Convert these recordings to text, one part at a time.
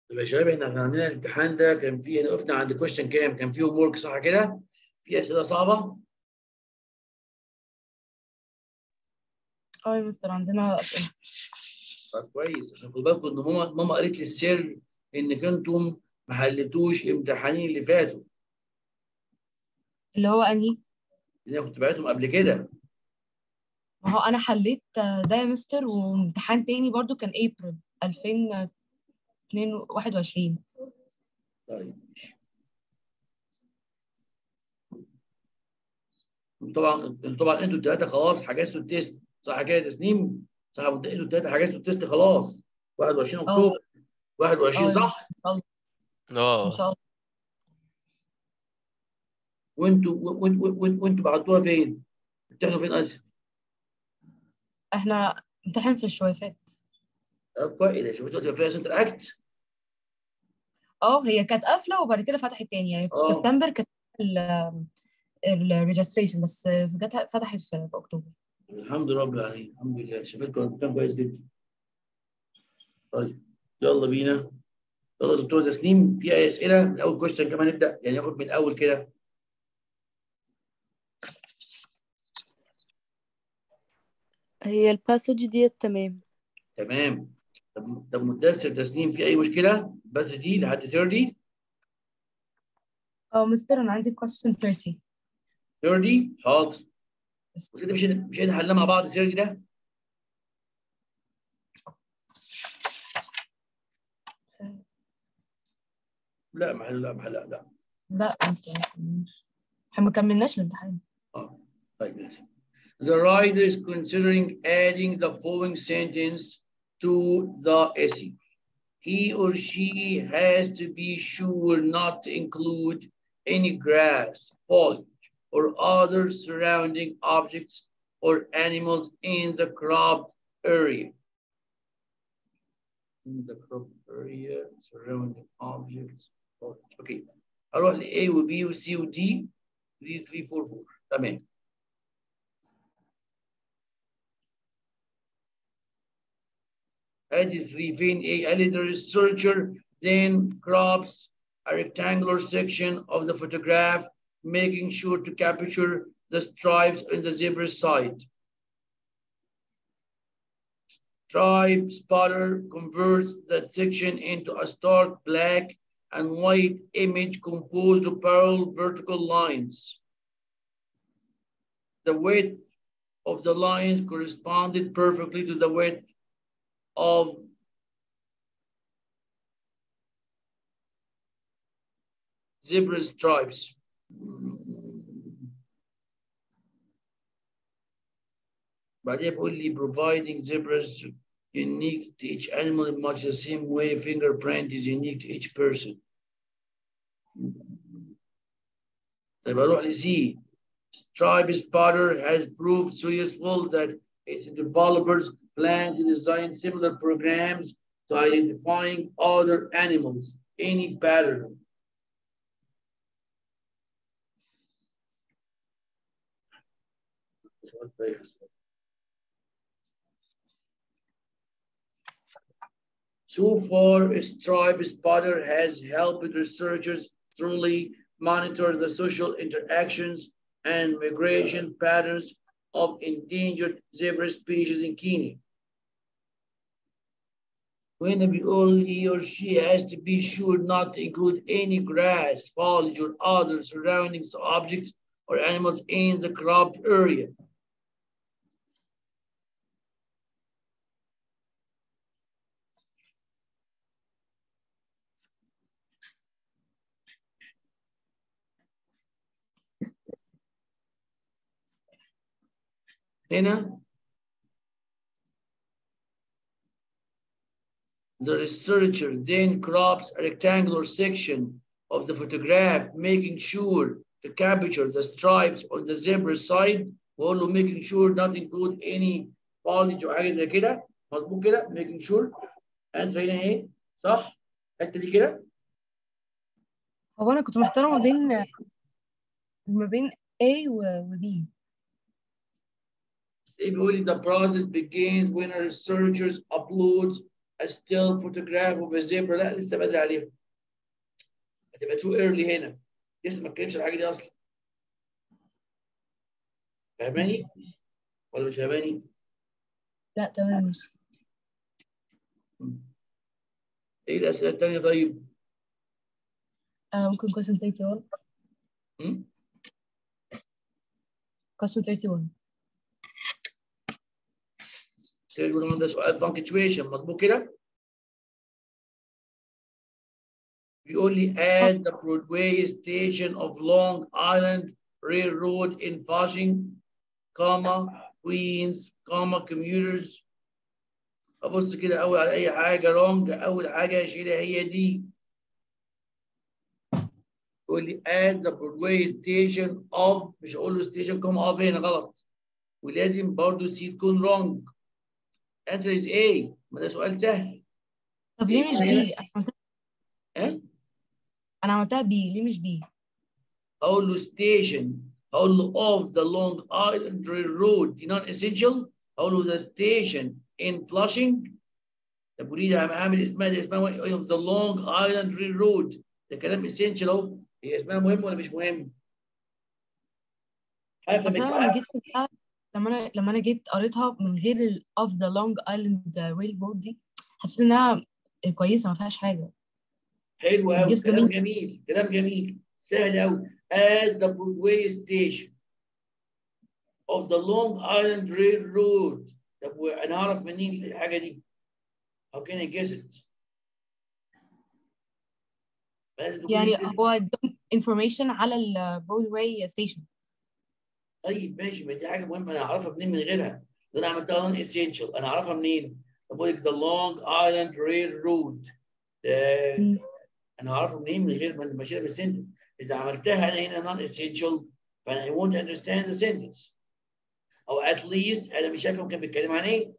يبقى يا شباب احنا كان عندنا الامتحان ده كان فيه احنا وقفنا عند كويشن كام؟ كان فيه هوم ورك صح كده؟ في اسئله صعبه؟ اه يا مستر عندنا اسئله طب كويس عشان خدوا بالكم ان ماما ماما قالت لي السر انك انتم ما حلتوش امتحانين اللي فاتوا اللي هو انهي اللي انا كنت بعتهم قبل كده ما هو انا حليت ده يا مستر وامتحان تاني برضو كان ابريل 2021 طيب طبعا طبعا انتوا الثلاثه خلاص حجزتوا التيست صح كده يا تسنيم؟ صح انتوا الثلاثه حجزتوا التيست خلاص 21 اه. اكتوبر 21 اه صح؟ ان شاء الله ان اه شاء الله وانتوا وانتوا وانتوا وانتوا بعتوها فين؟ بتعملوا فين اسف؟ احنا امتحان في الشويفات طب كويس يا شباب تبقى فيها سنتر اكت اه هي كانت قافله وبعد كده فتحت تاني يعني في اه. سبتمبر كانت الريجستريشن بس جت فتحت في في اكتوبر الحمد لله رب العالمين الحمد لله شبابكم كان كويس جدا طيب يلا بينا يلا دكتور تسنيم في اي اسئله من اول كويشن كمان نبدا يعني ناخد من الاول كده هي الباسج ديت تمام تمام طب طب مدرسة تسنيم في اي مشكله بس دي لحد 30 اه مستر انا عندي question 30 30 حاضر بس كده مش هن- مش هنحلها مع بعض 30 ده لا محل لا محل لا لا لا مستر ما كملناش. احنا ما كملناش الامتحان اه طيب ماشي The writer is considering adding the following sentence to the essay. He or she has to be sure not to include any grass, foliage, or other surrounding objects or animals in the cropped area. In the cropped area, surrounding objects. foliage. Okay. هروح ل A و B و C و D 3 3 4 4 تمام. ادي 3 فين ايه قال لي the researcher then crops a rectangular section of the photograph making sure to capture the stripes in the zebra side stripe spotter converts that section into a stark black and white image composed of parallel vertical lines the width of the lines corresponded perfectly to the width of zebra stripes. بعدين بيقول لي providing zebras unique to each animal in much the same way fingerprint is unique to each person. طيب اروح لسي Stripe spotter has proved so useful that its developers plan to design similar programs to identifying other animals, any pattern. So far, Stripe Spotter has helped researchers thoroughly monitor the social interactions and migration patterns of endangered zebra species in Kenya. When beyond he or she has to be sure not to include any grass, foliage, or other surrounding objects or animals in the cropped area. هنا the researcher then crops a rectangular section of the photograph, making sure to capture the stripes on the zebra side وأقول له making sure not include any foliage أو حاجة زي كده مظبوط كده making sure answer هنا إيه صح؟ الحتة دي كده هو انا كنت محتاره ما بين ما بين A و و B بيقول لي the process begins when a researcher uploads a still photograph of a zebra لا لسه بدري عليها هتبقى too early هنا لسه ما اتكلمش على الحاجه دي اصلا فاهماني ولا مش فاهماني؟ لا تمام ماشي ايه الاسئله الثانيه طيب؟ آه ممكن question 31 م? question 31 ده سؤال punctuation مظبوط كده؟ بيقول لي at the Broadway station of Long Island Railroad in Flushing, comma, Queens, comma, commuters ابص كده اول على اي حاجه wrong اول حاجه اشيلها هي دي يقول لي at the Broadway station of مش هقول له station comma of هنا غلط ولازم برضه سي تكون wrong answer is A ما ده سؤال سهل طب ليه مش بي انا عملتها ها انا عملتها بي ليه مش بي اقول له station اقول له of the Long Island Railroad دي non essential اقول له the station in Flushing طب قولي لي هعمل اسمها دي اسمها of the Long Island Railroad ده كلام essential اهو هي اسمها مهم ولا مش مهم؟ بس هفهمك انا لما بقى جيت قلتها لما انا لما انا جيت قريتها من غير ال of the Long Island Railroad دي حسيت انها كويسه ما فيهاش حاجه حلو it قوي gives the كلام meaning. جميل كلام جميل سهل قوي at the Broadway station of the Long Island Railroad طب وانا اعرف منين الحاجه دي؟ How can I guess it؟ لازم تكون يعني ليك هو اداهم information على ال Broadway station طيب ماشي ما دي حاجه مهمه انا اعرفها منين من غيرها ده انا عملتها نون اسينشال انا اعرفها منين؟ بقول لك ذا لونج ايلاند ريل رود مم. انا اعرفها منين من غير ما ما اشيلها من السنتنس اذا عملتها انا هنا نون اسينشال فانا I won't understand the sentence او at least انا مش هفهم كان بيتكلم عن ايه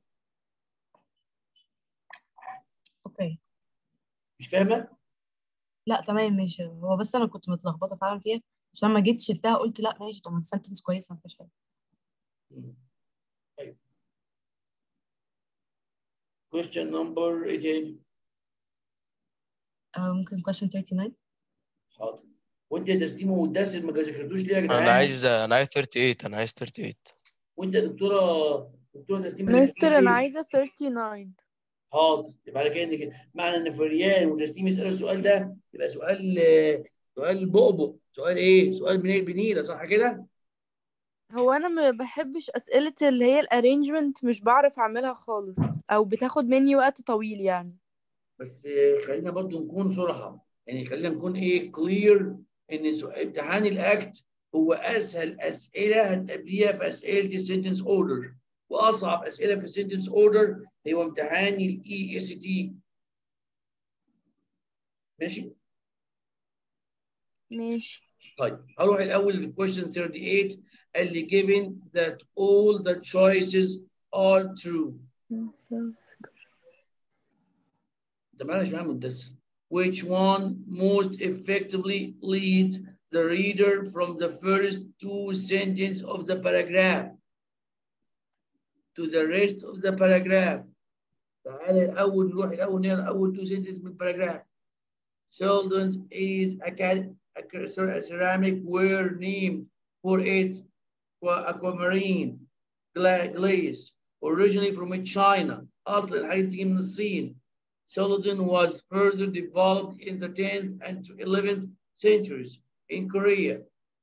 اوكي مش فاهمه؟ لا تمام ماشي هو بس انا كنت متلخبطه فعلا فيها عشان لما جيت شفتها قلت لا ماشي طب ما السنتنس كويسه ما فيهاش حاجه مم. طيب question number 18 آه ممكن question 39 حاضر وانت يا تسليم ومدثر ما ذاكرتوش ليه يا جدعان؟ انا عايز انا عايز 38 انا عايز 38 وانت يا دكتوره دكتوره تسليم ما مستر ذاكرتوش انا ليه؟ عايزه 39 حاضر يبقى على كده إن كده معنى ان فريان وتسليم يسالوا السؤال ده يبقى سؤال سؤال بؤبؤ سؤال ايه؟ سؤال بنيل بنيله صح كده؟ هو انا ما بحبش اسئله اللي هي الارينجمنت مش بعرف اعملها خالص او بتاخد مني وقت طويل يعني بس آه، خلينا برضو نكون صراحه يعني خلينا نكون ايه كلير ان سؤال- امتحان الاكت هو اسهل اسئله هتقابليها في اسئله السنتنس اوردر واصعب اسئله في السنتنس اوردر هو امتحان الاي اس تي ماشي ماشي طيب هروح الاول في question 38 قال لي given that all the choices are true ده معلش يا عم مدثر which one most effectively leads the reader from the first two sentences of the paragraph to the rest of the paragraph تعالى الأول نروح الأول نقرا أول two sentences من paragraph Sheldon's is a, cat, a, cer- a ceramic ware named for its aqua- aquamarine gla- glaze originally from China أصل الحاجة دي من الصين Celadon was further developed in the 10th and 11th centuries in Korea,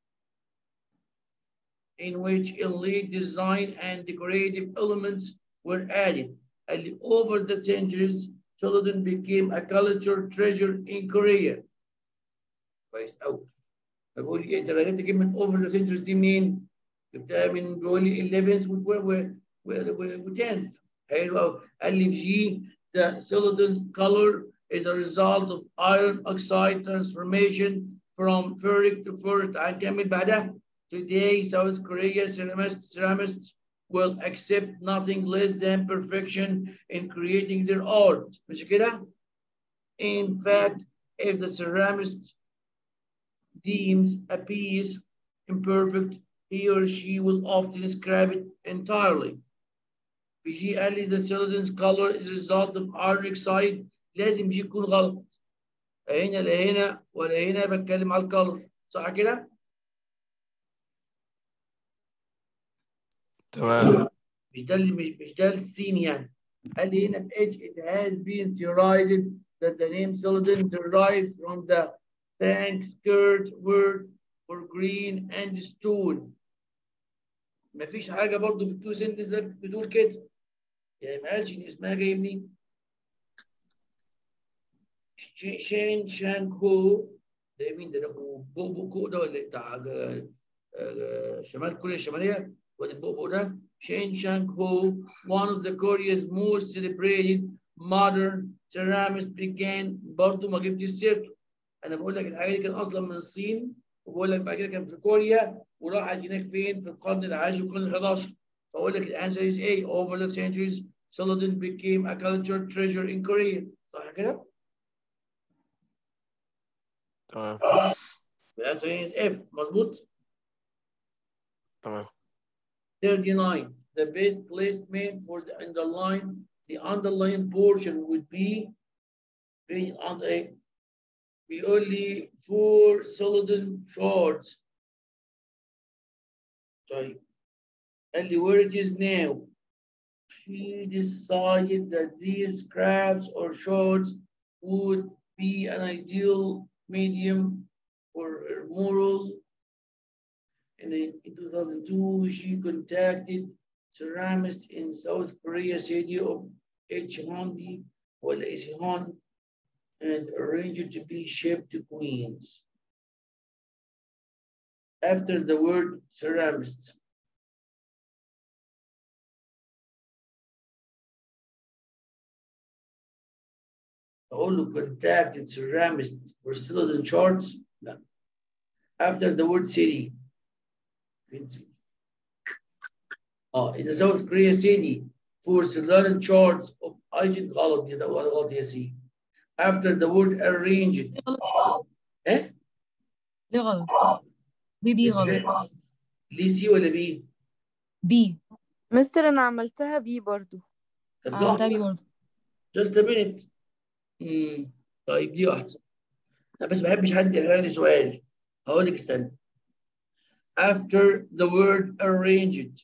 in which elite design and decorative elements were added. And over the centuries, Celadon became a cultural treasure in Korea. كويس أوي. بقول إيه أنت جبت كلمة over the centuries دي منين؟ جبتها من بيقول لي 11th و و- و- و- و 10th. حلو أوي. قال لي في جي the Celadon's color is a result of iron oxide transformation from ferric to ferrite. هنكمل بعدها. Today, South Korea ceramists, ceramists will accept nothing less than perfection in creating their art. مش كده؟ In fact, if the ceramist deems a piece imperfect, he or she will often scrap it entirely. بيجي قال لي the Celadon's color is a result of iron oxide لازم يجي يكون غلط هنا لا هنا ولا هنا بتكلم على الكالر صح كده؟ تمام مش ده اللي مش مش ده الثيم يعني قال لي هنا في H it has been theorized that the name Celadon derives from the tank skirt word for green and stone مفيش حاجة برضو في التو سنتنس بتقول كده يعني ما قالش إن اسمها جاي منين ش- شين شانك هو ده مين ده ده هو بو بو كو ده ولا بتاع آه، آه، شمال كوريا الشمالية ولا بو بو ده شين شانك هو one of the Korea's most celebrated modern ceramists began برضو ما جبتش سيرته انا بقول لك الحاجه دي كان اصلا من الصين وبقول لك بعد كده كان في كوريا وراحت هناك فين في القرن العاشر والقرن ال 11 فاقول لك الانسر is A over the centuries Celadon became a cultural treasure in Korea صح كده؟ تمام الانسر is F مظبوط؟ تمام 39 the best placement for the underline the underline portion would be being on a بيقول لي four Celadon shorts طيب قال لي where it is now she decided that these crafts or shorts would be an ideal medium for her mural and in, in 2002 she contacted ceramist in South Korea city of Icheon or Icheon and arranged it to be shipped to Queens. After the word ceramist. أقول له contacted ceramist for Celadon charts. لا. After the word city. فين city؟ اه in the South Korea city for Celadon charts of agent غلط دي ده غلط يا سي. After the word arranged. ايه؟ ليه غلط؟ بي بي إزاي؟ غلط ليه سي ولا بي؟ بي مستر انا عملتها بي برضو طب عملتها بي لحظة. برضه just a minute. مم. طيب دي واحدة. أنا بس ما بحبش حد يقرا لي سؤال. هقول لك استنى. After the word arranged.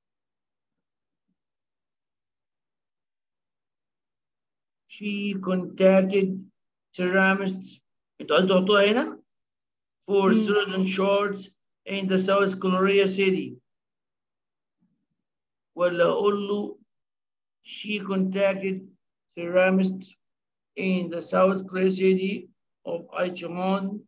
She contacted ceramists. انتوا عايزين تحطوها هنا؟ For مم. certain shorts in the South Korea city. ولا أقول له she contacted ceramists in the South Korea city of Aicheon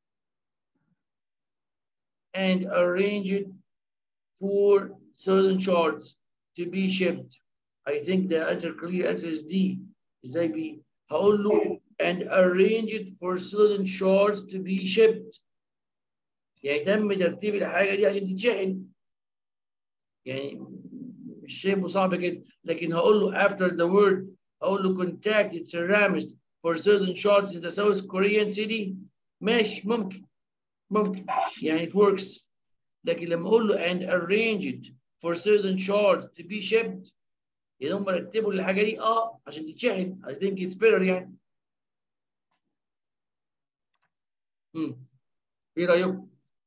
and arranged for certain shorts to be shipped. I think the answer clear answer is D. ازاي بي؟ هقول له and arranged for certain shorts to be shipped. يعني تم ترتيب الحاجة دي عشان تتشحن. يعني مش شايفه صعب كده لكن هقول له after the word هقول له contacted ceramist for certain shots in the South Korean city ماشي ممكن ممكن يعني it works لكن لما اقول له and arranged for certain shots to be shipped يعني هم رتبوا الحاجه دي اه عشان تتشحن I think it's better يعني امم ايه رايكم؟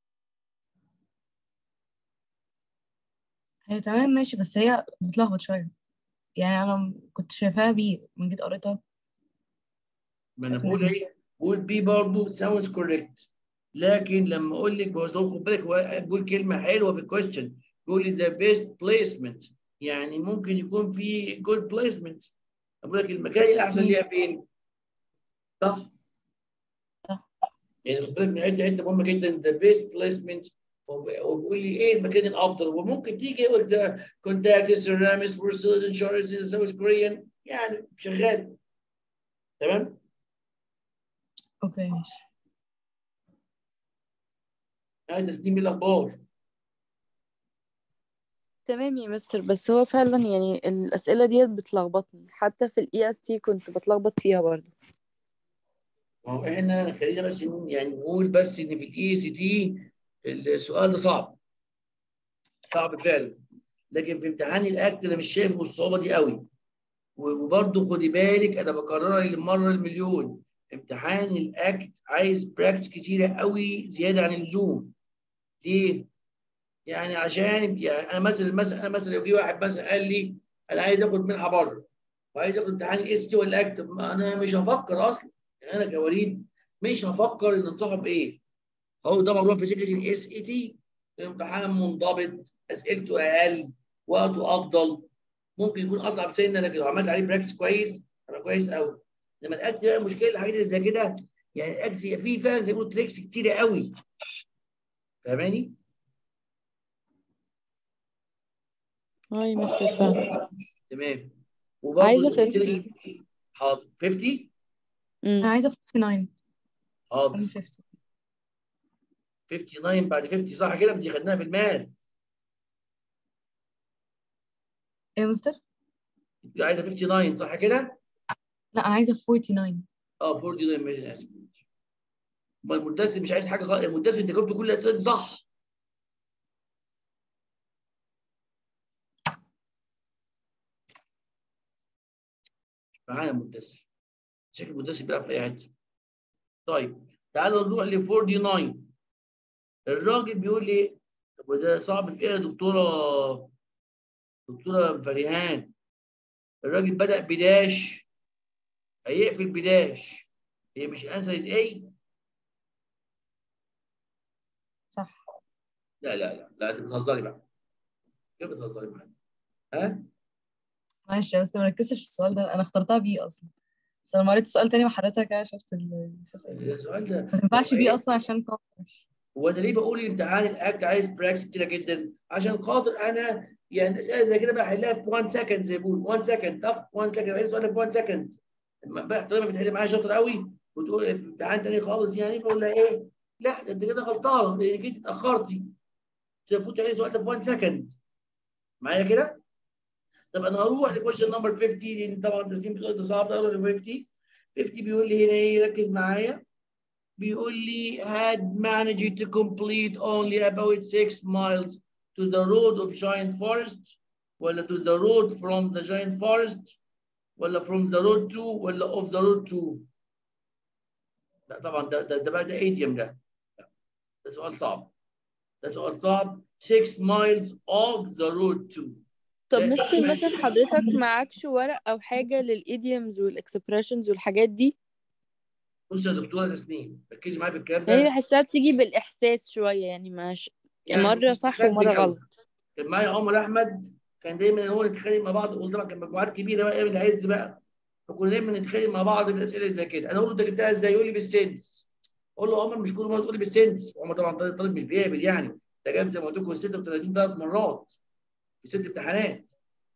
هي تمام ماشي بس هي بتلخبط شوية يعني أنا كنت شايفاها بي من جيت قريتها ما انا اسمها بقول إيه؟ ايه؟ بقول بي برضه sounds correct لكن لما اقول لك بص خد بالك هو بقول كلمه حلوه في الكويستشن بيقول لي the best placement يعني ممكن يكون في good placement بقول لك المكان الاحسن مم. ليها فين؟ صح؟ صح. يعني خد بالك من حته حته مهمه جدا the best placement وب- وبيقول لي ايه المكان الافضل وممكن تيجي يقول ده contact ceramics for certain insurance in South Korean يعني شغال تمام؟ أوكي ماشي هاي تسليم الاخبار تمام يا مستر بس هو فعلا يعني الأسئلة ديت بتلخبطني حتى في الاي اس تي كنت بتلخبط فيها برضو ما هو احنا خلينا بس ن- يعني نقول بس ان في الاي سي تي السؤال ده صعب صعب فعلا لكن في امتحان الاكت انا مش شايف الصعوبه دي قوي وبرضه خدي بالك انا بكررها للمره المليون امتحان الاكت عايز براكتس كتيره قوي زياده عن اللزوم ليه؟ يعني عشان يعني انا مثلا مثلا انا مثلا لو جه واحد مثلا قال لي انا عايز اخد منحه بره وعايز اخد امتحان الاس تي ولا اكت انا مش هفكر اصلا يعني انا كوليد مش هفكر ان انصحب ايه هو طبعا اروح في سكه الاس اي تي الامتحان منضبط اسئلته اقل وقته افضل ممكن يكون اصعب سنه لكن لو عملت عليه براكتس كويس هيبقى كويس قوي لما الاكت بقى المشكله الحاجات اللي زي كده يعني الاكت فيه فعلا زي ما قلت تريكس كتيره قوي فاهماني؟ اه يا مستر فاهم تمام وبرضه عايزة زي ما قلت 50. لك- حاضر 50 انا امم عايزه 49 حاضر 50 59 بعد 50 صح كده دي خدناها في الماث ايه يا مستر عايزه 59 صح كده؟ لا انا عايزه 49 اه 49 ماشي انا اسف ما المدثر مش عايز حاجه خالص المدثر انت جاوبت كل الاسئله دي صح معانا المدثر شكل المدثر بيلعب في اي حته طيب تعالوا نروح ل 49 الراجل بيقول لي طب وده صعب في ايه يا دكتوره دكتوره فريهان الراجل بدأ بداش هيقفل بداش هي مش انسى ايه صح لا لا لا لا انت بتهزري بقى كيف بتهزري معايا ها معلش يا مستر ما ركزتش في السؤال ده انا اخترتها بيه اصلا بس لما قريت السؤال تاني مع حضرتك كده شفت ال شفت ال- السؤال ده ما تنفعش هو بيه إيه؟ اصلا عشان كومبلكس هو انا ليه بقول امتحان الاكت عايز براكتس كتيره جدا عشان خاطر انا يعني اسئله زي كده بحلها في 1 سكند زي ما بيقول 1 سكند طف 1 سكند بحل سؤال في 1 سكند لما بقى طالما بتحل معايا شاطر قوي وتقول امتحان تاني خالص يعني بقول لها ايه لا ده انت كده غلطان لانك انت اتاخرتي المفروض تعملي سؤال ده في 1 سكند معايا كده طب انا هروح لكويشن نمبر 50 لان طبعا تسليم بتقول ده صعب اقرا ل 50 50 بيقول لي هنا ايه ركز معايا بيقول لي had managed to complete only about 6 miles to the road of giant forest ولا to the road from the giant forest ولا from the road to ولا of the road to لا طبعا ده ده, ده بقى ده ايديوم ده لا، ده سؤال صعب ده سؤال صعب 6 miles of the road to طب لا، مستر لا. مثلا حضرتك معكش ورق او حاجه للايديومز والاكسبريشنز والحاجات دي بص يا دكتوره تسنيم ركزي معايا في الكلام يعني ده بحسها بتيجي بالاحساس شويه يعني مش يعني مره بص، صح بس ومره كده. غلط كان معايا عمر احمد كان دايما هو نتخانق مع بعض قلت طبعا كان مجموعات كبيره بقى ايام العز بقى فكنا دايما نتخانق مع بعض في الاسئله زي كده انا اقول له انت جبتها ازاي يقول لي بالسنس اقول له عمر مش كل مره تقول لي بالسنس وعمر طبعا طالب طالب مش بيقبل يعني ده جاب زي ما قلت لكم 36 ثلاث مرات في ست امتحانات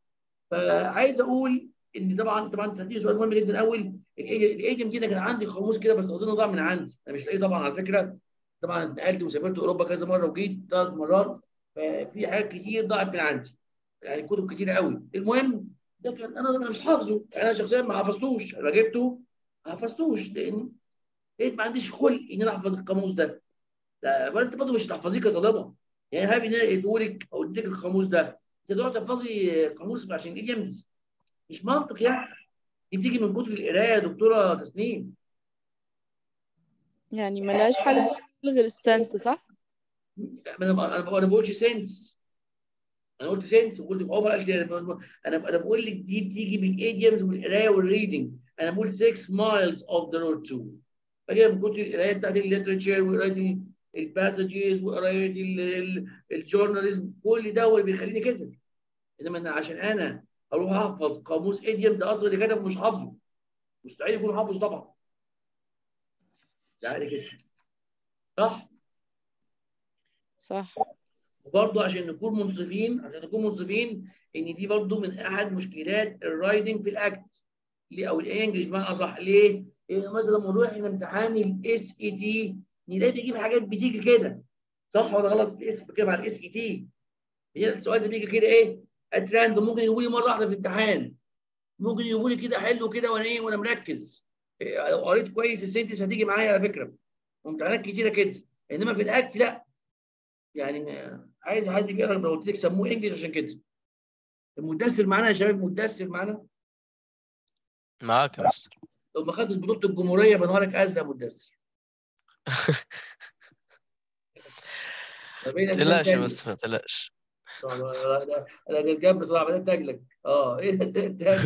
فعايز اقول ان طبعا طبعا تدي سؤال مهم جدا اول الايديم دي أنا كان عندي قاموس كده بس اظن ضاع من عندي انا مش لاقيه طبعا على فكره طبعا اتنقلت وسافرت اوروبا كذا مره وجيت ثلاث مرات ففي حاجات كتير ضاعت من عندي يعني كتب كتيره قوي المهم ده كان انا انا مش حافظه انا شخصيا ما حفظتوش انا جبته ما حفظتوش لان لقيت ما عنديش خلق ان انا احفظ القاموس ده ده فانت برضه مش هتحفظيه كطالبه يعني هابي ان انا ادولك او اديك القاموس ده انت تقعد تحفظي قاموس عشان ايديمز مش منطق يعني دي بتيجي من كتر القرايه يا دكتوره تسنيم يعني ملهاش حل غير السنس صح انا انا انا ما بقولش سنس انا قلت سنس وقلت عمر قال لي انا انا أنا بقول لك دي بتيجي بالايديمز والقرايه والريدنج انا بقول 6 مايلز اوف ذا رود تو فجاه من كتر القرايه بتاعت الليترشر وقرايه الباسجز وقرايه الجورناليزم كل ده هو اللي بيخليني كده انما أنا عشان انا اروح احفظ قاموس ايديم ده اصلا اللي كتب مش حافظه مستحيل يكون حافظ طبعا ده عادي كده صح صح وبرضه عشان نكون منصفين عشان نكون منصفين ان دي برضه من احد مشكلات الرايدنج في الاكت ليه او الانجلش بمعنى اصح ليه؟ لان مثلا لما نروح امتحان الاس اي تي نلاقي بيجيب حاجات بتيجي كده صح ولا غلط؟ الاس بتكلم على الاس اي تي هي السؤال ده بيجي كده ايه؟ اتراندوم ممكن يجيبوا لي مره واحده في الامتحان ممكن يجيبوا لي كده حلو كده وانا ايه وانا مركز إيه، لو قريت كويس السنتنس هتيجي معايا على فكره وامتحانات كتيره كده انما في الاكت لا يعني ما- عايز حد بيقرا لو قلت لك سموه انجلش عشان كده المدثر معانا يا شباب مدثر معانا معاك يا مستر لو ما خدتش بطوله الجمهوريه بنهارك ازرق مدثر ما بين أسنان تقلقش يا تانية. مستر ما تقلقش طب انا انا انا جرجان بصراحه بدات اجلك اه ايه ده ده- ده-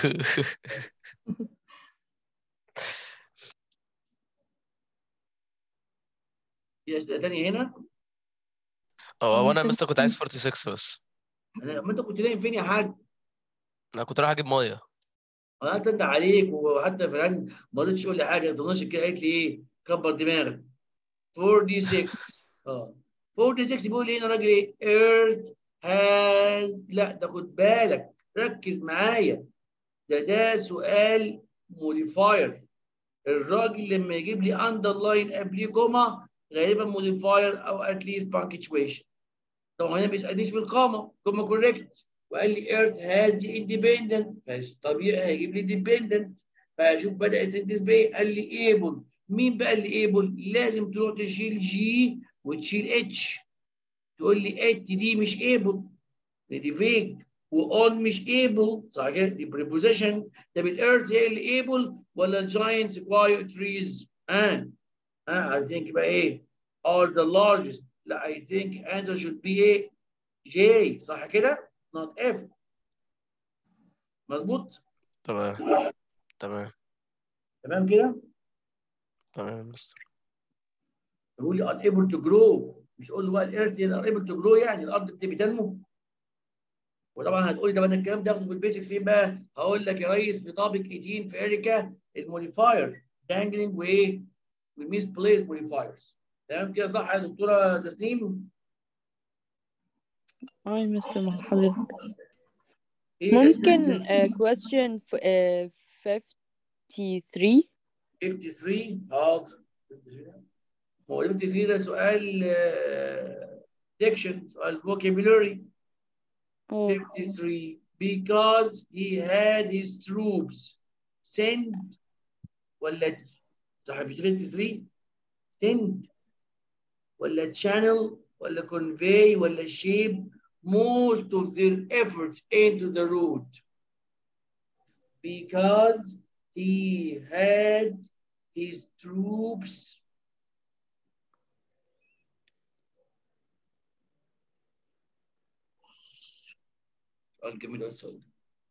في اسئله ثانيه هنا هو وانا يا مستر مستر كنت عايز 46 بس انا ما انت كنت نايم فين يا حاج؟ انا كنت رايح اجيب ميه انا قعدت عليك وحتى فران ما رضتش تقول لي حاجه طنشت كده قالت لي ايه كبر دماغك 46 اه 46 بيقول ايه يا راجل ايه earth has لا ده خد بالك ركز معايا ده ده سؤال موديفاير الراجل لما يجيب لي underline قبليه كوما غالبا موديفاير او اتليست punctuation طبعا هنا ما بيسالنيش بالقامه كوما كوريكت وقال لي earth has the independent فطبيعي هيجيب لي dependent فاشوف بدا السنتنس بايه قال لي able مين بقى اللي able لازم تروح تشيل جي وتشيل اتش تقول لي ات دي مش able دي فيج واون مش able صح كده دي preposition طب الارث هي اللي able ولا الجاينتس quiet trees and اه I think بقى ايه are the largest لا I think answer should be ايه J صح كده not F مظبوط تمام تمام تمام كده تمام يا مستر يقول لي unable to grow مش اقول له بقى الارث هي unable to grow يعني الارض بتبقى تنمو وطبعا هتقول لي طب انا الكلام ده اخده في البيسكس فين بقى؟ هقول لك يا ريس في topic 18 في اريكا الموديفاير dangling وايه؟ وميس بليس موديفايرز تمام كده صح يا دكتوره تسنيم؟ اه يا مستر مع حضرتك ايه ممكن أسئلة- uh, question f uh, 53 53 حاضر هو 53 ده سؤال ديكشن سؤال vocabulary اه 53 because he had his troops send ولا صح مش 53 send ولا channel ولا convey ولا shape most of their efforts into the route because he had his troops I'll give me that side.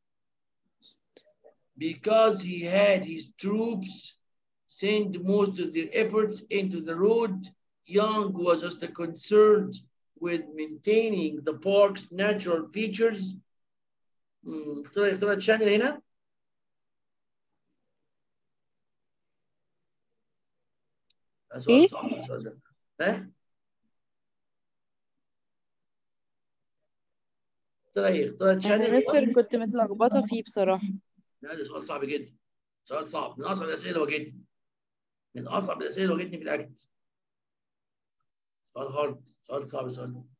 Because he had his troops send most of their efforts into the road, Young was just concerned with maintaining the park's natural features. Hmm, اختار اختار الشانل هنا. ده سؤال إيه؟ صعب السؤال ده. ها؟ اختار ايه؟ اختار انا الشانل مستر كنت متلخبطة فيه بصراحة لا ده سؤال صعب جدا سؤال صعب من اصعب الاسئله اللي واجهتني من اصعب الاسئله اللي واجهتني في الاكت سؤال هارد سؤال صعب السؤال ده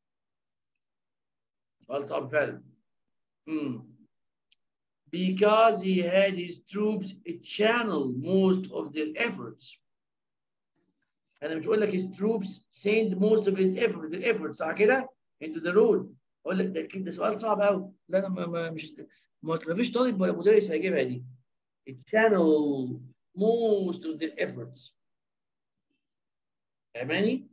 سؤال صعب فعلا امم because he had his troops channel most of their efforts انا مش اقول لك his troops send most of his efforts their efforts صح كده into the road اقول لك ده ده سؤال صعب قوي لا انا ما ما- مش ما ما فيش طالب ولا مدرس هيجيبها دي channel most of their efforts فاهماني؟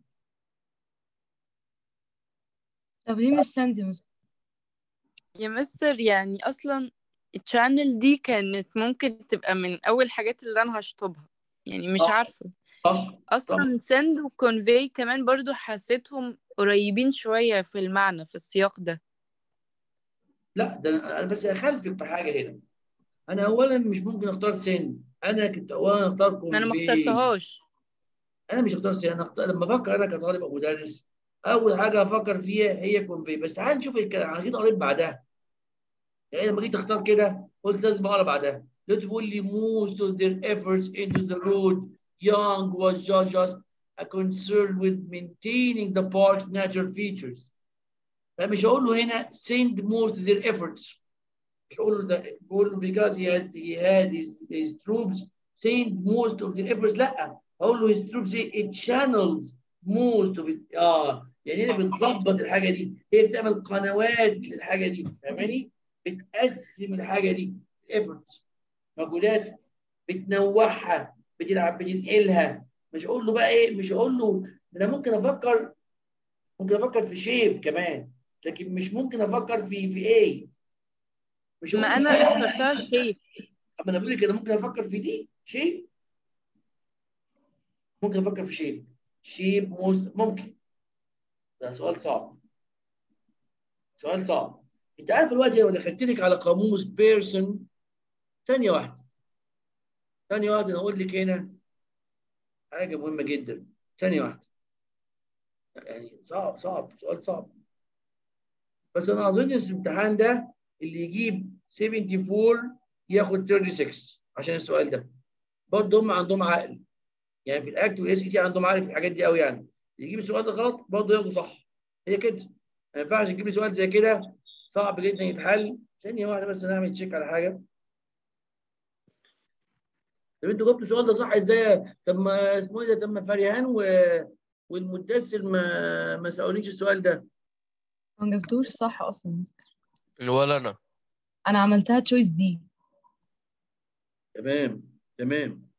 طب ليه مش ساندي مثلا يا مستر يعني اصلا الشانل دي كانت ممكن تبقى من اول الحاجات اللي انا هشطبها يعني مش صح. عارفة صح اصلا سند وكونفي كمان برضو حسيتهم قريبين شوية في المعنى في السياق ده لا ده انا أنا بس اخالفك في حاجه هنا انا اولا مش ممكن اختار سن انا كنت اولا اختار ما انا ما convey. اخترتهاش انا مش هختار سن انا اختار لما افكر انا كطالب او مدرس اول حاجه افكر فيها هي كونفي بس تعال نشوف الكلام انا جيت قريت بعدها يعني لما جيت اختار كده قلت لازم اقرا بعدها لقيت بيقول لي most of their efforts into the road young was just, just a concern with maintaining the park's natural features فمش هقول له هنا send most of their efforts مش هقول له ده بقول له because he had he had his, his troops send most of their efforts لا هقول له his troops it channels most of his اه يعني هي بتظبط الحاجه دي هي بتعمل قنوات للحاجه دي فاهماني بتقسم الحاجه دي ايفورت مجهودات بتنوعها بتلعب بتنقلها مش اقول له بقى ايه مش اقول له ده انا ممكن افكر ممكن افكر في شيب كمان لكن مش ممكن افكر في في ايه مش ما هقول انا شيب. اخترتها شيء اما انا بقول لك انا ممكن افكر في دي شيب ممكن افكر في شيب شيب موست ممكن ده سؤال صعب سؤال صعب انت عارف الوقت لو دخلت لك على قاموس بيرسون ثانيه واحده ثانيه واحده انا اقول لك هنا حاجه مهمه جدا ثانيه واحده يعني صعب صعب سؤال صعب بس انا اظن الامتحان ده اللي يجيب 74 ياخد 36 عشان السؤال ده برضه هم عندهم عقل يعني في الاكت والاس تي عندهم عقل في الحاجات دي قوي يعني يجيب السؤال ده غلط برضه ياخده صح هي كده ما ينفعش تجيب لي سؤال زي كده صعب جدا يتحل ثانيه واحده بس نعمل تشيك على حاجه طب انتوا جبتوا السؤال ده صح ازاي؟ طب ما اسمه ايه ده؟ طب ما فريهان و... والمدثر ما ما سالونيش السؤال ده ما جبتوش صح اصلا مستر ولا انا انا عملتها تشويس دي تمام تمام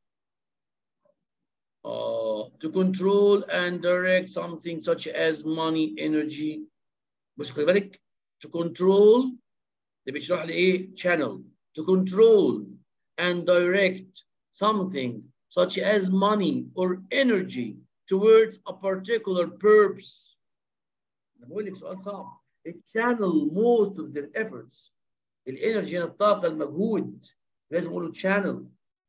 uh, to control and direct something such as money energy بص خلي بالك to control ده بيشرح لي ايه channel to control and direct something such as money or energy towards a particular purpose انا بقول لك سؤال صعب it channel most of their efforts الانرجي هنا الطاقه المجهود لازم اقوله channel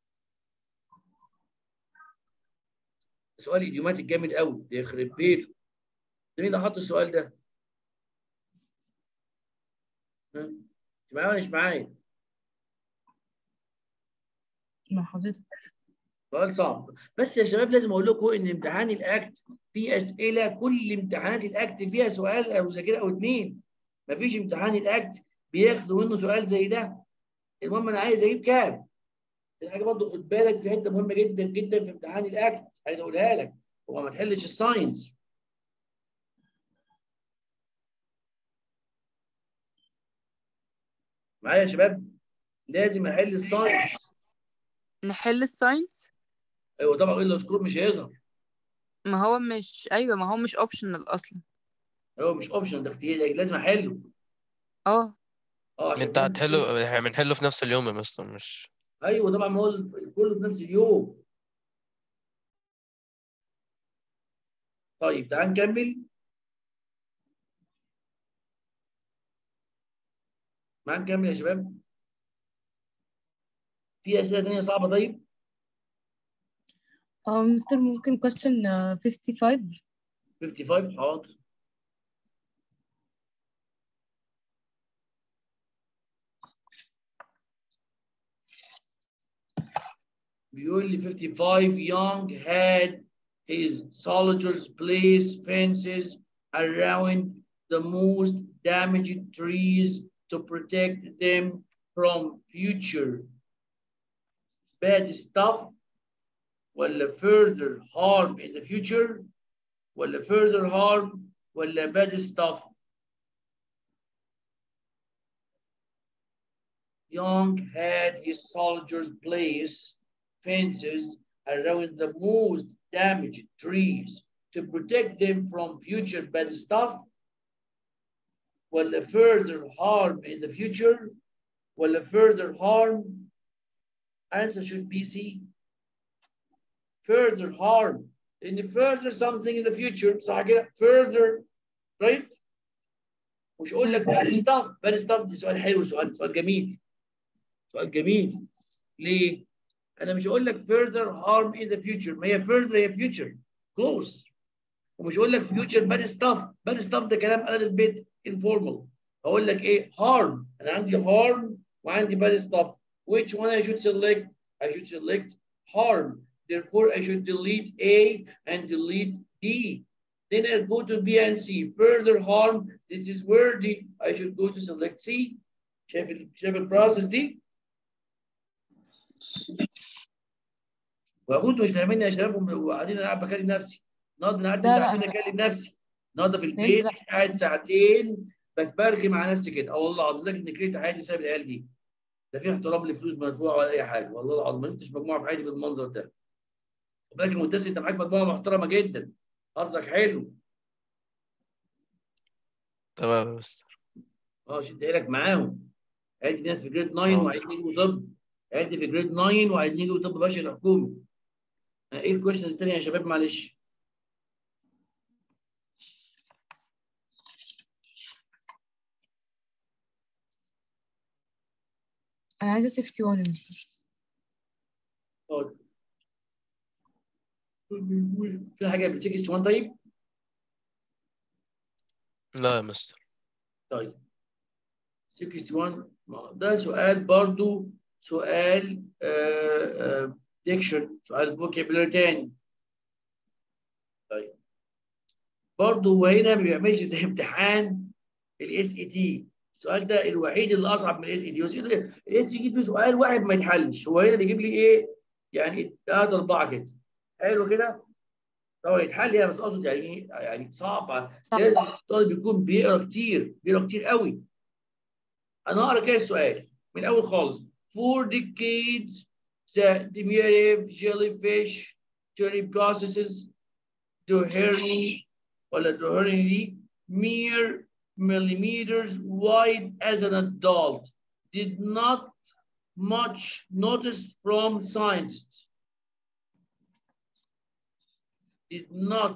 سؤال ايديوماتيك جامد قوي ده يخرب بيته ده مين اللي حط السؤال ده؟ ها؟ انت معايا ولا مش معايا؟ مع حضرتك سؤال صعب بس يا شباب لازم اقول لكم ان امتحان الاكت فيه اسئله كل امتحانات الاكت فيها سؤال او ذاكره او اثنين مفيش امتحان الاكت بياخدوا منه سؤال زي ده المهم انا عايز اجيب كام الحاجه برضه خد بالك في حته مهمه جدا جدا في امتحان الاكت عايز اقولها لك هو ما تحلش الساينس معايا يا شباب لازم احل الساينس نحل الساينس ايوه طبعا الا سكور مش هيظهر ما هو مش ايوه ما هو مش اوبشنال اصلا هو مش اوبشن ده اختياري لازم احله اه اه عشان انت هتحله احنا بنحله في نفس اليوم يا مستر مش ايوه طبعا ما هو الكل في نفس اليوم طيب تعال نكمل ما نكمل يا شباب في اسئله ثانيه صعبه طيب اه مستر ممكن question آه، 55 55 حاضر بيقول لي 55 young had his soldiers place fences around the most damaged trees to protect them from future bad stuff ولا further harm in the future ولا further harm ولا bad stuff Young had his soldiers place fences around the most damaged trees to protect them from future bad stuff ولا further harm in the future ولا further harm answer should be C further harm in the further something in the future صح كده further right مش اقول لك bad stuff bad stuff دي سؤال حلو سؤال سؤال جميل سؤال جميل ليه؟ انا مش هقول لك further harm in the future ما هي further هي future close ومش هقول لك future bad stuff bad stuff ده كلام a little bit informal هقول لك ايه harm انا عندي harm وعندي bad stuff which one I should select I should select harm therefore I should delete A and delete D then I go to B and C further harm this is worthy I should go to select C شايف ال- شايف البروسيس دي وكنت مش فاهمين يا شباب وقاعدين انا قاعد بكلم نفسي النهارده انا قاعد لا، ساعه لا، كده اكلم نفسي النهارده في البيسكس قاعد ساعتين بتبرجي مع نفسي كده اه والله العظيم لكن كرهت حياتي بسبب العيال دي لا في احترام لفلوس مرفوعه ولا اي حاجه والله العظيم ما شفتش مجموعه في حياتي بالمنظر ده خد بالك المدرس انت معاك مجموعه محترمه جدا حظك حلو تمام يا مستر اه شد ايدك معاهم عيلتي ناس في جريد 9 آه. وعايزين يجوا طب عيلتي في جريد 9 وعايزين يجوا طب بشري حكومي آه، ايه الكويشنز الثانيه يا شباب معلش انا عايزه 61 يا مستر اه في حاجه بال 61 طيب لا يا مستر طيب 61 ما ده سؤال برضو سؤال ديكشن سؤال فوكابولري تاني طيب برضو هو هنا ما بيعملش زي امتحان الاس اي تي السؤال ده الوحيد اللي اصعب من الاس اي تي الاس اي تي فيه سؤال واحد ما يتحلش هو هنا بيجيب لي ايه يعني ثلاثة أربعة كده حلو كده طبعا يتحل يعني بس اقصد يعني ايه يعني صعب صعب. لازم الطالب يكون بيقرا كتير بيقرا كتير قوي انا هقرا كده السؤال من الاول خالص for decades the diminutive jellyfish jelly processes Doherty ولا Doherty mere millimeters wide as an adult did not much notice from scientists did not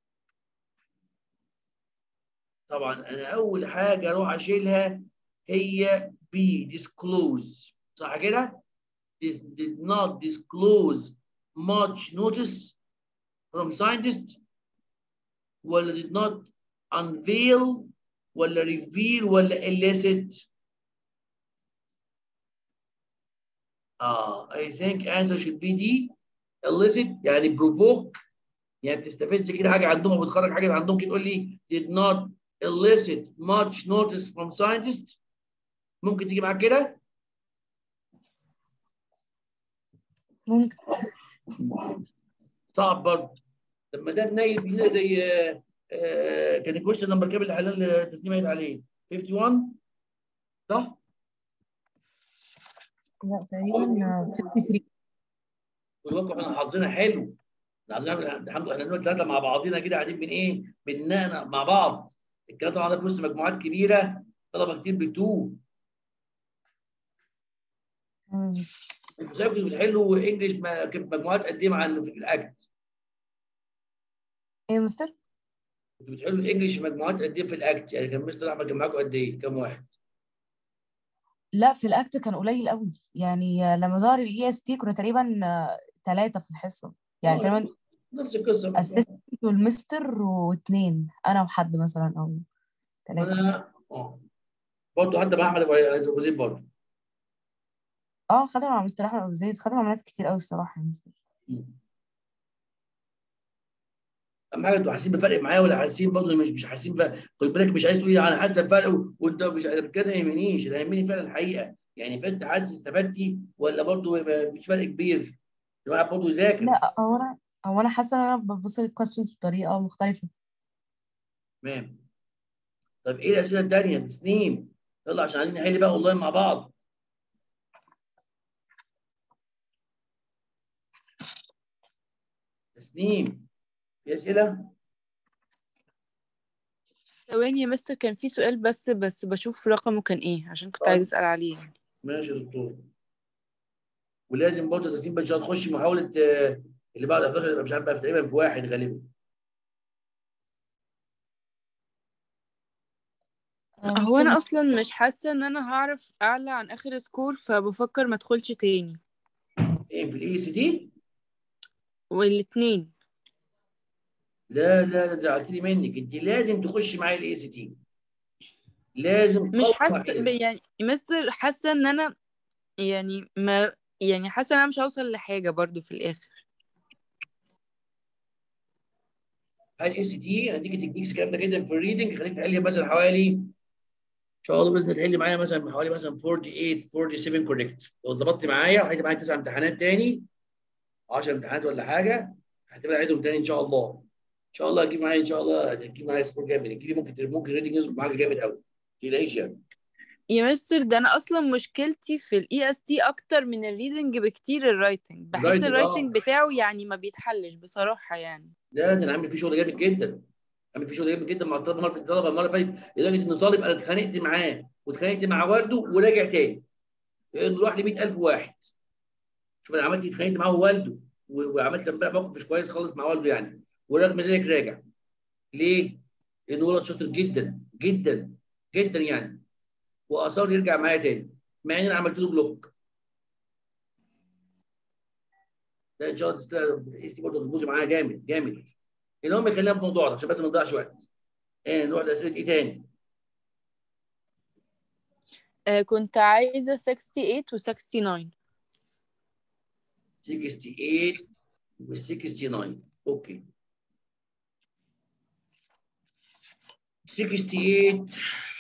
طبعا انا اول حاجه اروح اشيلها هي B disclose صح كده؟ This did not disclose much notice from scientists ولا did not unveil ولا reveal ولا elicit آه I think answer should be D elicit يعني provoke يعني بتستفز كده حاجه عندهم او بتخرج حاجه عندهم كده تقول لي did not elicit much notice from scientists ممكن تيجي معاك كده ممكن صعب برضه لما ده نايل بينا زي آه، آه، كان الكويشن نمبر كام اللي حلال تسليم عيد عليه 51 صح؟ لا تقريبا 53 خدوا بالكم احنا حظنا حلو إحنا حظنا الحمد لله احنا دلوقتي ثلاثه مع بعضينا كده قاعدين بن ايه؟ بننقنق مع بعض الكلام طبعا ده في وسط مجموعات كبيره طلبه كتير بتوه تمام يا مستر. انتوا ازاي كنتوا بتحلوا انجلش مجموعات قد ايه مع ال- في الاكت؟ ايه يا مستر كنتوا بتحلوا الانجليش مجموعات قد ايه في الاكت؟ يعني كان مستر احمد كان معاكم قد ايه؟ كام واحد؟ لا في الاكت كان قليل قوي يعني لما ظهر الاي اس تي كنا تقريبا ثلاثة في الحصة يعني آه، تقريبا نفس القصه اسيستنت والمستر واثنين انا وحد مثلا او ثلاثة انا اه برضه حتى مع احمد ابو زيد برضه اه خدم مع مستر احمد ابو زيد خدم مع ناس كتير قوي الصراحة يا مستر اهم حاجه انتوا حاسين بفرق معايا ولا حاسين برضه مش مش حاسين بفرق خد بالك مش عايز تقول لي انا حاسه بفرق و- وانت مش أنا كده ما يهمنيش انا يهمني فعلا الحقيقه يعني فانت حاسس استفدتي ولا برضه مفيش فرق كبير الواحد برضه يذاكر لا هو انا هو انا حاسة ان انا ببص للكويستشنز بطريقة مختلفة تمام طب ايه الاسئله الثانيه تسنيم يلا عشان عايزين نحل بقى اونلاين مع بعض تسنيم في اسئله ثواني يا مستر كان في سؤال بس بس بشوف رقمه كان ايه عشان كنت آه. عايزة أسأل عليه ماشي يا دكتور ولازم برضه تسنيم بقى ان شاء الله تخش محاوله آه، اللي بعد 11 يبقى مش عارف بقى تقريبا في واحد غالبا آه، هو مستر أنا أصلا مش حاسة إن أنا هعرف أعلى عن آخر سكور فبفكر ما أدخلش تاني ايه في الاي سي دي والاتنين لا لا لا زعلتني منك انت لازم تخشي معايا الاي سي تي لازم مش قوي حاسة ب- معايا. يعني مستر حاسة إن أنا يعني ما يعني حاسة إن أنا مش هوصل لحاجة برضو في الآخر هل الاي سي تي نتيجه تكنيكس جامده جدا في الريدنج خليك تحلي مثلا حوالي ان شاء الله باذن الله تحلي معايا مثلا حوالي مثلا 48 47 كوريكت لو ظبطت معايا وحليت معايا تسع امتحانات تاني 10 امتحانات ولا حاجه هتبقى اعيدهم تاني ان شاء الله ان شاء الله هتجيب معايا ان شاء الله هتجيب معايا سكور جامد تجيبي ممكن ممكن ريتنج يظبط معاك جامد قوي ما تقلقيش يعني يا مستر ده انا اصلا مشكلتي في الاي اس تي اكتر من الريدنج بكتير الرايتنج بحس الرايتنج، آه. الرايتنج بتاعه يعني ما بيتحلش بصراحة يعني لا ده انا عامل فيه شغل جامد جدا عامل فيه شغل جامد جدا مع الطلبه المره اللي فاتت الطلبه المره اللي فاتت لدرجه ان طالب انا اتخانقت معاه واتخانقت مع والده وراجع تاني لانه راح ل 100000 واحد شوف انا عملت إيه؟ اتخانقت معاه ووالده و- وعملت امبارح موقف مش كويس خالص مع والده يعني ورغم ذلك راجع ليه؟ لانه ولد شاطر جدا جدا جدا يعني واصر يرجع معايا تاني مع ان انا عملت له بلوك ده ان شاء الله تستاهل استي برضه تبوظي معايا جامد جامد المهم خلينا في موضوعنا عشان بس ما نضيعش وقت ايه نروح لاسئله ايه تاني؟ آه كنت عايزة 68 و 69 68 و 69 اوكي 68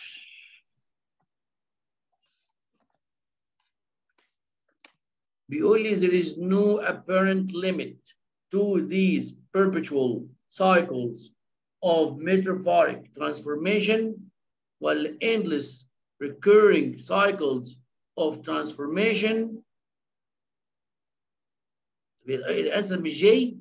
بيقول لي there is no apparent limit to these perpetual cycles of metaphoric transformation while endless recurring cycles of transformation الانسر مش جاي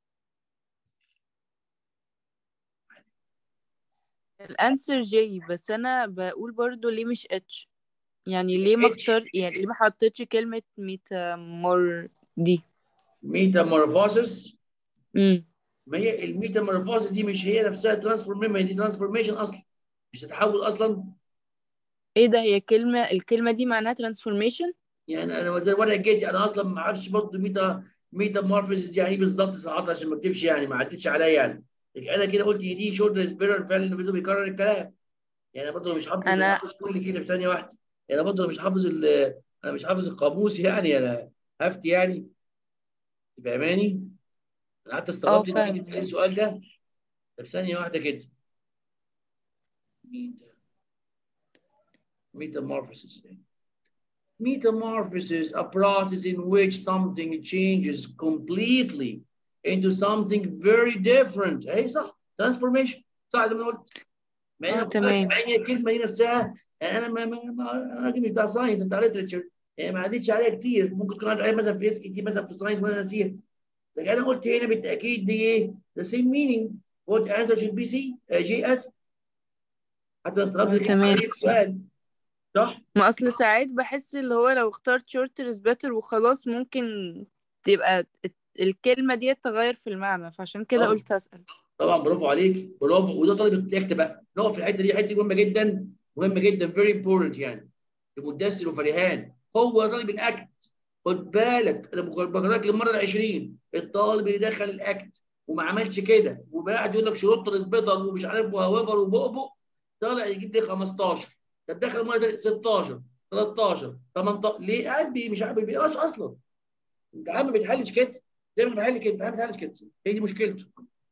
الانسر جي بس انا بقول برضو ليه مش اتش يعني ليه ما H. اختار يعني ليه ما حطيتش كلمة ميتامور دي metamorphosis امم ما هي الميتامورفوسيس دي مش هي نفسها ترانسفورميشن ما هي دي ترانسفورميشن اصلا مش تتحول اصلا ايه ده هي كلمة الكلمة دي معناها ترانسفورميشن يعني انا وده ورقه جيتي انا اصلا ما اعرفش برضه ميتا ميتامورفوسيس دي يعني ايه بالظبط صراحه عشان ما اكتبش يعني ما عدتش عليا يعني لكن انا كده قلت هي دي شورت سبيرر فعلا انه بده بيكرر الكلام يعني انا برضه مش حافظ أنا- مش كل كده في ثانيه واحده يعني انا برضه مش حافظ ال- انا مش حافظ القاموس يعني انا هفتي يعني فاهماني؟ انا قعدت استغربت اه انك فاهم. تسالي السؤال ده طب ثانيه واحده كده ميتا metamorphosis metamorphosis a process in which something changes completely into something very different اي صح transformation صح زي ما أنا قلت مع آه، ان تمام. مع ان الكلمه دي نفسها انا ما ما ما انا راجل مش بتاع ساينس بتاع ليترشر يعني ما عدتش عليها كتير ممكن تكون عدت عليها مثلا في اس اي تي مثلا في ساينس وانا ناسيها لكن انا قلت هنا بالتاكيد دي ايه the same meaning what answer should be C uh, J S حتى استغربت آه، تمام. عليك السؤال صح؟ ما اصل ساعات بحس اللي هو لو اخترت شورتر از بيتر وخلاص ممكن تبقى الت- الكلمة دي تغير في المعنى فعشان كده آه. قلت اسأل طبعا برافو عليك برافو وده طالب الاكت بقى نقف في الحته دي الحته دي مهمه جدا مهمه جدا فيري امبورتنت يعني لمدثر وفريهان هو طالب الاكت خد بالك انا بكررك للمره ال 20 الطالب اللي دخل الاكت وما عملش كده وقاعد يقول لك شروط ترسبيتر ومش عارف وهوفر وبؤبؤ طالع يجيب لي 15 طب دخل المره دي 16 13 18 ليه قاعد بي- مش عارف ما بيقراش اصلا الامتحان ما بيتحلش كده زي ما بيتحل كده الامتحان ما بيتحلش كده هي دي مشكلته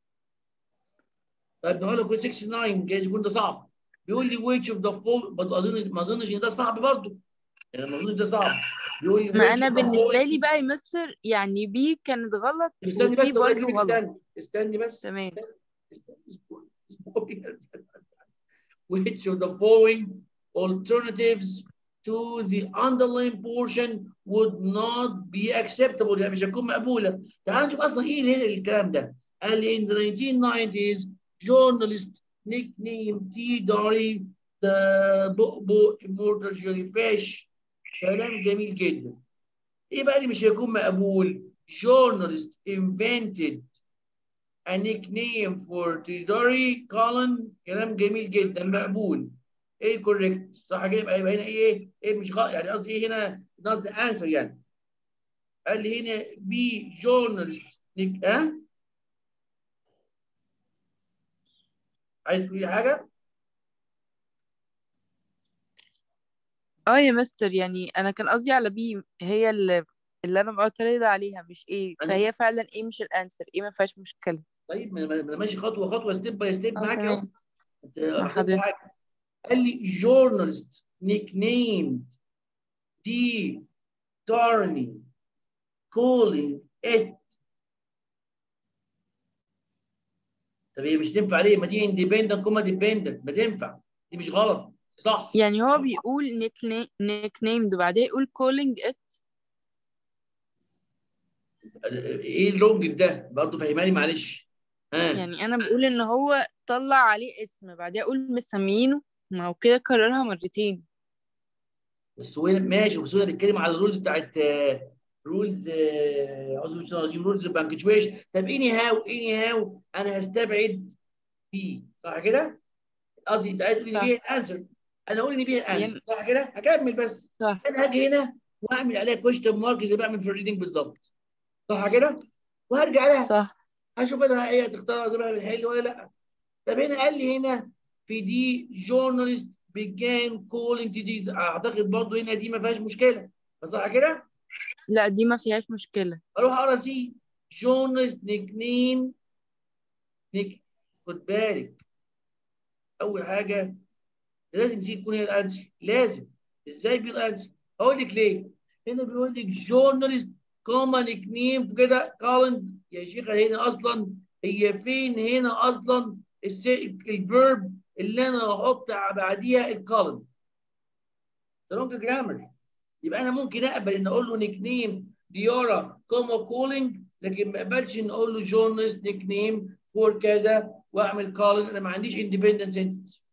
طيب نقول لك 69 جايز يكون ده صعب بيقول لي which of the following برضه اظن ما اظنش ان ده صعب برضه يعني ما اظنش ده صعب بيقول لي ما which انا of the بالنسبة following- لي بقى يا مستر يعني بي كانت غلط استني وسي بس أقول لك برضه ليه، غلط استني استني بس تمام. استني، استني، استني. which of the following alternatives to the underlying portion would not be acceptable يعني مش هتكون مقبوله تعال نشوف اصلا ايه اللي- الكلام ده قال لي in the 1990s journalist nicknamed T. Dory the بؤبؤ immortal jellyfish كلام جميل جدا ايه بقى اللي مش هيكون مقبول journalist invented a nickname for Tidori Colin كلام جميل جدا مقبول ايه كوريكت صح كده يبقى يبقى هنا ايه ايه مش غلط يعني قصدي ايه هنا not the answer يعني قال لي هنا بي journalist نيك ها عايز تقولي حاجه؟ اه يا مستر يعني انا كان قصدي على بي هي اللي اللي انا معترضة عليها مش ايه أنا- فهي فعلا ايه مش الانسر ايه ما فيهاش مشكلة طيب ما ما- ما انا ماشي خطوه خطوه ستيب باي ستيب اه معاك اهو تمام أنت مع أخدت حضرتك. معاك. قال لي journalist nicknamed دي تارني calling it طب هي مش تنفع ليه؟ ما دي اندبندنت كوما ديبندنت ما تنفع دي مش غلط صح يعني هو بيقول نيك نيك نيمد وبعدين يقول calling it ايه الرونج في ده؟ برضه فهماني معلش ها يعني انا بقول ان هو طلع عليه اسم بعدين اقول مسمينه ما هو كده كررها مرتين بس هو ماشي بس هو بيتكلم على الرولز بتاعت رولز اعوذ بالله العظيم رولز بانكتشويشن طب اني هاو اني هاو انا هستبعد بي صح كده؟ قصدي انت عايز تقول صح. ان بي الانسر انا اقول ان بي الانسر يم- صح كده؟ هكمل بس صح انا هاجي هنا واعمل عليها كويشن مارك زي ما بعمل في الريدنج بالظبط صح كده؟ وهرجع لها صح هشوف انا ايه هتختارها زي ما انا بنحل ولا لا طب هنا قال لي هنا في دي journalist began calling to دي اعتقد برضه هنا دي ما فيهاش مشكله صح كده؟ لا دي ما فيهاش مشكلة اروح اقرا سي journalist nickname نيك خد بالك اول حاجه لازم سي تكون هي الانسر لازم ازاي بي الانسر اقول لك ليه هنا بيقول لك journalist كوما نيك نيم كده كولن يا شيخه هنا اصلا هي فين هنا اصلا الس- الفيرب اللي انا هحط بعديها الكولن ده لونج جرامر يبقى انا ممكن اقبل ان اقول له نيك نيم ديارا كوما كولينج لكن ما اقبلش ان اقول له جورنالست نيك نيم فور كذا واعمل كولن انا ما عنديش اندبندنت سنتنس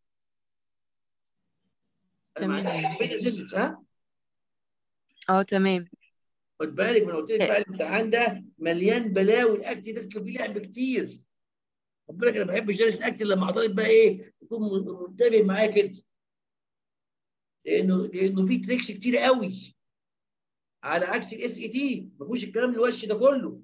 انا ما تمام. عنديش اندبندنت سنتنس ها اه تمام خد بالك ما انا قلت لك بقى الامتحان ده مليان بلاوي الاكت ده أصل فيه لعب كتير خد بالك انا ما بحبش درس الاكت لما اعترض بقى ايه يكون منتبه معايا كده لانه لانه في تريكس كتير قوي على عكس الاس اي تي ما فيهوش الكلام الوش ده كله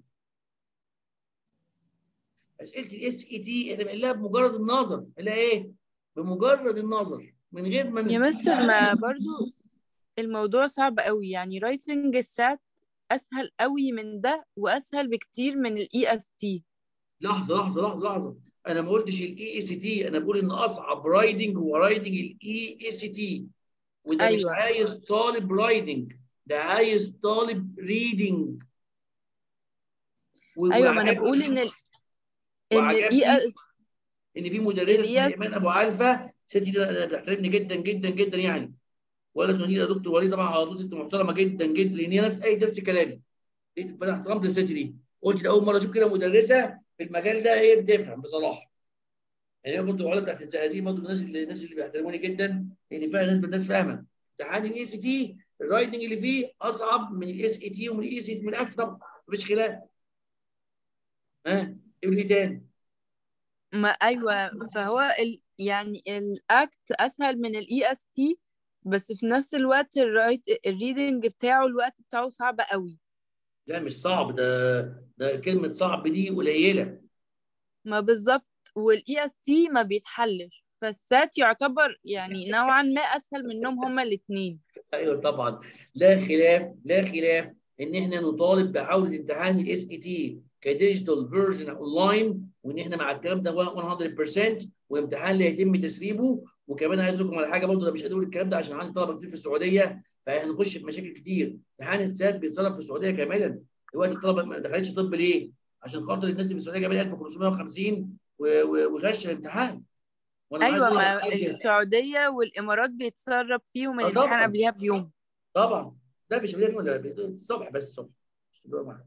اسئله الاس اي تي احنا بنقولها بمجرد النظر لا ايه بمجرد النظر من غير ما يا مستر ما برضو الموضوع صعب قوي يعني رايتنج السات اسهل قوي من ده واسهل بكتير من الاي اس تي لحظه لحظه لحظه لحظه انا ما قلتش الاي اس تي انا بقول ان اصعب رايدنج هو رايدنج الاي اس تي وده مش أيوة. عايز طالب رايدنج ده عايز طالب ريدنج ايوه ما انا بقول ان ال... ان وعجبني الاي اس ان في مدرسه اسمها الإياس- ايمان ابو علفه الست دي أنا بتحترمني جدا جدا جدا يعني ولا تقولي يا دكتور وليد طبعا على طول ست محترمه جدا جدا لان هي نفس اي درس كلامي لقيت- فانا احترمت الست دي قلت ده اول مره اشوف كده مدرسه في المجال ده ايه بتفهم بصراحه يعني هي برضه العلا بتاعت الزقازيق برضه الناس اللي الناس اللي بيحترموني جدا لان فعلا ناس الناس فاهمه امتحان الاي سي تي الرايتنج اللي فيه اصعب من الاس اي تي ومن الاي سي من الاكت طبعا مفيش خلاف ها يقول ايه تاني؟ ما ايوه فهو ال... يعني الاكت اسهل من الاي اس تي بس في نفس الوقت الرايت الريدنج بتاعه الوقت بتاعه صعب قوي لا مش صعب ده ده كلمه صعب دي قليله ما بالظبط والاي اس تي ما بيتحلش فالسات يعتبر يعني نوعا ما اسهل منهم هما الاثنين ايوه طبعا لا خلاف لا خلاف ان احنا نطالب بعوده امتحان الاس اي تي كديجيتال فيرجن اونلاين وان احنا مع الكلام ده 100% وامتحان اللي هيتم تسريبه وكمان عايز اقول لكم على حاجه برضه انا مش قادر اقول الكلام ده عشان عندي طلبه كتير في السعوديه فهنخش في مشاكل كتير امتحان السات بيتصرف في السعوديه كاملا دلوقتي الطلبه ما دخلتش طب ليه؟ عشان خاطر الناس اللي في السعوديه جابت 1550 و- و- وغش الامتحان وانا معايا ايوه طلبة ما كتير كده. السعوديه والامارات بيتسرب فيهم آه الامتحان طبعاً. قبلها بيوم طبعا ده مش بدايه ولا الصبح بس الصبح مش تبقى معاك.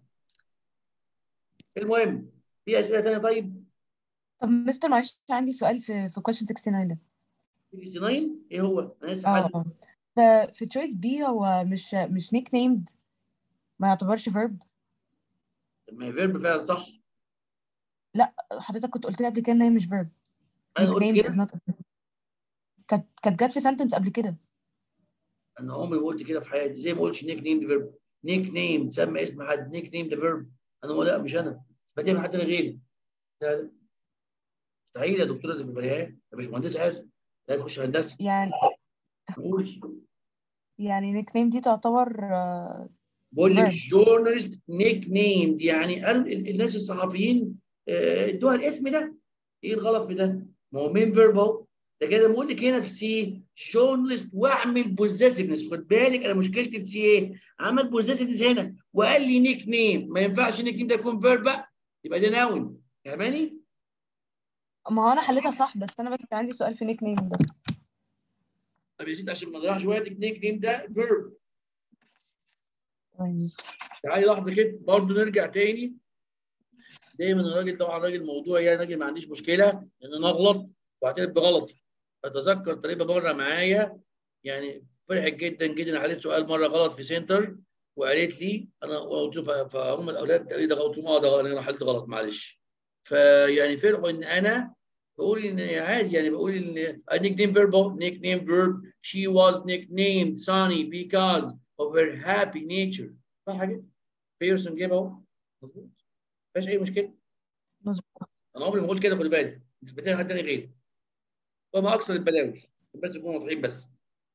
المهم في اسئله ثانيه طيب طب مستر معلش عندي سؤال في في question 69 ده 69 ايه هو؟ انا لسه حل اه ف- في choice B هو مش مش nick named ما يعتبرش verb ما هي فيرب فعلا صح حضرتك كنت قلت لي قبل كده ان هي مش verb انا nick قلت named كده is not a verb. كانت كانت جت في sentence قبل كده انا عمري ما قلت كده في حياتي زي ما قلتش نيك نيم ده فيرب نيك نيم تسمى اسم حد نيك نيم ده فيرب انا ما لا مش انا اثبتها من حد تاني غيري لا لا مستحيل يا دكتوره دي فريهان يا باشمهندس حازم لا تخش هندسه يعني قول يعني nick name دي تعتبر آه، بقول لك verb. جورنالست نيك نيم يعني قال ال- الناس الصحفيين آه، ادوها الاسم ده ايه الغلط في ده؟ ما هو مين فيرب اهو ده كده بقول لك هنا في سي جورنالست واعمل بوزيسفنس خد بالك انا مشكلتي في سي ايه؟ عمل بوزيسفنس هنا وقال لي نيك نيم ما ينفعش نيك نيم ده يكون فيرب بقى يبقى ده ناون فاهماني؟ ما هو انا حليتها صح بس انا بس كان عندي سؤال في نيك نيم ده طب يا سيدي عشان ما نضيعش وقتك نيك نيم ده فيرب تمام يا مستر تعالي لحظه كده برضه نرجع تاني دايما الراجل طبعا راجل موضوعي يعني راجل ما عنديش مشكله ان انا اغلط واعترف بغلطي اتذكر طريقه بره معايا يعني فرحت جدا جدا انا حليت سؤال مره غلط في سنتر وقالت لي انا قلت له ف- فهم الاولاد قالوا لي ده غلط قلت لهم اه ده غلط انا حليت غلط معلش فيعني فرحوا ان انا بقول ان عادي يعني بقول ان a nickname verb nickname verb she was nicknamed Sunny because of her happy nature صح كده؟ بيرسون جاب اهو مظبوط مفيهاش اي مشكله مظبوط انا عمري ما قلت كده خد بالك مش بتاعي حد تاني غيري وما اكثر البلاوي بس يكونوا واضحين بس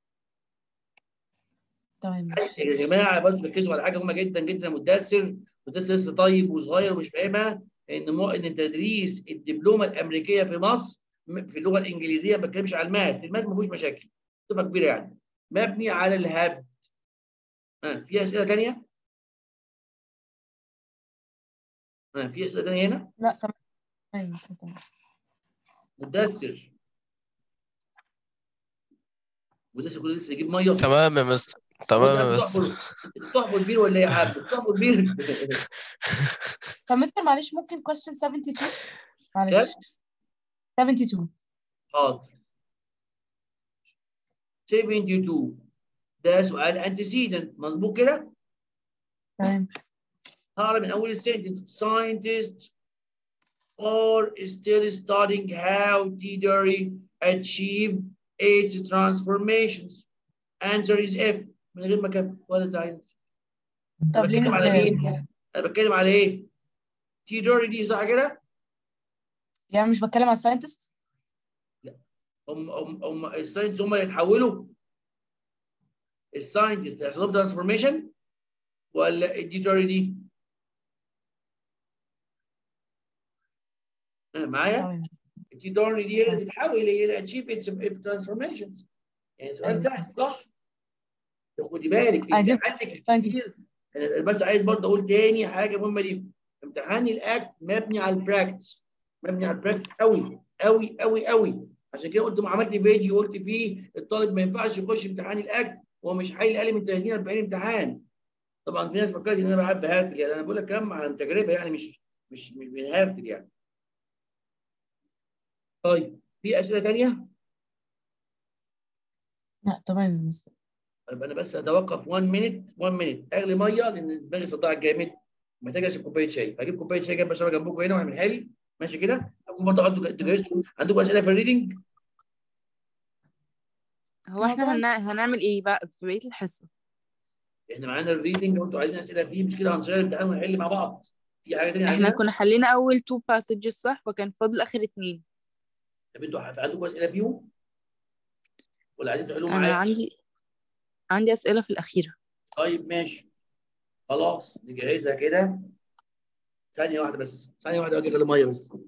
تمام يا جماعه بس ركزوا على حاجه مهمه جدا جدا مدثر مدثر لسه طيب وصغير ومش فاهمها ان مو ان تدريس الدبلومه الامريكيه في مصر م- في اللغه الانجليزيه ما بتكلمش على الماث الماث ما فيهوش مشاكل صفه كبيره يعني مبني على الهبد ها في اسئله ثانيه؟ ها في اسئله ثانيه هنا؟ لا تمام تمام يا مستر تمام مدثر مدثر كله لسه يجيب ميه تمام يا مستر تمام يا مستر بتحفر بير ولا ايه يا حاج؟ بتحفر بير طب مستر معلش ممكن question 72 معلش 72 حاضر 72 ده سؤال antecedent مظبوط كده؟ تمام هقرا من اول السنتنس scientists are still studying how theory achieve its transformations answer is F من غير ما كمل ولا تعين طب ليه بتكلم مش على داري؟ مين؟ انا بتكلم على ايه؟ theory دي صح كده؟ يعني مش بتكلم على الساينتست هم هم هم الساينس هم اللي يتحولوا الساينتست يحصل لهم ترانسفورميشن ولا الديتوري دي؟ آه، معايا؟ تمام الديتوري دي هي اللي تتحول هي اللي اتشيف اتس ترانسفورميشنز يعني سؤال أيوة. سهل صح؟ خدي بالك I give- امتحانك thank you. كتير أنا بس عايز برضه اقول تاني حاجه مهمه ليكم امتحان الاكت مبني على البراكتس مبني على البراكتس قوي قوي قوي قوي عشان كده قلت ما عملت فيديو قلت فيه الطالب ما ينفعش يخش امتحان الاكت وهو مش حل اقل من 30 40 امتحان طبعا في ناس فكرت ان انا بحب بهرتل يعني انا بقول لك كلام عن تجربه يعني مش مش مش بنهرتل يعني طيب في اسئله ثانيه؟ لا تمام يا مستر طيب انا بس اتوقف 1 مينيت 1 مينيت اغلي ميه لان دماغي صدعت جامد محتاج اشرب كوبايه شاي هجيب كوبايه شاي جنب اشربها جنبكم هنا واعمل حالي ماشي كده اكون برضه انتوا جهزتوا عندكم اسئله في الريدنج هو احنا هنع... هنعمل ايه بقى في بقية الحصة احنا معانا الريدنج وانتوا عايزين اسئله فيه مش كده هنصير الامتحان ونحل مع بعض في حاجه ثانيه احنا عايزينها كنا حلينا اول تو passages صح وكان فاضل اخر اتنين طب انتوا عندكم اسئله فيهم ولا عايزين تحلوا انا معايا عندي عندي اسئلة في الاخيرة طيب ماشي خلاص نجهزها كده ثانيه واحده بس ثانيه واحده اجي اغلي ميه بس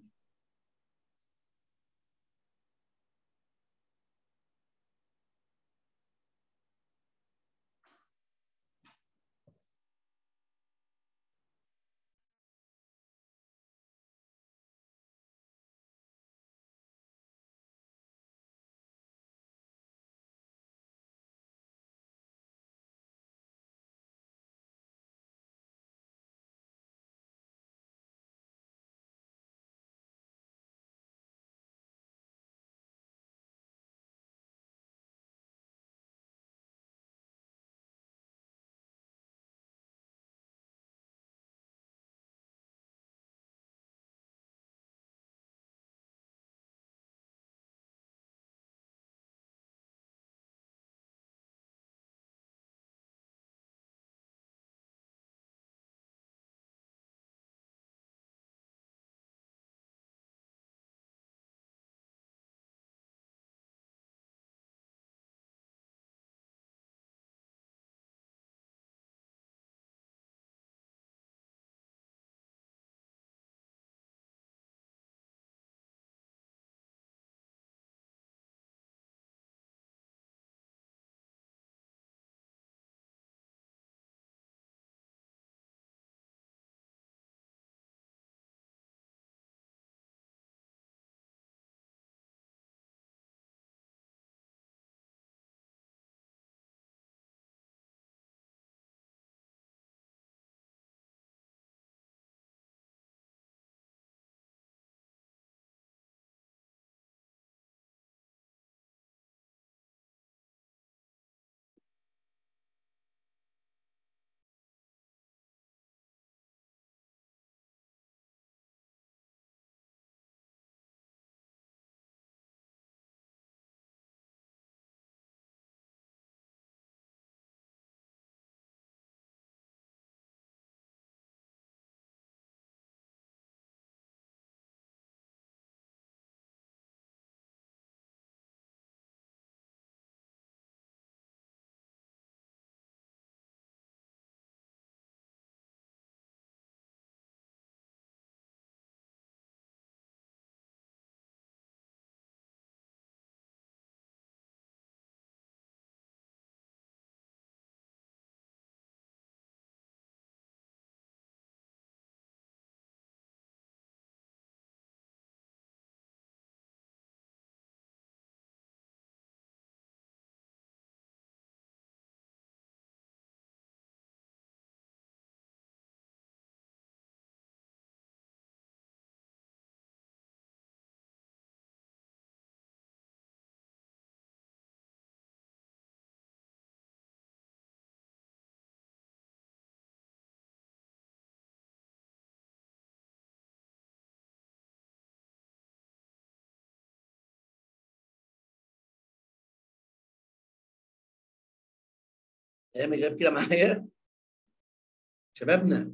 يا شباب كده معايا شبابنا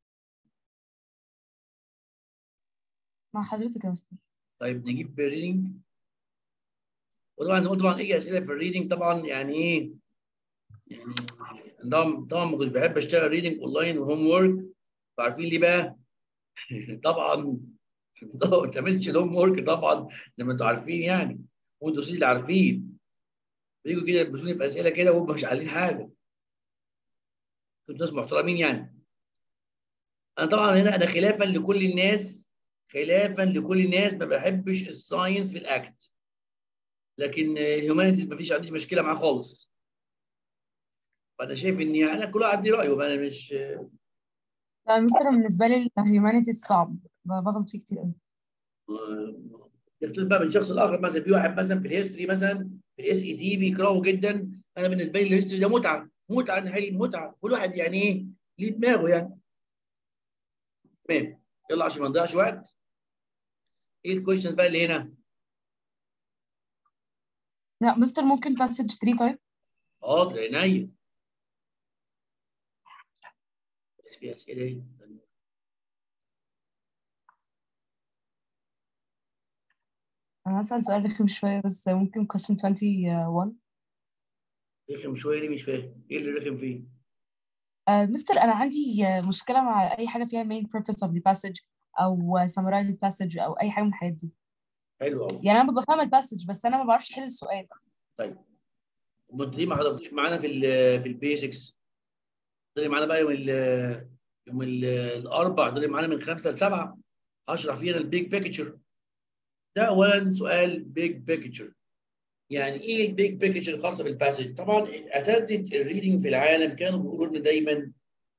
مع حضرتك يا مستر طيب نجيب الريدنج وطبعا زي ما قلت طبعا اي اسئله في الريدنج طبعا يعني ايه يعني طبعا طبعا ما كنتش بحب اشتغل ريدنج اونلاين وهوم ورك عارفين ليه بقى؟ طبعا طبعا ما بتعملش الهوم ورك طبعا زي ما انتم عارفين يعني وانتوا اللي عارفين بيجوا كده يلبسوني في اسئله كده وهم مش عارفين حاجه كنتوا ناس محترمين يعني انا طبعا هنا انا خلافا لكل الناس خلافا لكل الناس ما بحبش الساينس في الاكت لكن الهيومانيتيز ما فيش عنديش مشكله معاه خالص فانا شايف ان يعني كل واحد ليه رايه انا مش لا مستر بالنسبة لي الهيومانيتيز صعب بغلط فيه كتير قوي يختلف بقى من شخص لاخر مثلا في واحد مثلا في الهيستوري مثلا في الاس اي تي بيكرهه جدا انا بالنسبه لي الهيستوري ده متعه متعه نحل متعه كل واحد يعني ايه ليه دماغه يعني تمام يلا عشان ما نضيعش وقت ايه الكويشنز بقى اللي هنا؟ لا مستر ممكن باسج 3 طيب حاضر عينيا بس في اسئله ايه؟ أنا هسأل سؤال رخم شوية بس ممكن question 21 رخم شويه ليه مش فاهم ايه اللي رخم فيه؟ آه، مستر أنا عندي آه، مشكلة مع أي حاجة فيها main purpose of the passage أو آه، summarize the passage أو أي حاجة من الحاجات دي حلو قوي يعني أنا ببقى فاهمة الباسج بس أنا ما بعرفش أحل السؤال طيب وانت ليه ما حضرتوش معانا في ال في البيسكس؟ ضري معانا بقى يوم ال يوم ال الاربع ضري معانا من خمسه لسبعه هشرح فيها البيج بيكتشر ده اولا سؤال بيج بيكتشر يعني ايه البيج بيكتشر الخاصه بالباسج؟ طبعا اساتذه الريدنج في العالم كانوا بيقولوا لنا دايما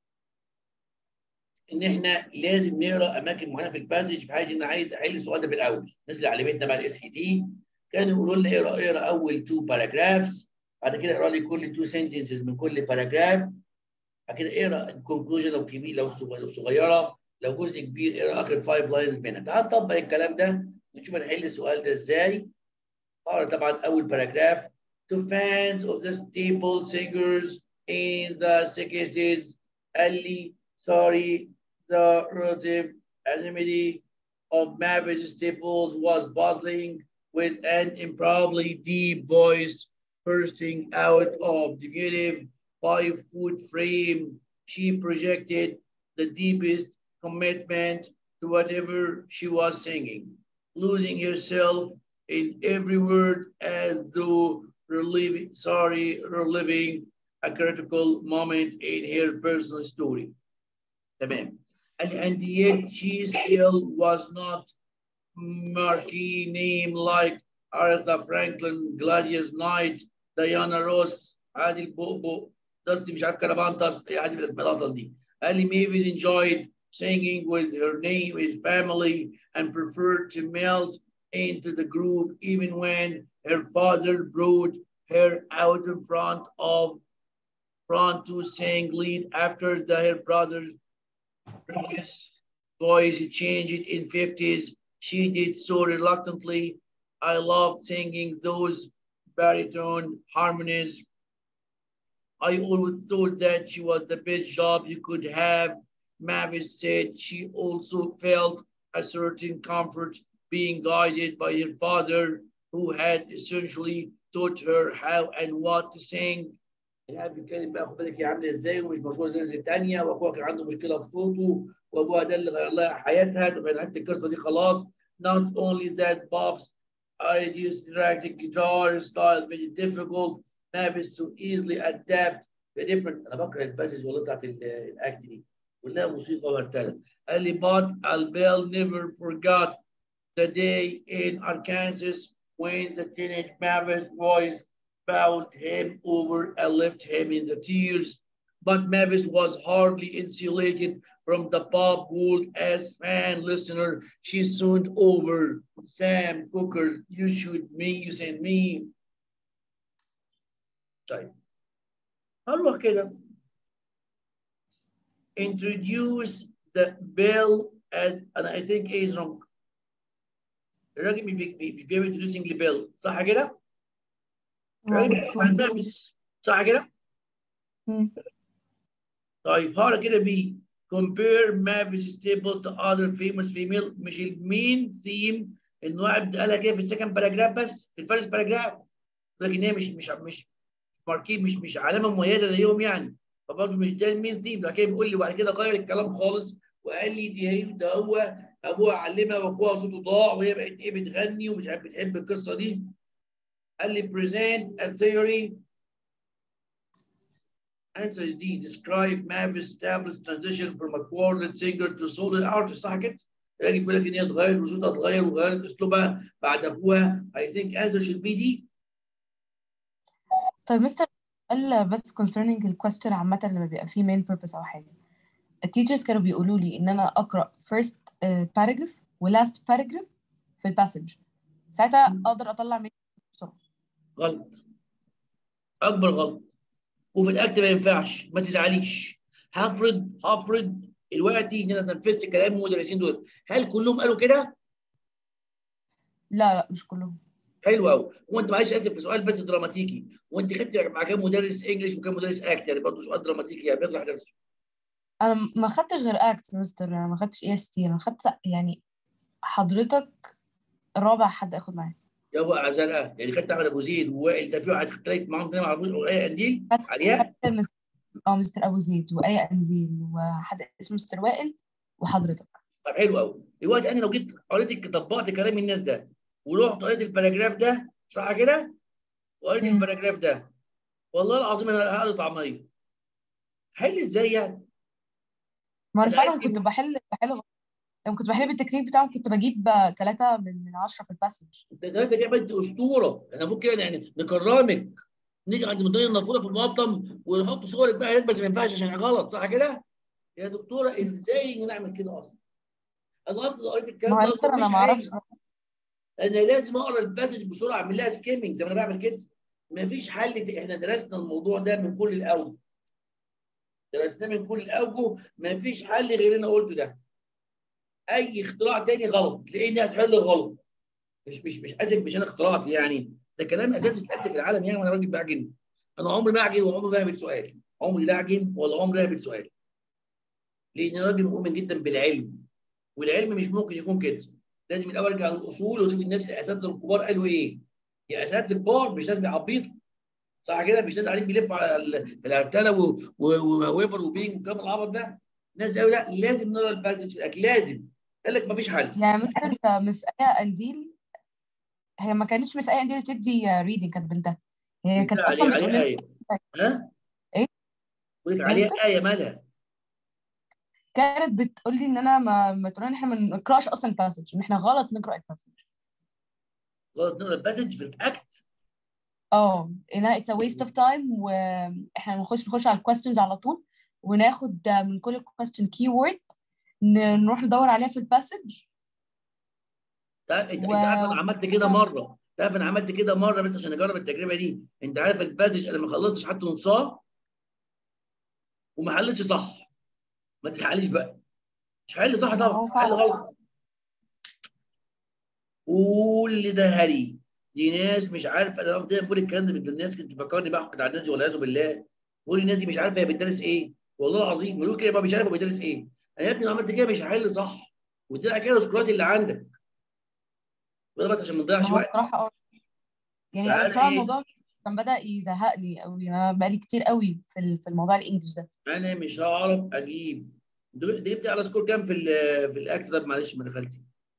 ان احنا لازم نقرا اماكن معينه في الباسج في حاجه ان عايز احل السؤال ده في الاول الناس اللي علمتنا بقى الاس اي تي كانوا يقولوا لنا اقرا اقرا اول تو باراجرافز بعد كده اقرا لي كل تو سنتنسز من كل باراجراف بعد كده اقرا الكونكلوجن لو كبير لو صغ- لو صغيره لو جزء كبير اقرا اخر فايف لاينز منها تعال نطبق الكلام ده ونشوف هنحل السؤال ده ازاي اقرا طبعا اول باراجراف to fans of the staple singers in the 60s Ali sorry the relative anonymity of Mavis Staples was bustling with an improbably deep voice bursting out of the diminutive five-foot frame. She projected the deepest commitment to whatever she was singing, losing herself in every word as though reliving, sorry, reliving a critical moment in her personal story. Tamam. And, and yet she still was not marquee name like Aretha Franklin, Gladys Knight, Diana Ross, Adil Bobo, Dusty مش عارف كربانتاس اي حد من الاسماء الأطول دي. قال لي Mavis enjoyed singing with her name, with family, and preferred to melt into the group even when her father brought her out in front of front to sing lead after the, her brother's previous voice changed in 50s. She did so reluctantly. I loved singing those baritone harmonies. I always thought that she was the best job you could have. Mavis said she also felt a certain comfort being guided by her father, who had essentially taught her how and what to sing. الاب بيتكلم بقى خد بالك هي عامله ازاي ومش مشهوره زي الثانيه واخوها كان عنده مشكله في صوته وابوها ده اللي غير لها حياتها تبقى عرفت القصه دي خلاص not only that Bob's idiosyncratic guitar style made it difficult Mavis to easily adapt the different انا بكره الباسز والله بتاعت ال- الاكت دي كلها موسيقى مرتبه قال لي but Albel never forgot the day in Arkansas when the teenage Mavis voice bowed him over and left him in the tears. But Mavis was hardly insulated from the pop world as fan listener. She soon over Sam Cooker. You should me, you send me. طيب هروح كده introduce the bell as and I think A is wrong. الراجل مش بي- مش بيعمل introducing the bell صح كده؟ الراجل بيتكلم عن مافيس صح كده؟ مم. طيب هقرا كده بي compare Mavis stable to other famous female مش المين ثيم ان واحد قالها كده في السكند باراجراف بس في الفيرست باراجراف لكن هي مش مش مش ماركين مش مش علامه مميزه زيهم يعني فبرضه مش ده المين ثيم بعد كده بيقول لي وبعد كده غير الكلام خالص وقال لي دي هي ده هو ابوها علمها واخوها صوته ضاع وهي بقت ايه بتغني ومش عارف بتحب القصه دي قال لي present a theory answer is D describe Mavis Stable's transition from a quartet singer to solo artist صح كده؟ يعني بيقول لك ان هي اتغير وصوتها اتغير وغيرت اسلوبها بعد ابوها I think answer should be D طيب مستر قال بس concerning الكويستشن عامة لما بيبقى فيه main purpose أو حاجة التيتشرز كانوا بيقولوا لي إن أنا أقرأ first uh, paragraph و last paragraph في الباسج ساعتها أقدر أطلع main بسرعة غلط اكبر غلط وفي الاكت ما ينفعش ما تزعليش هفرض هفرض دلوقتي ان انا نفذت كلام المدرسين دول هل كلهم قالوا كده؟ لا لا مش كلهم حلو قوي وانت معلش اسف في سؤال بس دراماتيكي وانت خدت مع كام مدرس انجلش وكام مدرس اكت يعني برضه سؤال دراماتيكي يعني بيطرح نفسه أنا ما خدتش غير أكت مستر أنا ما خدتش إي إس تي أنا خدت يعني حضرتك رابع حد آخد معاه يا ابو زرقاء يعني خدت احمد ابو زيد ووائل ده في واحد خدت معاهم تاني ما اعرفوش ايه قنديل خدت علياء خدت مستر اه مستر أبو زيد وآية أنزيل وحد اسمه مستر وائل وحضرتك طب حلو قوي دلوقتي انا لو جيت قريت طبقت كلام الناس ده ورحت قريت الباراجراف ده صح كده؟ وقريت مم. الباراجراف ده والله العظيم انا هقلط طعميه حل ازاي يعني؟ ما أنا أنا عايز فعلا كنت كده. بحل بحل غلط. لما كنت بحل بالتكنيك بتاعهم كنت بجيب ثلاثة من من عشرة في الباسج انت دلوقتي جايب انت اسطوره احنا المفروض كده يعني نكرمك نيجي عند مدير النافوره في المقطم ونحط صورك بقى هناك بس ما ينفعش عشان غلط صح كده؟ يا دكتوره ازاي نعمل كده اصلا؟ انا اصلا قريت الكلام ما هو ده يا مستر اصلا أنا مش ما أعرفش حاجه انا لازم اقرا الباسج بسرعه اعمل لها سكيمنج زي ما انا بعمل كده مفيش حل احنا درسنا الموضوع ده من كل الاوجه درسناه من كل الاوجه مفيش حل غير اللي انا قلته ده اي اختراع تاني غلط لان هتحل غلط مش مش مش اسف مش انا اخترعت يعني ده كلام اساسي اتقال في العالم يعني وانا راجل بعجن انا عمري ما اعجن وعمري ما اعمل سؤال عمري لا اعجن ولا عمري اعمل سؤال لان انا راجل مؤمن جدا بالعلم والعلم مش ممكن يكون كده لازم الاول ارجع للاصول واشوف الناس الاساتذه الكبار قالوا ايه يا اساتذه كبار مش ناس بيعبيطوا صح كده مش ناس قاعدين بيلفوا على ال- في الهرتله وويفر وبينج والكلام العبط ده ناس قالوا لا لازم نقرا الباسج في الاكل لازم قال لك مفيش حل يعني مستر مس آية أنديل هي ما كانتش مس آية أنديل بتدي ريدنج كانت بنتها هي كانت عليه أصلا بتقول عليه لي آية ها؟ إيه؟ بقول لك إيه عليها مستر؟ آية مالها كانت بتقول لي إن أنا ما ما تقول إن إحنا ما نقرأش أصلا الباسج إن إحنا غلط نقرأ الباسج غلط نقرا الباسج في الأكت اه إنها it's a waste of time وإحنا نخش نخش على الكويستشنز على طول وناخد من كل question keyword ن- نروح ندور عليها في الباسج تعرف انت و- انت عارف انا عملت كده مره تعرف انا عملت كده مره بس عشان اجرب التجربه دي انت عارف الباسج انا ما خلصتش حتى نصها وما حلتش صح ما تزعليش بقى مش حل صح ما هو طبعا فعلا. حل غلط كل ده هري دي ناس مش عارفه انا قلت بقول الكلام ده الناس كنت فكرني بحقد على الناس دي والعياذ بالله بقول الناس دي مش عارفه هي بتدرس ايه والله العظيم بيقول كده بقى مش عارف هو بيدرس ايه انا يا ابني لو عملت كده مش هحل صح وطلع كده السكورات اللي عندك وده بس عشان ما ما نضيعش هو وقت بصراحة اه يعني أنا تعالى بصراحة إيه؟ الموضوع كان بدأ يزهقني قوي أنا بقالي كتير قوي في ال- في الموضوع الإنجليش ده انا مش هعرف اجيب انت جبت على سكور كام في ال في الاكت ده معلش ما دخلتي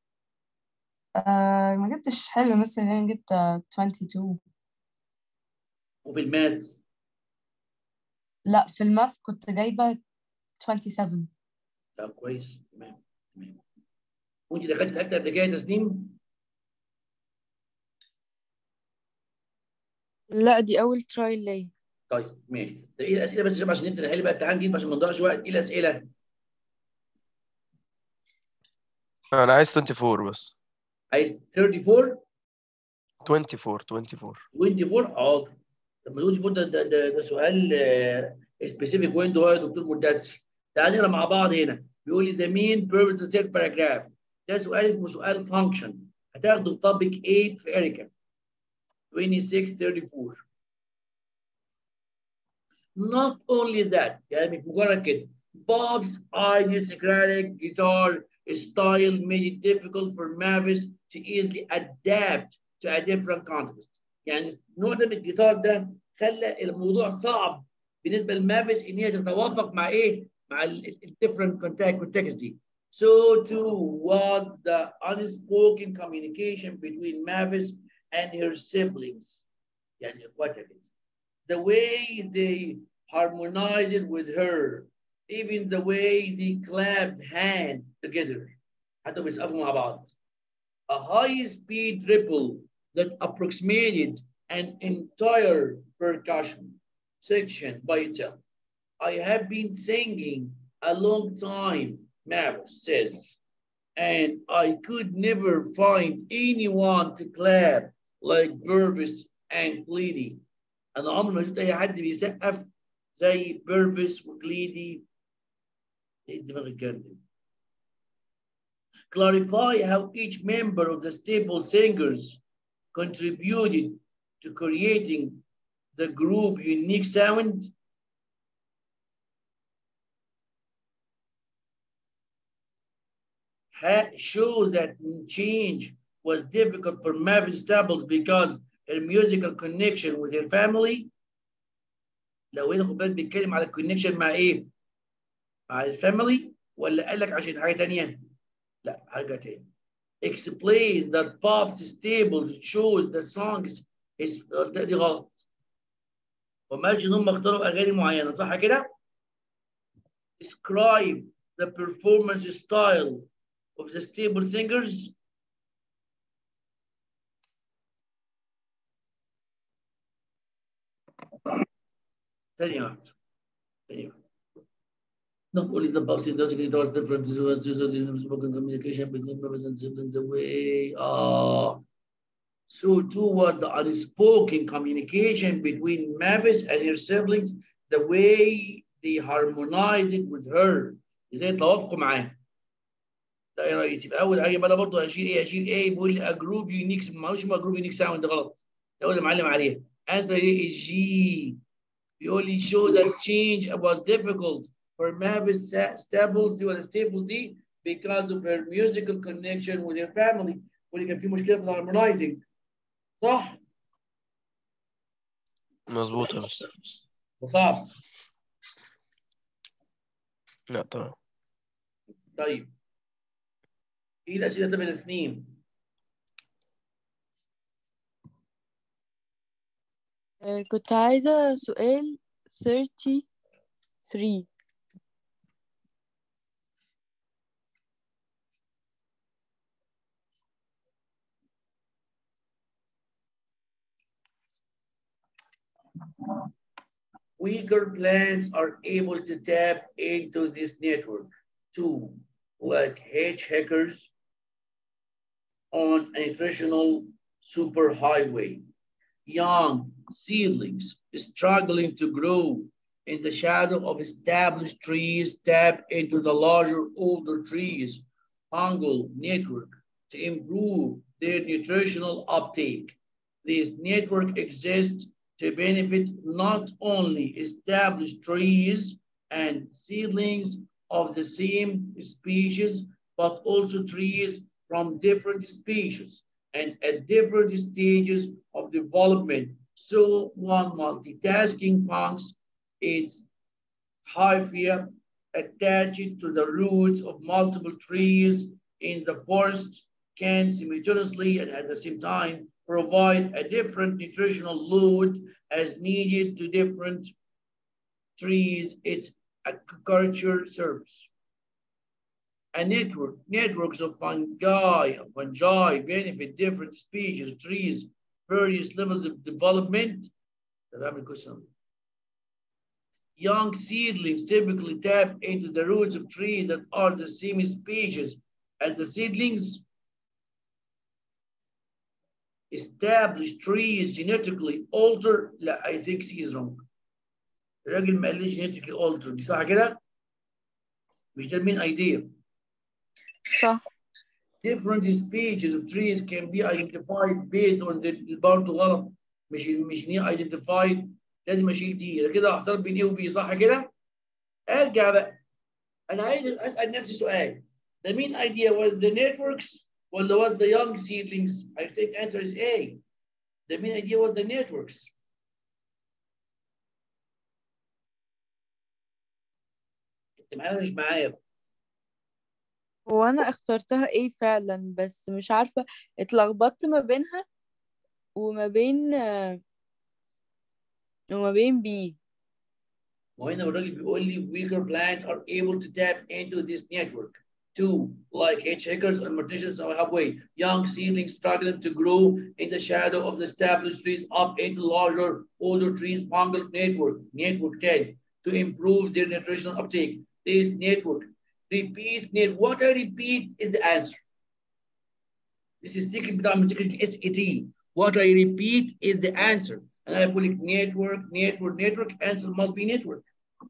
آه ما جبتش حلو مثلا يعني جبت آه، 22 وفي الماث لا في الماث كنت جايبة 27 طب كويس تمام تمام وانت دخلت الاكت قبل كده يا تسنيم لا دي أول ترايل ليا طيب ماشي ده ايه الاسئله بس عشان عشان انت نحل بقى امتحان جديد عشان ما نضيعش وقت ايه الاسئله انا عايز 24 بس عايز 34 24 24 24 حاضر طب ما 24 ده ده ده, ده سؤال سبيسيفيك ويندو يا دكتور مدثر تعال نقرا مع بعض هنا بيقول لي the main purpose of third paragraph ده سؤال اسمه سؤال function هتاخده في topic 8 في اريكا 26 34 not only that يعني مش مجرد كده Bob's idiosyncratic guitar style made it difficult for Mavis to easily adapt to a different context يعني النوع ده من الجيتار ده خلى الموضوع صعب بالنسبه لمافيس ان هي تتوافق مع ايه؟ مع الديفرنت context دي. So too was the unspoken communication between Mavis and her siblings. يعني اخواتها كده. The way they harmonized with her, even the way they clapped hand together. حتى بيسقفوا مع بعض. A high speed ripple that approximated an entire percussion section by itself. I have been singing a long time, Mavis says, and I could never find anyone to clap like Burvis and Gleedy. أنا عمري ما شفت أي حد بيسقف زي بيرفيس وجليدي. إيه الدماغ الجامد Clarify how each member of the staple singers contributed to creating the group unique sound shows that change was difficult for Mavis Staples because her musical connection with her family لو هنا خد بالك بيتكلم على الكونكشن مع ايه؟ مع الفاميلي ولا قال لك عشان حاجه ثانيه؟ لا حاجه ثانيه. Explain that Pop's Stables chose the songs is دي غلط. وما قالش ان هم اختاروا اغاني معينه صح كده؟ Describe the performance style of the stable singers. ثانية واحدة. ثانية واحدة. Not only the Pop's industry, it was different. It was just in spoken communication between members and siblings. The way, ah. So too was the unspoken communication between Mavis and her siblings, the way they harmonized with her. ازاي توافقوا معاها. ده يا ريس يبقى اول حاجه بقى برضه هشيل ايه؟ هشيل ايه؟ بيقول لي جروب يونيك مالوش جروب يونيك ساوند ده غلط. ده هو اللي معلم عليها. انسر ايه؟ الجي. بيقول لي show that change was difficult for Mavis Staples دي ولا Staples دي because of her musical connection with her family. واللي كان في مشكله في الهارمونايزنج. صح؟ مظبوط يا مستر ده صعب. لا تمام طيب. ايه الاسئله ده من سنين؟ آه، كنت عايزة سؤال 33 Weaker plants are able to tap into this network too, like hedge hackers on a nutritional superhighway. Young seedlings struggling to grow in the shadow of established trees tap into the larger, older trees fungal network to improve their nutritional uptake. This network exists to benefit not only established trees and seedlings of the same species, but also trees from different species and at different stages of development. So one multitasking funks its hyphae attached to the roots of multiple trees in the forest can simultaneously and at the same time provide a different nutritional load as needed to different trees. It's a culture service. A network, networks of fungi, fungi benefit different species of trees, various levels of development. Young seedlings typically tap into the roots of trees that are the same species as the seedlings established trees genetically alter لا I think he is wrong الراجل ما قاليش genetically alter دي صح كده؟ مش ده المين idea صح different species of trees can be identified based on the برضه غلط مش مش ني identified لازم اشيل تي كده هختار بين ايه وبي صح كده ارجع بقى انا عايز اسال نفسي سؤال the main idea was the networks ولا was the young seedlings I think answer is A the main idea was the networks انت معايا ولا مش معايا بقى هو انا اخترتها ايه فعلا بس مش عارفة اتلخبطت ما بينها وما بين آه، وما بين بي وهنا الراجل بيقول لي weaker plants are able to tap into this network. Two, like hitchhikers and morticians on halfway, young seedlings struggling to grow in the shadow of the established trees up into larger, older trees fungal network, network 10, to improve their nutritional uptake. This network repeats net. What I repeat is the answer. This is secret بتاع من secret SAT. What I repeat is the answer. And I put it network, network, network. Answer must be network.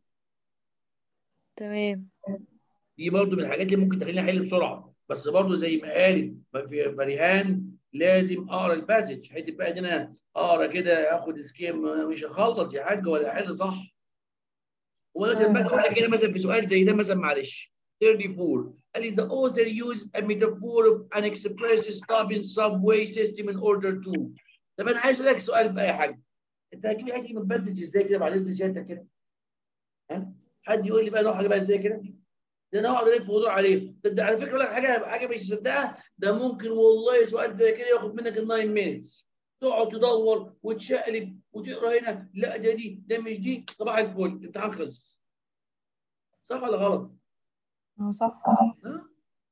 تمام دي برضو من الحاجات اللي ممكن تخليني احل بسرعه بس برضو زي ما قالت في فريهان لازم اقرا الباسج حته بقى ان انا اقرا كده اخد سكيم مش هخلص يا حاج ولا احل صح وانا كان بقى سؤال كده مثلا في سؤال زي ده مثلا معلش 34 قال لي the author used a metaphor of an express stopping subway system in order to طب انا عايز اسالك سؤال بقى يا حاج انت هتجيب حاجه من الباسج ازاي كده بعد اذن سيادتك كده ها حد يقول لي بقى نوع حاجه بقى ازاي كده ده انا اقعد الف موضوع عليه ده, ده على فكره اقول لك حاجه حاجه مش تصدقها ده ممكن والله سؤال زي كده ياخد منك ال 9 مينتس تقعد تدور وتشقلب وتقرا هنا لا ده دي ده مش دي صباح الفل الامتحان خلص صح ولا غلط؟ اه صح ها؟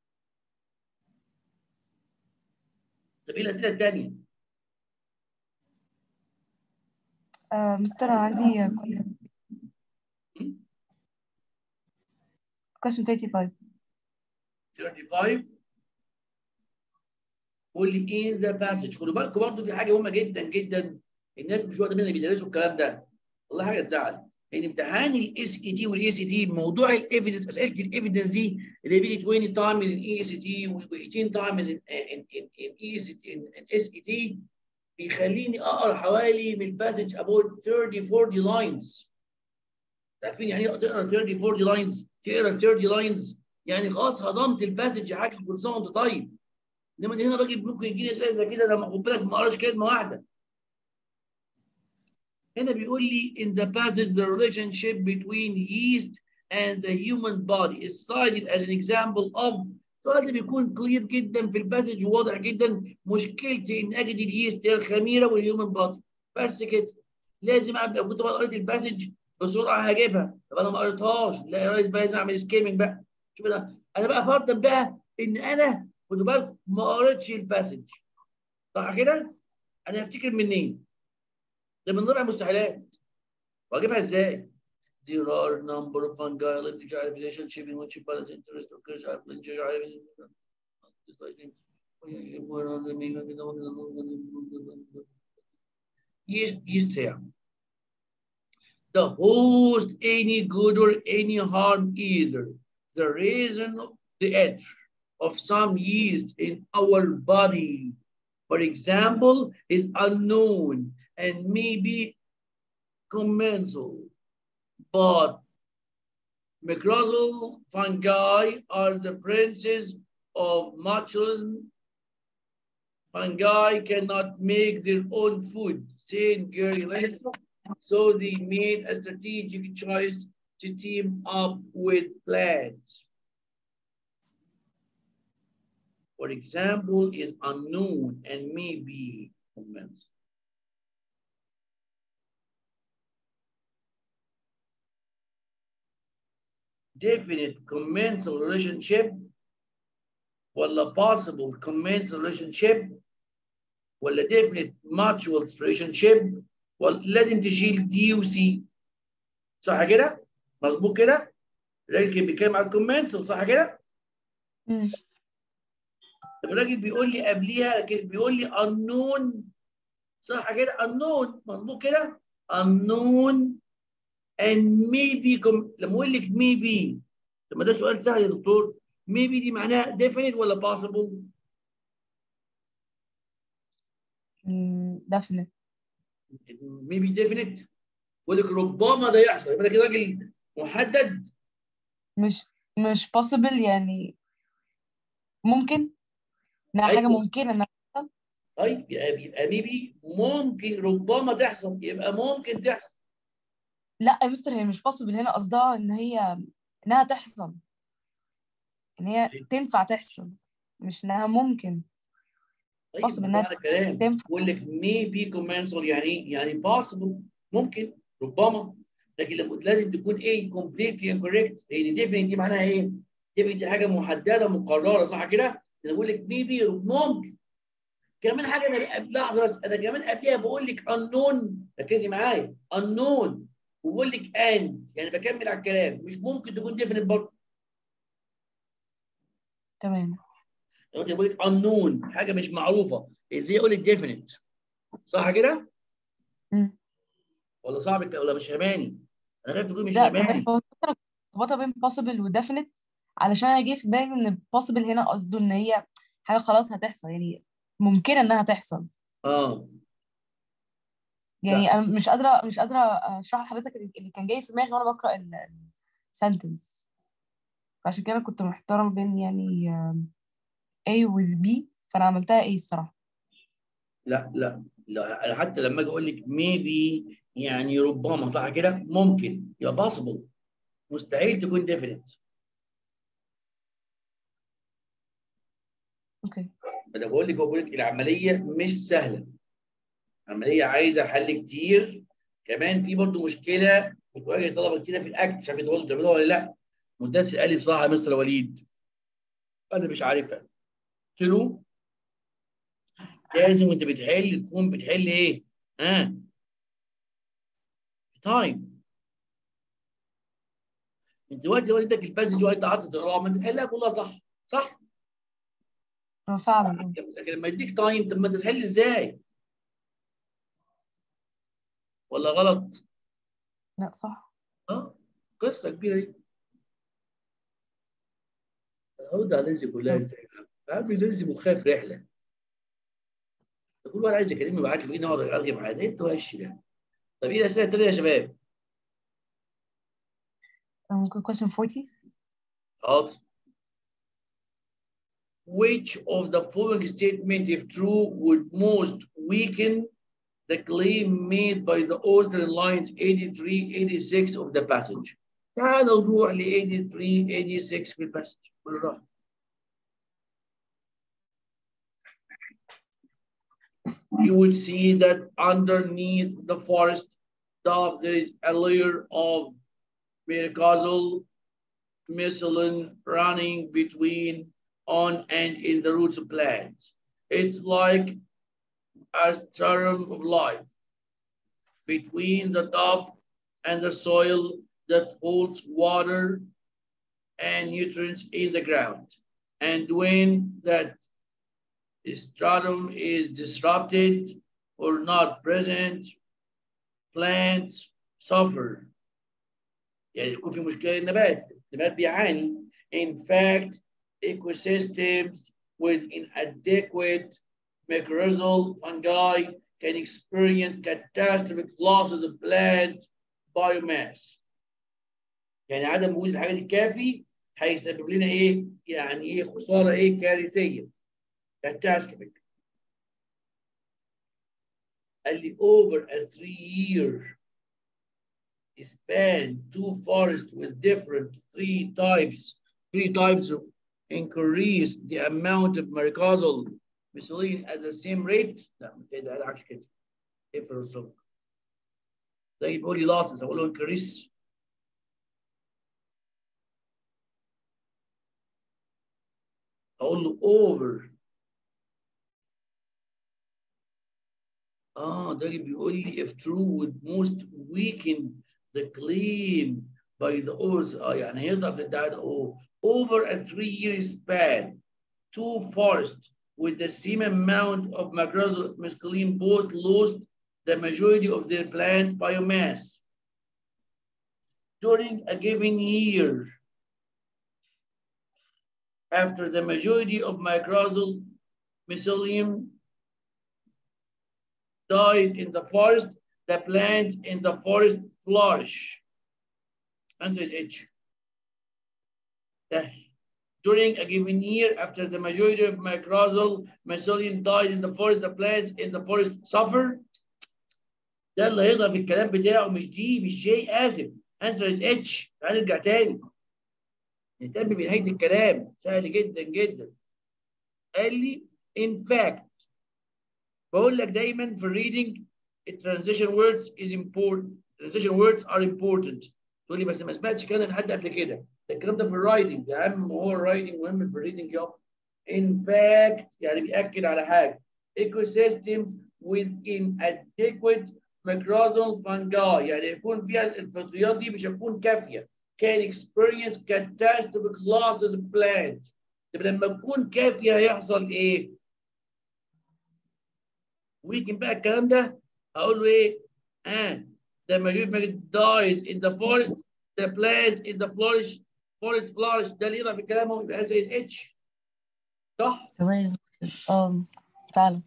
طب ايه الاسئله الثانيه؟ آه مستر أنا عندي question 35 35 قول لي in the passage خدوا بالكم برضه في حاجه مهمه جدا جدا الناس مش واخده منها اللي بيدرسوا الكلام ده والله حاجه تزعل ان امتحان الاس اي تي والاي سي تي موضوع الايفيدنس اسئله الايفيدنس دي اللي بيجي 20 تايمز ان اي سي تي و18 تايمز ان ان اي سي تي ان اس اي تي بيخليني اقرا حوالي من الباسج about 30 40 لاينز عارفين يعني ايه تقرا 30 40 لاينز تقرا 30 لاينز يعني خلاص هضمت الباسج يا حاج كل سنه وانت طيب انما هنا الراجل ممكن يجيني اسئله زي كده لما خد بالك ما قراش كلمه واحده هنا بيقول لي in the passage the relationship between yeast and the human body is cited as an example of السؤال ده بيكون كلير جدا في الباسج وواضح جدا مشكلتي ان اجد اليست هي الخميره والهيومن بادي بس كده لازم ابدا كنت بقى قريت الباسج بسرعه هجيبها طب انا ما قريتهاش لا يا ريس بقى لازم اعمل سكيمنج بقى شوف انا انا بقى فرضا بقى ان انا خدوا بالكم ما قريتش الباسج صح كده؟ انا هفتكر منين؟ ده من ربع المستحيلات واجيبها ازاي؟ There are a number of fungi elliptic relationship in which balance interest occurs at yeast yeast here. The host any good or any harm either. The reason the edge of some yeast in our body, for example, is unknown and may be commensal. But mycorrhizal fungi are the princes of botulism. Fungi cannot make their own food, said Gary Lane. So they made a strategic choice to team up with plants. For example, is unknown and may be commensal. definite commensal relationship ولا possible commensal relationship ولا definite mutual relationship ولا لازم تشيل دي وسي صح كده؟ مظبوط كده؟ الراجل كان بيتكلم على الكومنسال صح كده؟ مم. طب الراجل بيقول لي قبليها كده بيقول لي unknown صح كده؟ unknown مظبوط كده؟ unknown and maybe com... لما اقول لك maybe لما ده سؤال سهل يا دكتور maybe دي معناها definite ولا possible؟ مم، definite maybe definite بقول لك ربما ده يحصل يبقى كده راجل محدد مش مش possible يعني ممكن انها حاجة أيوة. ممكنة انها طيب يبقى يبقى ميبي ممكن ربما تحصل يبقى ممكن تحصل لا يا مستر هي مش possible هنا قصدها ان هي انها تحصل ان هي تنفع تحصل مش انها ممكن طيب possible ما إنها معنى الكلام تنفع بقول لك maybe commensal يعني إيه؟ يعني possible ممكن ربما لكن لما لازم تكون ايه completely incorrect لان definite دي معناها ايه؟ definite دي حاجه محدده مقرره صح كده؟ انا بقول لك maybe ممكن كمان حاجه انا لحظه بس انا كمان قبلها بقول لك unknown ركزي معايا unknown وبقول لك and يعني بكمل على الكلام مش ممكن تكون definite برضه تمام دلوقتي بقول لك unknown حاجه مش معروفه ازاي اقول لك definite صح كده؟ مم. ولا صعب الك- ولا مش فهماني؟ انا خايف تكون مش لا فهماني تمام هو ربطها بين possible و definite علشان انا جه في بالي ان possible هنا قصده ان هي حاجة خلاص هتحصل يعني ممكنة انها تحصل اه يعني انا مش قادرة مش قادرة اشرح لحضرتك اللي اللي كان جاي في دماغي وانا بقرأ السنتنس فعشان كده كنت محتارة ما بين يعني آم، A و B فانا عملتها A الصراحة لا لا لا أنا حتى لما اجي اقول لك maybe يعني ربما صح كده ممكن يبقى possible مستحيل تكون definite اوكي انا بقول لك بقول لك العمليه مش سهله عمليه عايزه حل كتير كمان في برضه مشكله بتواجه طلبه كتير في الاكت مش عارف انتوا بتعملوها ولا لا مدرس قال لي بصراحه يا مستر وليد انا مش عارفها قلت له لازم وانت بتحل تكون بتحل ايه؟ ها؟ تايم انت دلوقتي والدك الباسج وانت قعدت تقراها ما انت تحلها كلها صح صح؟ اه فعلا لكن لما يديك تايم طب ما انت تحل ازاي؟ ولا غلط؟ لا صح اه قصه كبيره دي هرد على لينزي كلها ازاي؟ عامل لينزي مخاف رحله كل واحد عايز يكلمني يبعت لي نقعد ارجع معاه ده انتوا هش ده طب ايه الاسئله التانيه يا شباب؟ ممكن question 40 حاضر Which of the following statement, if true, would most weaken the claim made by the author in lines 83, 86 of the passage? تعالوا نروح ل 83, 86 في الباسج بالراحة. You would see that underneath the forest top there is a layer of metacausal mycelium running between on and in the roots of plants. It's like a stratum of life between the top and the soil that holds water and nutrients in the ground. And when that stratum is disrupted or not present, plants suffer. يعني يكون في مشكلة النبات، النبات بيعاني. In fact, ecosystems with inadequate mycorrhizal fungi can experience catastrophic losses of plant biomass. يعني عدم وجود الحاجات الكافي هيسبب لنا ايه؟ يعني ايه خسارة ايه كارثية. catastrophic. قال لي over a three year span, two forests with different three types, three types of increase the amount of mycorrhizal mycelium at the same rate. لا ده العكس كده. افرض الصبح. زي بيقول لي losses اقول له increase. اقول له over اه ده اللي بيقول لي if true would most weaken the claim by the author اه يعني هيضعف الادعاء ده oh, over a three year span two forests with the same amount of mycorrhizal mescaline both lost the majority of their plant biomass during a given year after the majority of mycorrhizal mycelium dies in the forest, the plants in the forest flourish answer is H سهل during a given year after the majority of mycorrhizal mycelium dies in the forest the plants in the forest suffer ده اللي هيظهر في الكلام بتاعه مش دي مش جي اسف answer is H تعال نرجع تاني نهتم بنهاية الكلام سهل جدا جدا قال لي in fact بقول لك دايما في الريدنج الترانزيشن words is important transition words are important تقول لي بس ما سمعتش كده من حد قبل كده ده الكلام ده في الرايدنج يا عم هو الرايدنج مهم في الريدنج يابا in fact يعني بيأكد على حاجة ecosystems with inadequate mycorrhizal fungi يعني يكون فيها الفطريات دي مش هتكون كافية can experience catastrophic losses of plants طب لما تكون كافية هيحصل ايه؟ ويجي بقى الكلام ده اقول له ايه؟ اه the majority dies in the forest the plants in the flourish forest flourish ده اللي يطلع في الكلام هو يبقى زي اتش صح؟ تمام اه فعلا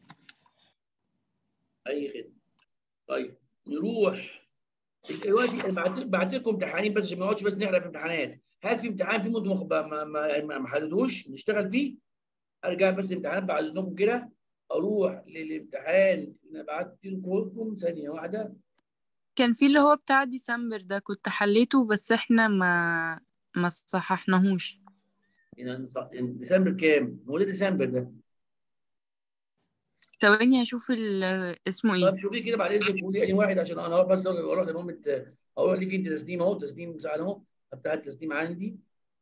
اي خدمه طيب نروح دلوقتي انا بعت بعت لكم امتحانين بس عشان ما نقعدش بس نحرق في امتحانات هل في امتحان في مده ما ما ما, ما حددوش نشتغل فيه ارجع بس امتحانات بعد اذنكم كده اروح للامتحان اللي انا بعت لكم ثانيه واحده كان في اللي هو بتاع ديسمبر ده كنت حليته بس احنا ما ما صححناهوش يعني ديسمبر كام؟ هو ده ديسمبر ده ثواني هشوف ال- اسمه ايه طب شوفي كده بعد اذنك قولي اي واحد عشان انا بس اروح لمامة اقول لك انت تسليم اهو تسليم ساعه اهو بتاع التسليم عندي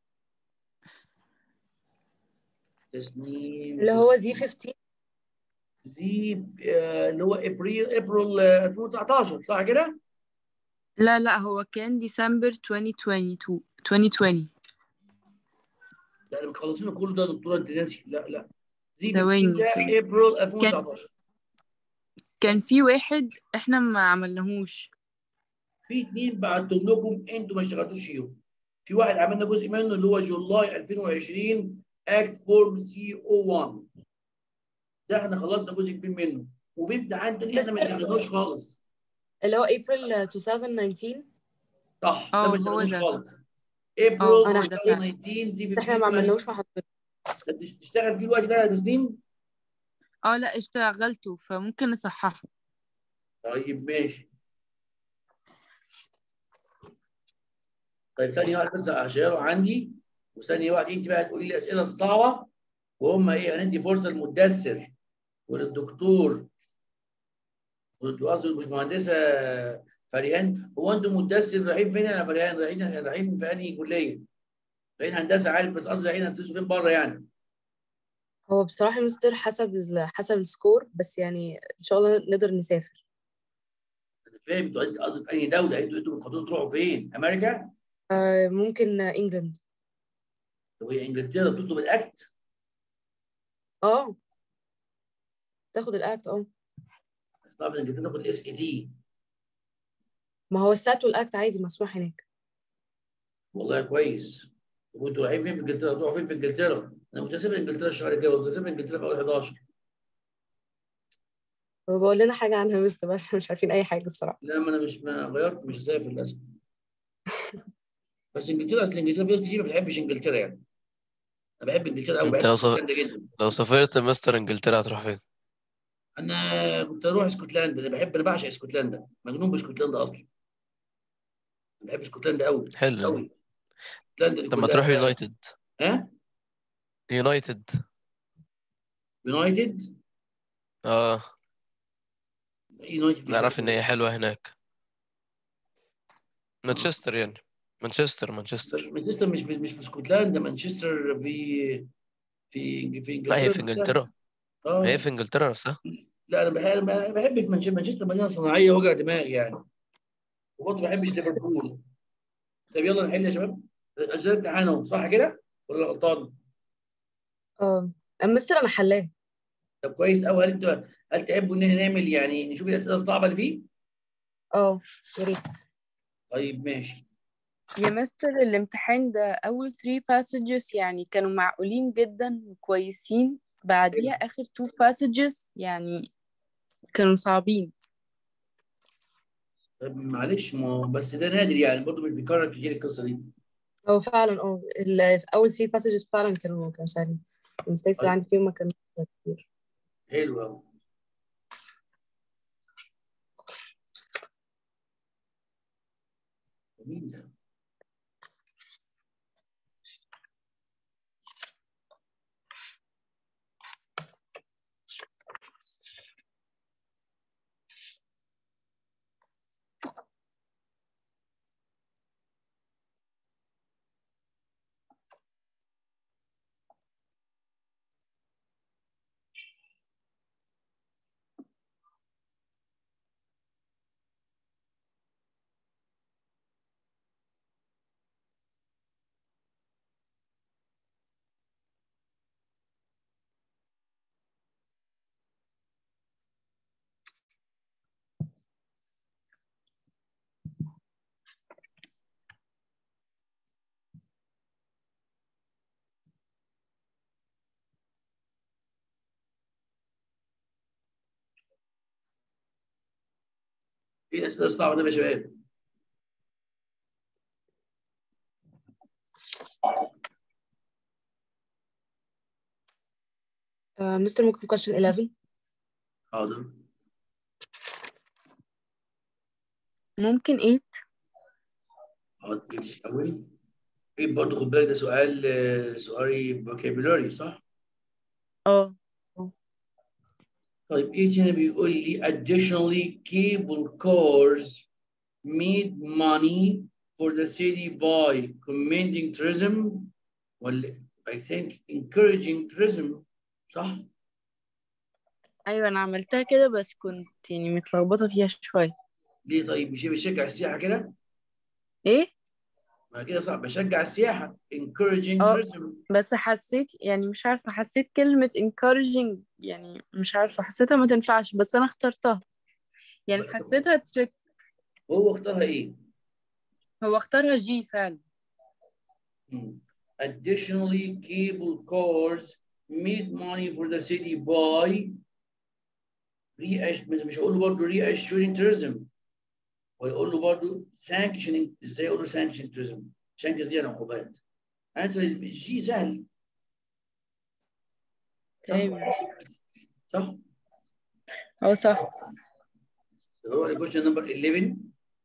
تسليم اللي هو زي 15 زي آه، اللي هو ابريل ابريل آه، 2019 صح كده؟ لا لا هو كان ديسمبر 2022 2020 لا انا مخلصين كل ده يا دكتوره انت ناسي لا لا زي ثواني، 15 ده ثواني. ابريل 2019 كان في واحد احنا ما عملناهوش في اثنين بعتهم لكم انتوا ما اشتغلتوش فيهم في واحد عملنا جزء منه اللي هو جولاي 2020 اكت فورم سي او 1 ده احنا خلصنا جزء كبير منه وفي امتحان تاني احنا ما بس- اشتغلناش خالص اللي هو ابريل 2019 صح اه، ده ما هو اشتغلناش ده. خالص اه، ابريل أنا 2019 دي ده احنا ما عملناش مع حضرتك تشتغل فيه الوقت ده يا تسليم اه لا اشتغلته فممكن نصححه طيب ماشي طيب ثانية واحدة بس هشيره عندي وثانية واحدة انت بقى تقولي لي الأسئلة الصعبة وهم ايه هندي فرصة للمدثر وللدكتور قصدي الباشمهندسة فريهان هو انتوا مدثر رايحين فين يا فريهان رايحين رايحين في انهي كلية؟ رايحين هندسة عارف بس قصدي رايحين هندسة فين بره يعني؟ هو بصراحة مستر حسب ال حسب السكور بس يعني إن شاء الله نقدر نسافر انا فاهم انتوا عايزين تقضوا في انهي دولة؟ انتوا انتوا بتخططوا تروحوا فين؟ أمريكا؟ آه، ممكن آه، إنجلند طب هي انجلترا بتطلب الاكت؟ اه تاخد الأكت اه تعرف ان انجلترا تاخد اس اي تي ما هو السات والأكت عادي مسموح هناك والله كويس وانتوا رايحين فين في انجلترا؟ تروحوا فين في انجلترا؟ انا كنت هسافر انجلترا الشهر الجاي كنت هسافر انجلترا في اول 11 هو بقول لنا حاجة عنها مستر بس إحنا مش عارفين أي حاجة الصراحة لا ما انا مش ما غيرت مش هسافر للاسف بس انجلترا اصل انجلترا في ناس كتير ما بتحبش انجلترا يعني انا بحب انجلترا قوي انت بحب لو صف- اسكتلندا جدا لو سافرت مستر انجلترا هتروح فين؟ انا كنت اروح اسكتلندا انا بحب انا بعشق اسكتلندا مجنون باسكتلندا اصلا أنا بحب اسكتلندا قوي حلو قوي اسكتلندا دي طب ما كلها- تروح يونايتد ها يونايتد يونايتد اه يونايتد نعرف ان هي حلوة هناك مانشستر يعني مانشستر مانشستر مانشستر مش في مش في اسكتلندا مانشستر في في في انجلترا لا هي في نفسها. انجلترا اه هي في انجلترا نفسها لا انا بحب أنا بحب مانشستر مانشستر مدينه صناعيه وجع دماغ يعني وبرضه ما بحبش ليفربول طب يلا نحل يا شباب اجل امتحان اهو صح كده ولا غلطان؟ اه مستر أنا حلاه طب كويس قوي هل انتوا هل تحبوا ان احنا نعمل يعني نشوف الاسئله الصعبه اللي فيه؟ اه يا ريت طيب ماشي يا مستر الامتحان ده أول 3 passages يعني كانوا معقولين جدا وكويسين بعديها آخر 2 passages يعني كانوا صعبين طب معلش ما هو بس ده نادر يعني برضه مش بيكرر كتير القصه دي هو فعلا اه ال- في اول 3 passages فعلا كانوا كانوا سهلين المستيكس اللي عندي فيهم ما كانوش كتير حلو قوي مين ده؟ ايه الاسئله الصعبه ده يا شباب؟ آه، مستر ممكن question 11 حاضر ممكن ايه حاضر إيه الاول ايه برضه خد بالك ده سؤال آه، سؤالي vocabulary صح؟ اه طيب ايه هنا بيقول لي additionally cable cars made money for the city by commending tourism ولا I think encouraging tourism صح؟ ايوه انا عملتها كده بس كنت يعني متلخبطه فيها شويه ليه طيب مش هي بيشجع السياحة كده؟ ايه ما كده صح بشجع السياحة encouraging اه. tourism بس حسيت يعني مش عارفه حسيت كلمه encouraging يعني مش عارفه حسيتها ما تنفعش بس انا اخترتها يعني حسيتها تريك هو اختارها ايه؟ هو اختارها جي فعلا Hmm. Additionally, cable cars made money for the city by reass- مش مش هقول له برضه reassuring tourism ويقول له برضه sanctioning ازاي اقول له sanctioning tourism عشان كده دي عقوبات answer is جي سهل صح؟ تمام صح؟ اه صح نروح لكويشن نمبر 11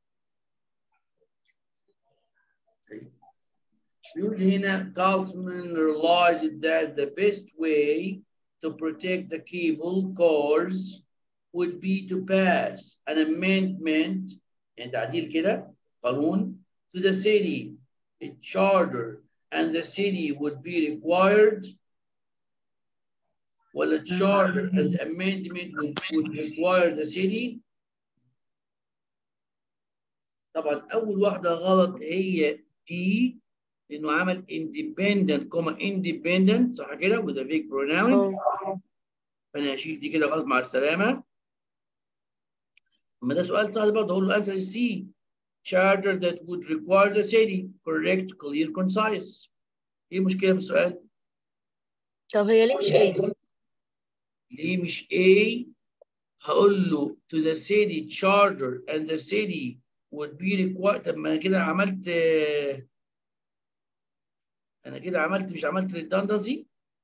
يقول هنا Carlsman realized that the best way to protect the cable cars would be to pass an amendment يعني تعديل كده قانون to the city a charter and the city would be required ولا charter and the amendment would, would require the city طبعا اول واحده غلط هي دي لانه عمل independent كوما independent صح كده with a vague pronoun اه فانا هشيل دي كده خلاص مع السلامه اما ده سؤال سهل برضه اقول له answer C charter that would require the city correct clear concise ايه المشكله في السؤال؟ طب هي ليه مش ايه؟ ليه مش A هقول له to the city charter and the city would be required طب ما انا كده عملت آه، انا كده عملت مش عملت redundancy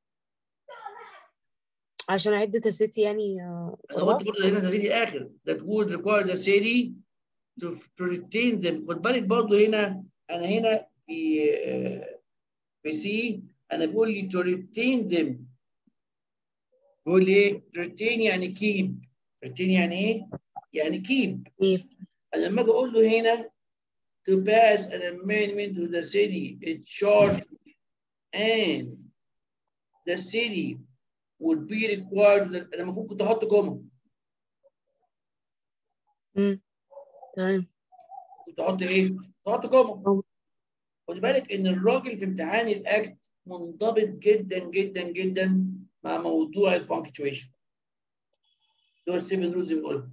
عشان عدة الست يعني آه، انا قلت برضه هنا the city اخر that would require the city to, to retain them خد بالك برضه هنا انا هنا في آه، في سي انا بقول لي to retain them بقول لي ايه retain يعني keep retain يعني ايه يعني keep ايه أنا لما اجي اقول له هنا to pass an amendment to the city it short and the city would be required that انا المفروض كنت احط كوما امم تمام كنت احط ايه؟ كنت احط كوما كوما. خد بالك ان الراجل في امتحان الاكت منضبط جدا جدا جدا مع موضوع البانكتويشن دول السيفن رولز اللي بنقولهم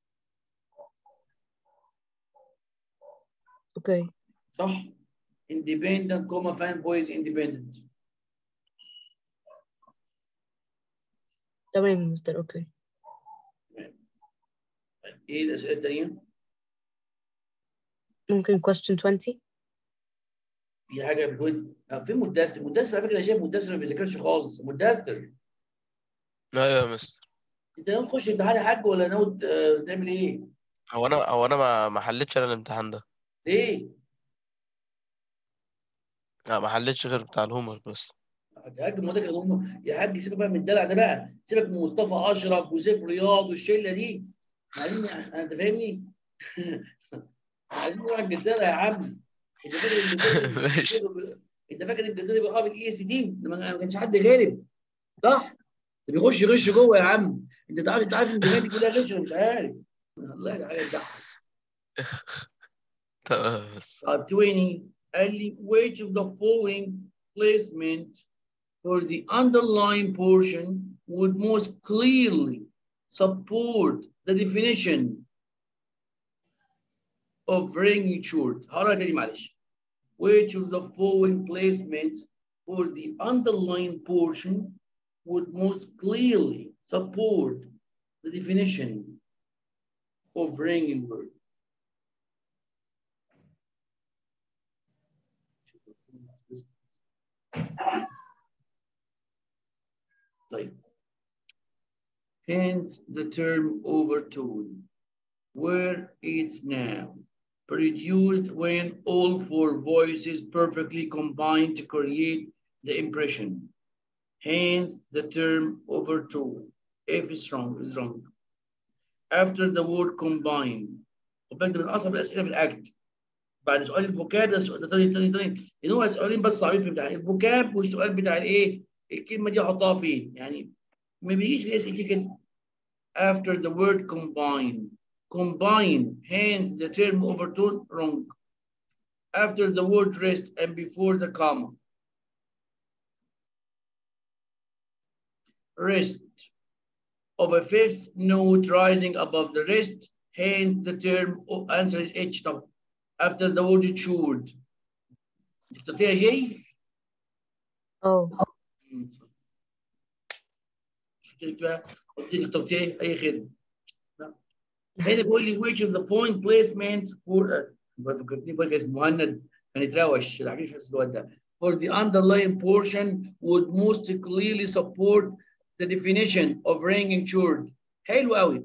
اوكي صح؟ independent كوما fan boys independent تمام مستر اوكي ايه الاسئله الثانيه؟ ممكن question 20 في حاجه بتقول آه، في مدثر مدثر على فكره انا شايف مدثر ما بيذاكرش خالص مدثر ايوه يا مستر انت ناوي تخش امتحان يا حاج ولا ناوي آه، تعمل ايه؟ هو انا هو انا ما ما حلتش انا الامتحان ده ليه؟ لا ما حلتش غير بتاع الهومر بس يا حاج ما ده كان هم يا حاج سيبك بقى من الدلع ده بقى سيبك من مصطفى اشرف وسيف رياض والشله دي عايزين انت فاهمني؟ عايزين نروح انجلترا يا عم انت فاكر انجلترا ماشي. انت فاكر انجلترا بيقابل الاي اس دي ده ما ما كانش حد غالب صح؟ ده بيخش غش جوه يا عم انت عارف انت عارف ان الدنيا دي كلها غش انا مش عارف والله ده حاجه تضحك تمام بس Uh, 20 قال لي which of the following placement for the underlying portion would most clearly support the definition of ring insured هقرا تاني معلش which of the following placements for the underlying portion would most clearly support the definition of ring insured طيب hence the term overtone where it's now produced when all four voices perfectly combine to create the impression hence the term overtone if it's wrong is wrong after the word combine خد بالك ده من اصعب الاسئله في الاكت بعد سؤال الفوكاب ده سؤال ده تاني تاني تاني لان هو سؤالين بس صعبين في الامتحان الفوكاب والسؤال بتاع الايه الكلمه دي احطها فين يعني ما بيجيش الاس اي تي كده after the word combine combine hence the term overtone wrong after the word rest and before the comma rest of a fifth note rising above the rest hence the term answer is H طبعا after the word should تختاريها جي اه قلت بقى قلت لي اخترتيه اي خدمه لا. هنا بيقول لي which of the following placements for فكرتني بقى اسمه مهند كان يتراوش العجيب حس الواد ده for the underlying portion would most clearly support the definition of ring insured حلو قوي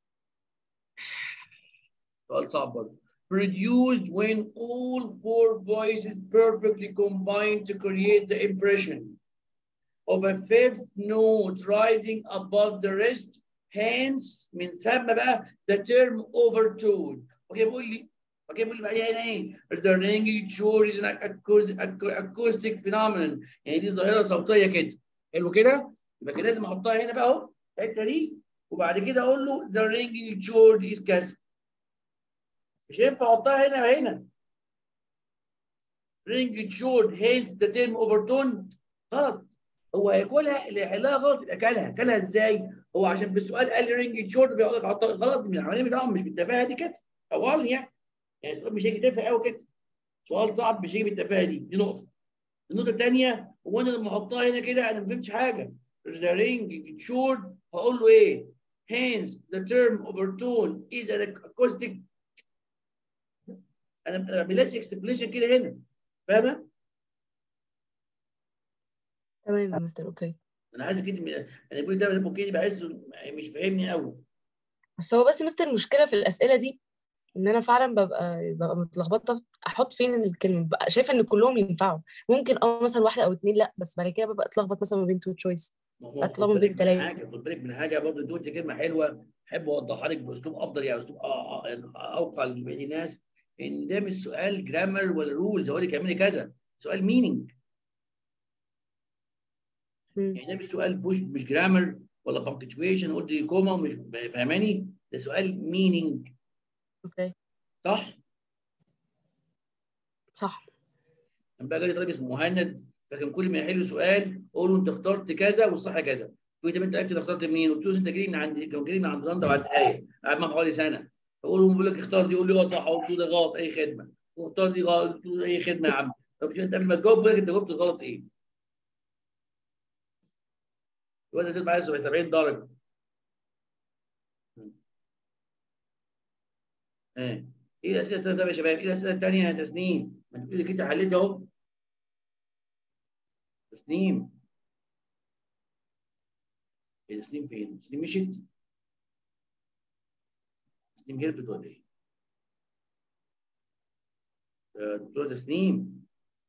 سؤال صعب برضه produced when all four voices perfectly combine to create the impression of a fifth note rising above the rest hence من ثم بقى the term overtone اوكي بيقول لي اوكي بيقول لي بعديها هنا ايه the ringing sure is an acoustic, acoustic phenomenon يعني دي ظاهره صوتيه كده حلو كده يبقى كده لازم احطها هنا بقى اهو الحته دي وبعد كده اقول له the ringing sure is كذا مش هينفع احطها هنا وهنا ringing sure hence the term overtone غلط هو هياكلها اللي يحلها غلط يبقى اكلها اكلها ازاي؟ هو عشان في السؤال قال لي رينج شورت بيقول لك حطها غلط من العمليه بتاعهم مش بالتفاهه دي كده اولا يعني يعني السؤال مش هيجي تافه قوي كده سؤال صعب مش هيجي بالتفاهه دي دي نقطه النقطه الثانيه هو انا لما احطها هنا كده انا ما فهمتش حاجه the ring short هقول له ايه؟ hence the term overtone is an acoustic انا ما بعملهاش اكسبليشن كده هنا فاهمه؟ تمام يا مستر اوكي انا عايز كده انا بقول ده ممكن بحسه مش فاهمني قوي بس هو بس مستر المشكله في الاسئله دي ان انا فعلا ببقى ببقى متلخبطه احط فين الكلمه ببقى شايفه ان كلهم ينفعوا ممكن اه مثلا واحده او اتنين لا بس بعد كده ببقى اتلخبط مثلا ما بين تو تشويس ما هو أطلب خد من بالك بين تلاتة. حاجه خد بالك من حاجه برضه انت قلت كلمه حلوه احب اوضحها لك باسلوب افضل يعني اسلوب آه، آه، اوقع لباقي الناس ان ده مش سؤال جرامر ولا رولز اقول لك اعملي كذا سؤال مينينج مم. يعني ده مش سؤال فيهوش مش جرامر ولا بانكتويشن قلت لي كوما مش فاهماني ده سؤال مينينج اوكي صح؟ صح كان بقى جالي طالب اسمه مهند فكان كل ما يحل سؤال اقول له انت اخترت كذا والصح كذا يقول لي طب انت عرفت انت اخترت مين؟ قلت له انت جاي من عند كان جاي من عند لندن بعد ايه؟ قاعد معاه حوالي سنه بقول له بيقول لك اختار دي يقول لي اه صح قلت له ده غلط اي خدمه واختار دي غلط قلت له اي خدمه يا عم طب شو انت قبل ما تجاوب بيقول لك انت جاوبت غلط ايه؟ الواد ده زاد معايا 70 درجه ايه ايه الاسئله الثانيه طيب يا شباب ايه الاسئله الثانيه يا تسنيم ما انت بتقولي كده حليت اهو تسنيم ايه تسنيم فين تسنيم مشيت تسنيم هربت ولا ايه آه، دكتوره تسنيم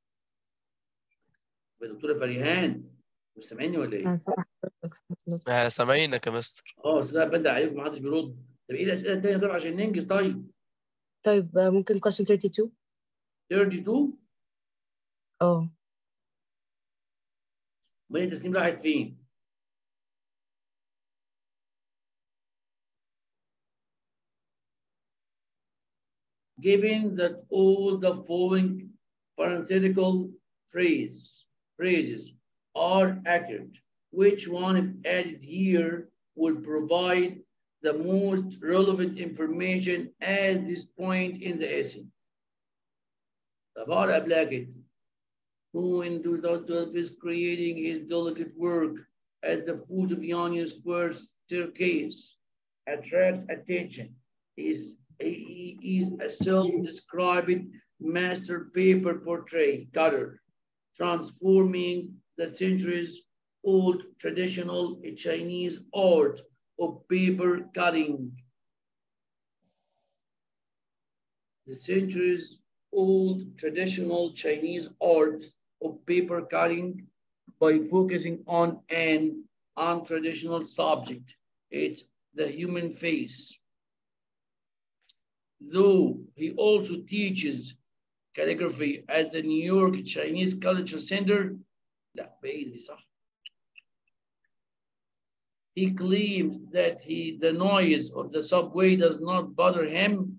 دكتوره فريهان مش سامعيني ولا ايه أنا سامعة حضرتك. آه، سامعينك يا مستر اه استاذ بدع عليكم ما حدش بيرد طب ايه الاسئله الثانيه طيب عشان ننجز طيب طيب آه، ممكن question 32 32 اه امال هي تسنيم راحت فين؟ Given that all the following parenthetical phrase, phrases are accurate, which one, if added here, would provide the most relevant information at this point in the essay? طب هقرا قبلها كده. who in 2012 is creating his delicate work at the foot of Union Square staircase, attracts attention. Is he is a self-described master paper portrait cutter, transforming the centuries-old traditional Chinese art of paper cutting. The centuries-old traditional Chinese art of paper cutting by focusing on an untraditional subject. It's the human face. Though he also teaches calligraphy at the New York Chinese Culture Center, لا بعيد دي صح. He claims that he, the noise of the subway does not bother him,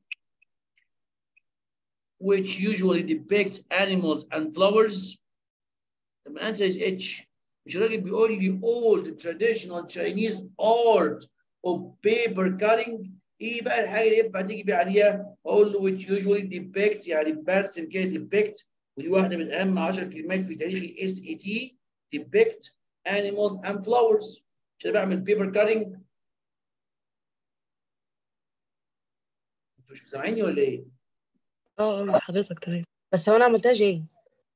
which usually depicts animals and flowers. The answer is H. مش الراجل بيقول لي old traditional Chinese art of paper cutting ايه بقى الحاجه اللي ينفع تيجي بعديها؟ اقول له which usually depicts يعني برسم كده depict ودي واحده من اهم 10 كلمات في تاريخ الاس اي تي depict animals and flowers عشان بعمل paper cutting انتوا مش سامعيني ولا ايه؟ اه اه مع حضرتك تمام بس هو انا عملتها جاي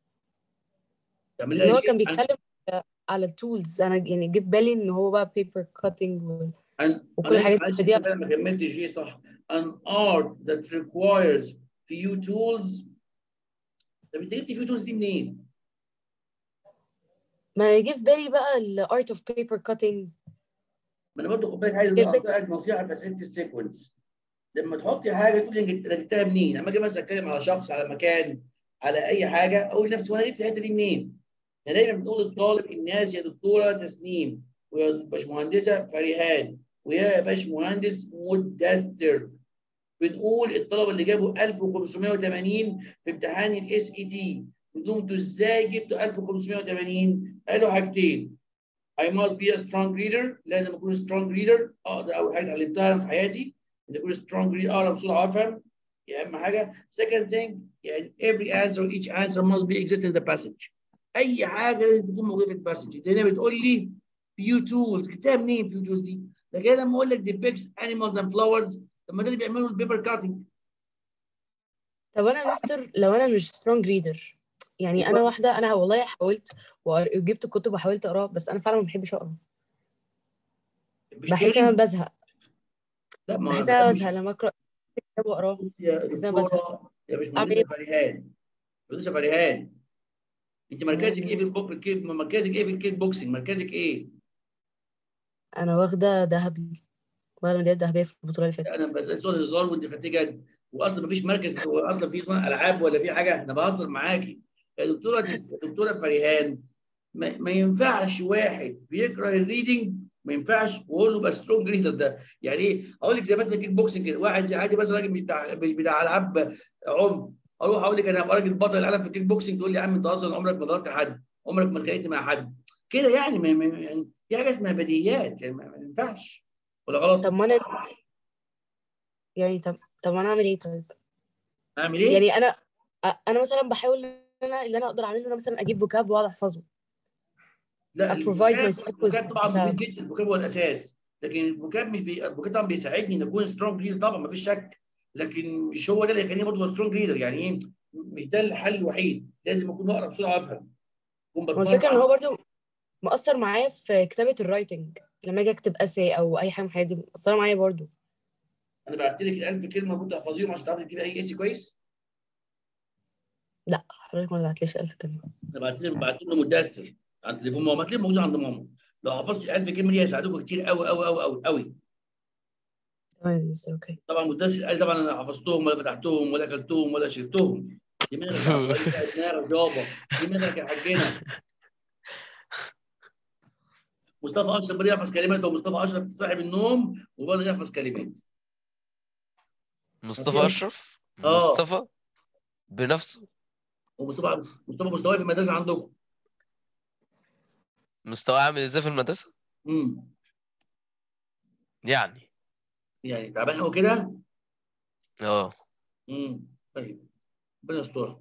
تعمل ان هو لها كان شيء بيتكلم على التولز انا يعني جه في بالي ان هو بقى بيبر كاتنج عن وكل الحاجات معلش دي انا ما كملتش شيء صح an art that requires few tools طب انت جبت few tools دي منين؟ ما جه في بالي بقى الارت اوف بيبر كاتنج ما انا برضه خد بالك عايز جبت- اسالك نصيحه في اسئله السيكونس لما تحطي حاجه تقولي انت أنت جبتها منين؟ لما اجي مثلا اتكلم على شخص على مكان على اي حاجه اقول لنفسي وانا جبت الحته دي منين؟ احنا دايما بنقول للطالب الناس يا دكتوره تسنيم ويا باشمهندسه فريهان ويا باشمهندس مدثر بنقول الطلبه اللي جابوا 1580 في امتحان الاس اي تي بنقول لهم انتوا ازاي جبتوا 1580 قالوا حاجتين I must be a strong reader لازم اكون strong reader اه ده اول حاجه اتعلمتها أنا في حياتي ان اكون strong reader اقرا بسرعه وافهم دي اهم حاجه second thing يعني every answer each answer must be exist in the passage اي حاجه لازم تكون موجوده في الباسج لان بتقول لي few tools جبتها منين few tools دي ده كده لما اقول لك depicts animals and flowers طب ما ده اللي بيعملوا البيبر كاتنج طب انا يا مستر لو انا مش سترونج ريدر يعني انا واحده انا والله حاولت وقر- وجبت الكتب وحاولت اقراها بس انا فعلا ما بحبش اقرا بحس ان انا بزهق لا ما بحس ان انا مش- بزهق لما اقرا كتاب واقراه يا بحس إن أنا دكتوره يا أعمل باشمهندسه إيه؟ فريهان باشمهندسه فريهان انت مركزك تمام ايه في يا البوك الكيك مركزك ايه في الكيك بوكسنج مركزك ايه؟ انا واخده ذهبي واخده ميداليه ذهبيه في البطوله اللي فاتت انا بسال سؤال هزار وانت خدتيه جد واصلا مفيش مركز هو اصلا في صناعه العاب ولا في حاجه انا بهزر معاكي يا دكتوره يا دكتوره فريهان ما, ما ينفعش واحد بيكره الريدنج ما ينفعش وهو له بقى سترونج ريدر ده يعني ايه اقول لك زي مثلا كيك بوكسنج كده واحد زي عادي مثلا راجل مش بتاع مش بتاع العاب عنف اروح اقول لك انا هبقى راجل بطل العالم في الكيك بوكسنج تقول لي يا عم انت اصلا عمرك ما ضربت حد عمرك ما اتخانقت مع حد كده يعني ما ما- يعني في حاجه اسمها بديهيات يعني ما ما ينفعش ولا غلط؟ طب ما انا يعني طب طب ما انا اعمل ايه طيب اعمل ايه؟ يعني انا أ- انا مثلا بحاول ان انا اللي انا اقدر اعمله ان انا مثلا اجيب فوكاب واقعد احفظه لا I provide الفوكاب myself with الفوكاب طبعا vocab. مفيد جدا الفوكاب هو الاساس لكن الفوكاب مش بي... الفوكاب طبعا بيساعدني ان اكون سترونج ريدر طبعا مفيش شك لكن مش هو ده اللي يخليني برضه سترونج ريدر يعني ايه مش ده الحل الوحيد لازم اكون اقرا بسرعه افهم اكون هو الفكره ان بتمرن هو برضو مأثر معايا في كتابه الرايتنج لما اجي اكتب اسي او اي حاجه من الحاجات دي مأثره معايا برضو انا بعت لك ال 1000 كلمه المفروض تحفظيهم عشان تعرفي تكتبي اي اسي كويس لا حضرتك ما بعتليش الف كلمه انا بعت لهم بعت لهم مدثر على التليفون ماما هتلاقيه موجود عند ماما لو حفظت ال 1000 كلمه دي هيساعدوكوا كتير قوي قوي قوي قوي قوي تمام يا مستر اوكي طبعا مدثر قال طبعا انا حفظتهم ولا فتحتهم ولا اكلتهم ولا شربتهم دماغك يا حبيبي، دماغك يابا دماغك يا حاجنا مصطفى اشرف بدأ يحفظ كلمات ومصطفى اشرف صاحب النوم وبدأ يحفظ كلمات مصطفى اشرف آه. مصطفى بنفسه ومصطفى مصطفى مستواه في المدرسه عندكم مستواه عامل ازاي في المدرسه امم يعني يعني تعبان قوي كده اه امم طيب ربنا يسترها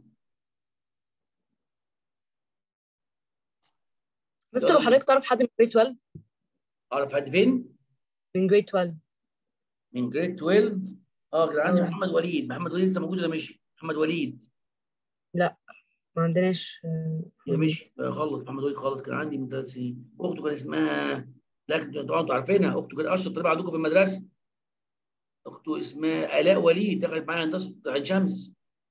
مستر لو حضرتك تعرف حد من جريد 12 اعرف حد فين؟ من جريد 12 من جريد 12 اه كان عندي آه. محمد وليد محمد وليد لسه موجود ولا مشي؟ محمد وليد ما عندناش آه، يا مشي آه، خلص محمد وليد خالص كان عندي من ثلاث سنين اخته كان اسمها لا انتوا انتوا عارفينها اخته كانت اشطر طالبه عندكم في المدرسه اخته اسمها الاء وليد دخلت معايا هندسه عين شمس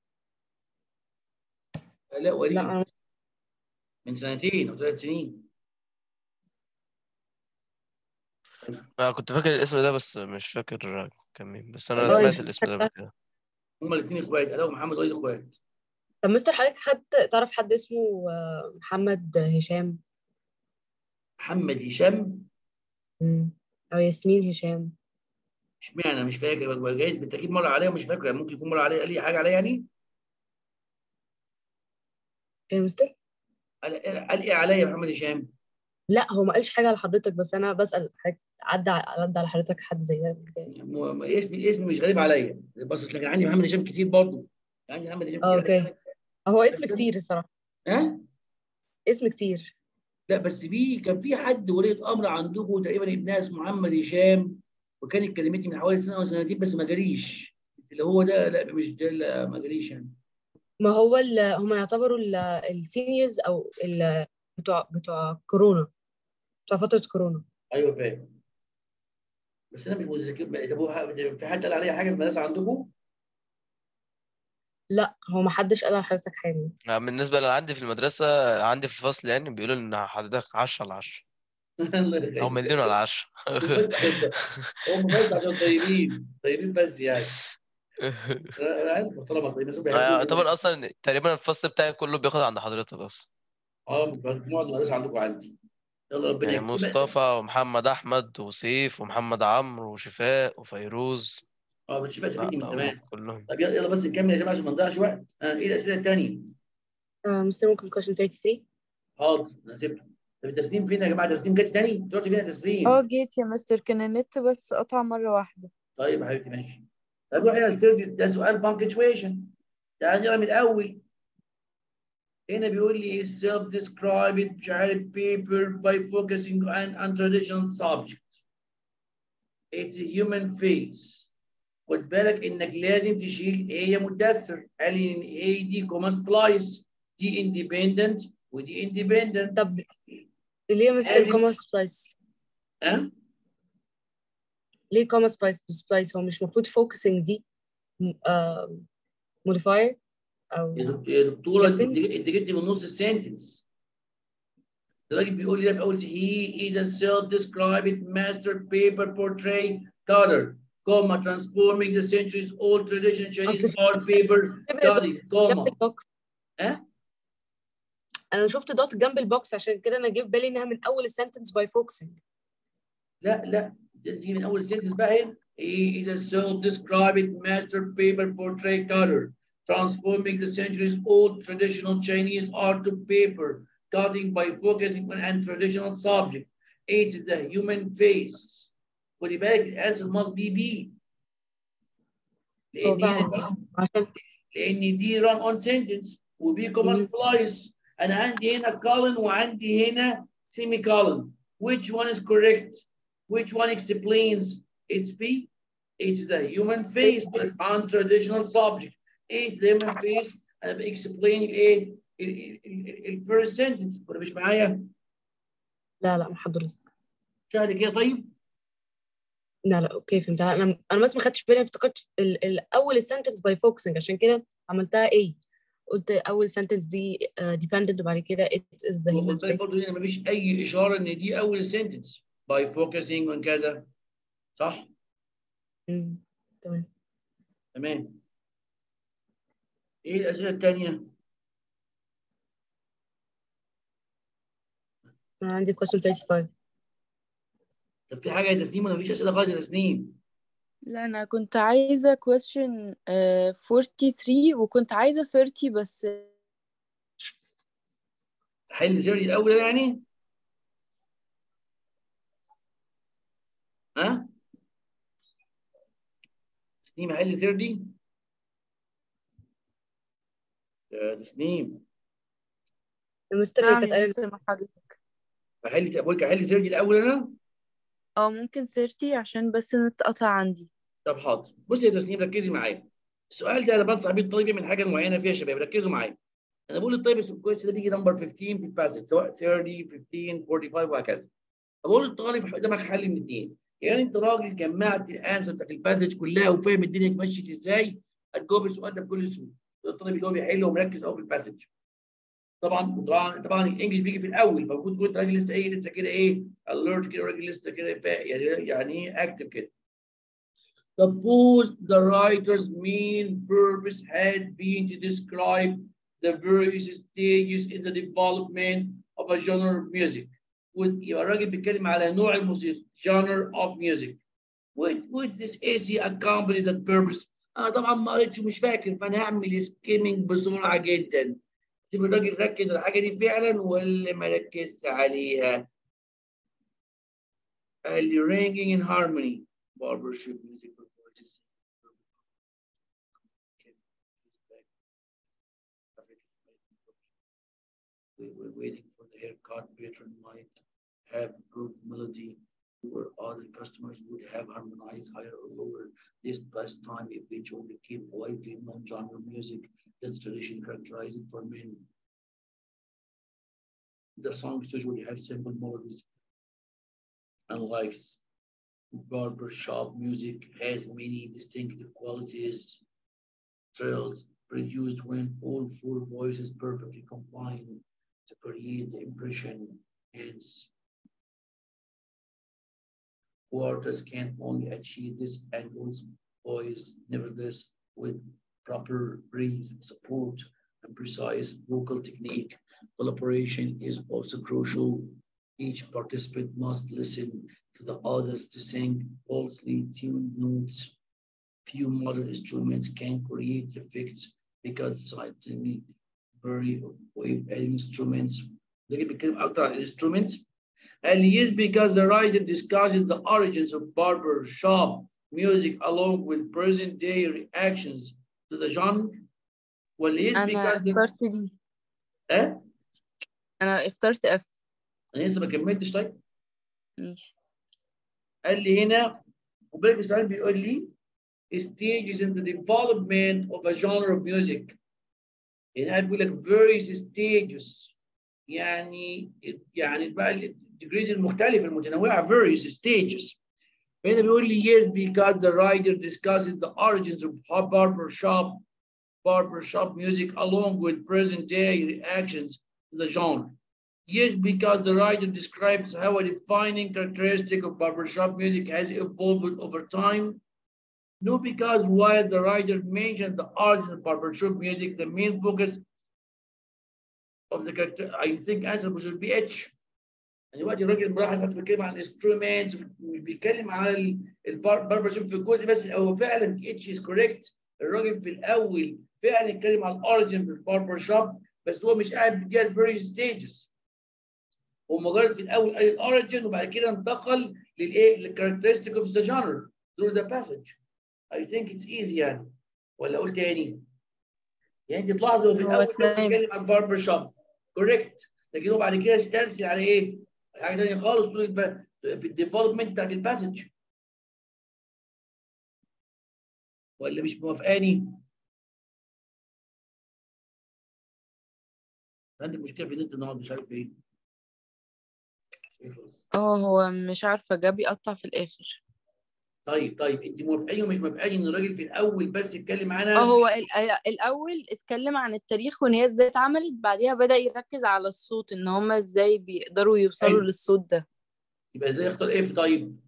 الاء وليد لا انا من سنتين او ثلاث سنين انا كنت فاكر الاسم ده بس مش فاكر كان مين بس انا آه، سمعت يس- الاسم ده قبل كده هما الاثنين اخوات الاء ومحمد وليد اخوات طب مستر حضرتك حد تعرف حد اسمه آه، محمد هشام محمد هشام مم. او ياسمين هشام اشمعنى مش فاكر بقى جايز بالتاكيد مر عليا ومش فاكر ممكن يكون مر عليا قال لي حاجه عليا يعني ايه يا مستر قال قال ايه عليا يا محمد هشام لا هو ما قالش حاجه على حضرتك بس انا بسأل حضرتك عدى عدى على حضرتك حد زي ده قبل كده؟ م- اسمي اسمي مش غريب عليا بس أصل كان عندي محمد هشام كتير برضه كان عندي محمد هشام اه كتير اوكي هو اسم كتير الصراحه ها اسم كتير لا بس في كان في حد ولي امر عندكم تقريبا ابنها اسمه محمد هشام وكانت كلمتي من حوالي سنه او سنتين بس ما جاليش اللي هو ده لا مش ده لا ما جاليش يعني ما هو ال- هم يعتبروا السينيورز او ال- بتوع بتوع كورونا بتوع فتره كورونا ايوه فاهم بس انا مش متذكر طب هو في حد قال عليا حاجه في المدرسه عندكم؟ لا هو ما حدش قال على حضرتك حاجه آه، بالنسبه اللي عندي في المدرسه عندي في الفصل يعني بيقولوا ان حضرتك 10 على 10 الله يخليك. او مليون على 10 بس عشان هم بس عشان طيبين طيبين بس يعني انا أنا عارف محترمه طيب بس هم بيحبوني. يعتبر اصلا تقريبا الفصل بتاعي كله بياخد عند حضرتك بس اه معظم الناس عندكم عندي يلا ربنا يعني يكرمك. مصطفى ومحمد احمد وسيف ومحمد عمرو وشفاء وفيروز اه بس بس سابتني من لا، زمان كلهم طب يلا يلا بس نكمل يا جماعه عشان ما نضيعش وقت آه ايه الاسئله الثانيه؟ آه، مستر ممكن question 33 حاضر انا سبته طب التسليم فين يا جماعه تسليم جت تاني؟ انت قلت فين تسليم؟ اه جيت يا مستر كان النت بس قطع مرة واحدة طيب يا حبيبتي ماشي طب روح هنا الثيرد ده سؤال بانكتويشن تعال نقرا من الاول هنا بيقول لي self described مش عارف paper by focusing on untraditional subject it's a human face خد بالك انك لازم تشيل ايه يا مدثر قال لي ان ايه دي كوما سبلايس دي اندبندنت ودي اندبندنت طب ليه مستر لازم- كوما سبلايس ها ليه كوما سبلايس سبلايس هو مش المفروض فوكسنج دي موديفاير او يا دك- يا دكتوره انت جنبين. انت جبتي من نص السنتنس الراجل بيقول لي ده في اول he is a self-described master paper portrait cutter comma transforming the centuries old tradition Chinese أصل في- art paper cutting جنب comma البوكس ها انا شفت دوت جنب البوكس عشان كده انا جه في بالي انها من اول السنتنس باي فوكسنج لا لا لازم تيجي من اول سنتنس بقى هنا he is a self-described master paper portrait cutter transforming the centuries old traditional Chinese art to paper cutting by focusing on a traditional subject it's the human face خدي بالك الانسر must be B هو لان فعلا هنا عشان لان دي run on sentence وبي كوما مم. سبلايس انا عندي هنا colon وعندي هنا semicolon which one is correct which one explains it's B It's the human face but untraditional subject. It's the human face انا باكسبلين ايه الفيرست سنتنس ولا مش معايا؟ لا لا حضرتك شاهد كده طيب؟ لا لا اوكي فهمتها انا انا بس ما خدتش بالي افتكرت ال- الاول السنتنس باي فوكسنج عشان كده عملتها ايه قلت اول سنتنس دي ديبندنت وبعد كده it is the human خد بالك space برضه هنا مفيش اي اشاره ان دي اول سنتنس باي فوكسنج من كذا صح؟ مم. تمام تمام ايه الاسئله الثانيه؟ انا عندي question 35 طب في حاجه يا تسنيم ولا مفيش اسئله خالص يا تسنيم؟ لا أنا كنت عايزة question آه، 43 وكنت عايزة 30 بس حل سيري الاول يعني؟ ها؟ تسنيم حل سيري يا تسنيم المستر هي نعم كانت يا قالت مستر مع حضرتك احل بقول لك احل سيري الاول انا؟ اه ممكن 30 عشان بس نتقطع عندي طب حاضر بصي يا تسنيم ركزي معايا السؤال ده انا بنصح بيه الطالب يعمل حاجه معينه فيها يا شباب ركزوا معايا انا بقول للطالب الكويس ده بيجي نمبر 15 في الباسج سواء 30 15 45 وهكذا بقول للطالب قدامك حل من اثنين يعني انت راجل جمعت الانسر بتاعت الباسج كلها وفاهم الدنيا مشيت ازاي هتجاوب السؤال ده بكل سهوله الطالب يجاوب يحل ومركز قوي في الباسج طبعا طبعا طبعا الانجليش بيجي في الاول فالمفروض تكون انت راجل لسه ايه لسه كده ايه اليرت كده راجل لسه كده فا- يعني يعني ايه اكتف كده Suppose the writer's main purpose had been to describe the various stages in the development of a genre of music. with يبقى الراجل بيتكلم على نوع الموسيقى genre of music. Would, would this essay accomplish that purpose? أنا طبعا ما قريتش ومش فاكر فأنا هعمل سكيمنج بسرعة جدا. سيب الراجل ركز على الحاجة دي فعلا ولا ما ركزش عليها؟ قال لي ringing in harmony barbershop music for voices. We were waiting for the haircut. Patron might have improved melody, where other customers would have harmonized higher or lower. This past time eventually became widely non-genre music that's traditionally characterized for men. The songs usually have simple melodies unlike barbershop music has many distinctive qualities. Trills produced when all four voices perfectly combine to create the impression. Hence, quarters can only achieve this angles voice. Nevertheless, with proper breath support and precise vocal technique, collaboration is also crucial. Each participant must listen to the others to sing falsely tuned notes. Few modern instruments can create effects because scientifically very wave instruments. ده اللي بيتكلم أكتر عن instruments. And yes, because the writer discusses the origins of barber shop music along with present day reactions to the genre. Well, yes, أنا because the... اخترت دي أه؟ أنا اخترت اف أنا لسه ما كملتش طيب. ماشي قال لي هنا خد بالك السؤال بيقول لي stages in the development of a genre of music هنا قاعد بيقول لك various stages يعني يعني بقى الديجريز المختلفة المتنوعة various stages هنا بيقول لي yes because the writer discusses the origins of barber shop barber shop music along with present day reactions to the genre Yes, because the writer describes how a defining characteristic of barbershop music has evolved over time. No, because while the writer mentioned the origin of barbershop music, the main focus of the character, I think answer should be H. يعني دلوقتي الراجل ملاحظ حتى بيتكلم عن الانسترومنتس بيتكلم على الباربر شوب في الجزء بس هو فعلا اتش از كوريكت الراجل في الاول فعلا اتكلم عن الاوريجن في الباربر شوب بس هو مش قاعد بيديها الفيري ستيجز هو مجرد في الاول قال الاوريجن وبعد كده انتقل للايه للكاركترستيك اوف ذا جانر through the passage I think it's easy يعني ولا اقول تاني يعني انت تلاحظ هو في هو الاول بس تمام. اتكلم عن باربر شوب كوريكت لكن هو بعد كده استرسل على ايه؟ حاجه ثانيه خالص طول الب- في الديفلوبمنت بتاعت الباسج ولا مش موافقاني؟ عندك مشكله في النت النهارده مش عارف ايه اه هو مش عارفة جاب يقطع في الآخر طيب طيب انت موافقاني ومش موافقاني ان الراجل في الاول بس يتكلم عنها اه هو ال- الأول اتكلم عن التاريخ وإن هي ازاي اتعملت بعديها بدأ يركز على الصوت إن هما ازاي بيقدروا يوصلوا حلو. للصوت ده يبقى ازاي اختار اف طيب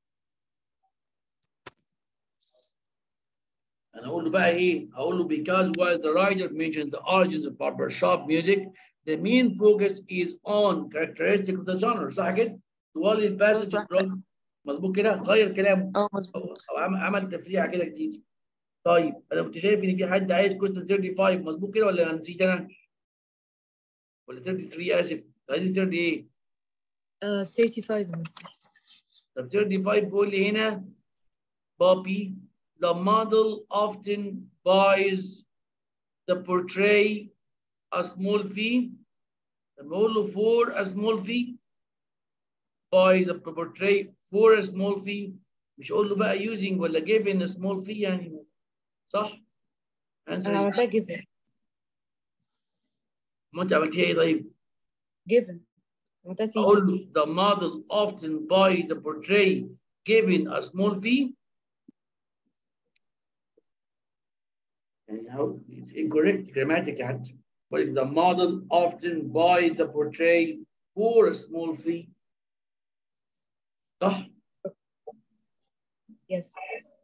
انا اقول له بقى ايه هقول له because while the writer mentioned the origins of barbershop music the main focus is on characteristic of the genre صح كده طوال الباسج صح. مظبوط كده غير كلامه اه او مظبوط أو عم- عمل تفريعه كده جديد طيب انا كنت شايف ان في حد عايز كويستن 35 مظبوط كده ولا أنا نسيت انا ولا 33 اسف عايز 30 ايه آه 35 يا مستر طب 35 بيقول لي هنا Bobby, the model often buys the portrait a small fee. لما اقول له for a small fee buys a portrait for a small fee مش اقول له بقى using ولا given a small fee يعني صح؟ answer انا is عملتها given ما انت عملتيها ايه طيب؟ given عملتها سي اقول له the model often buys the portrait given a small fee يعني how it's incorrect grammatically حتى but if the model often buys the portrait for a small fee صح؟ يس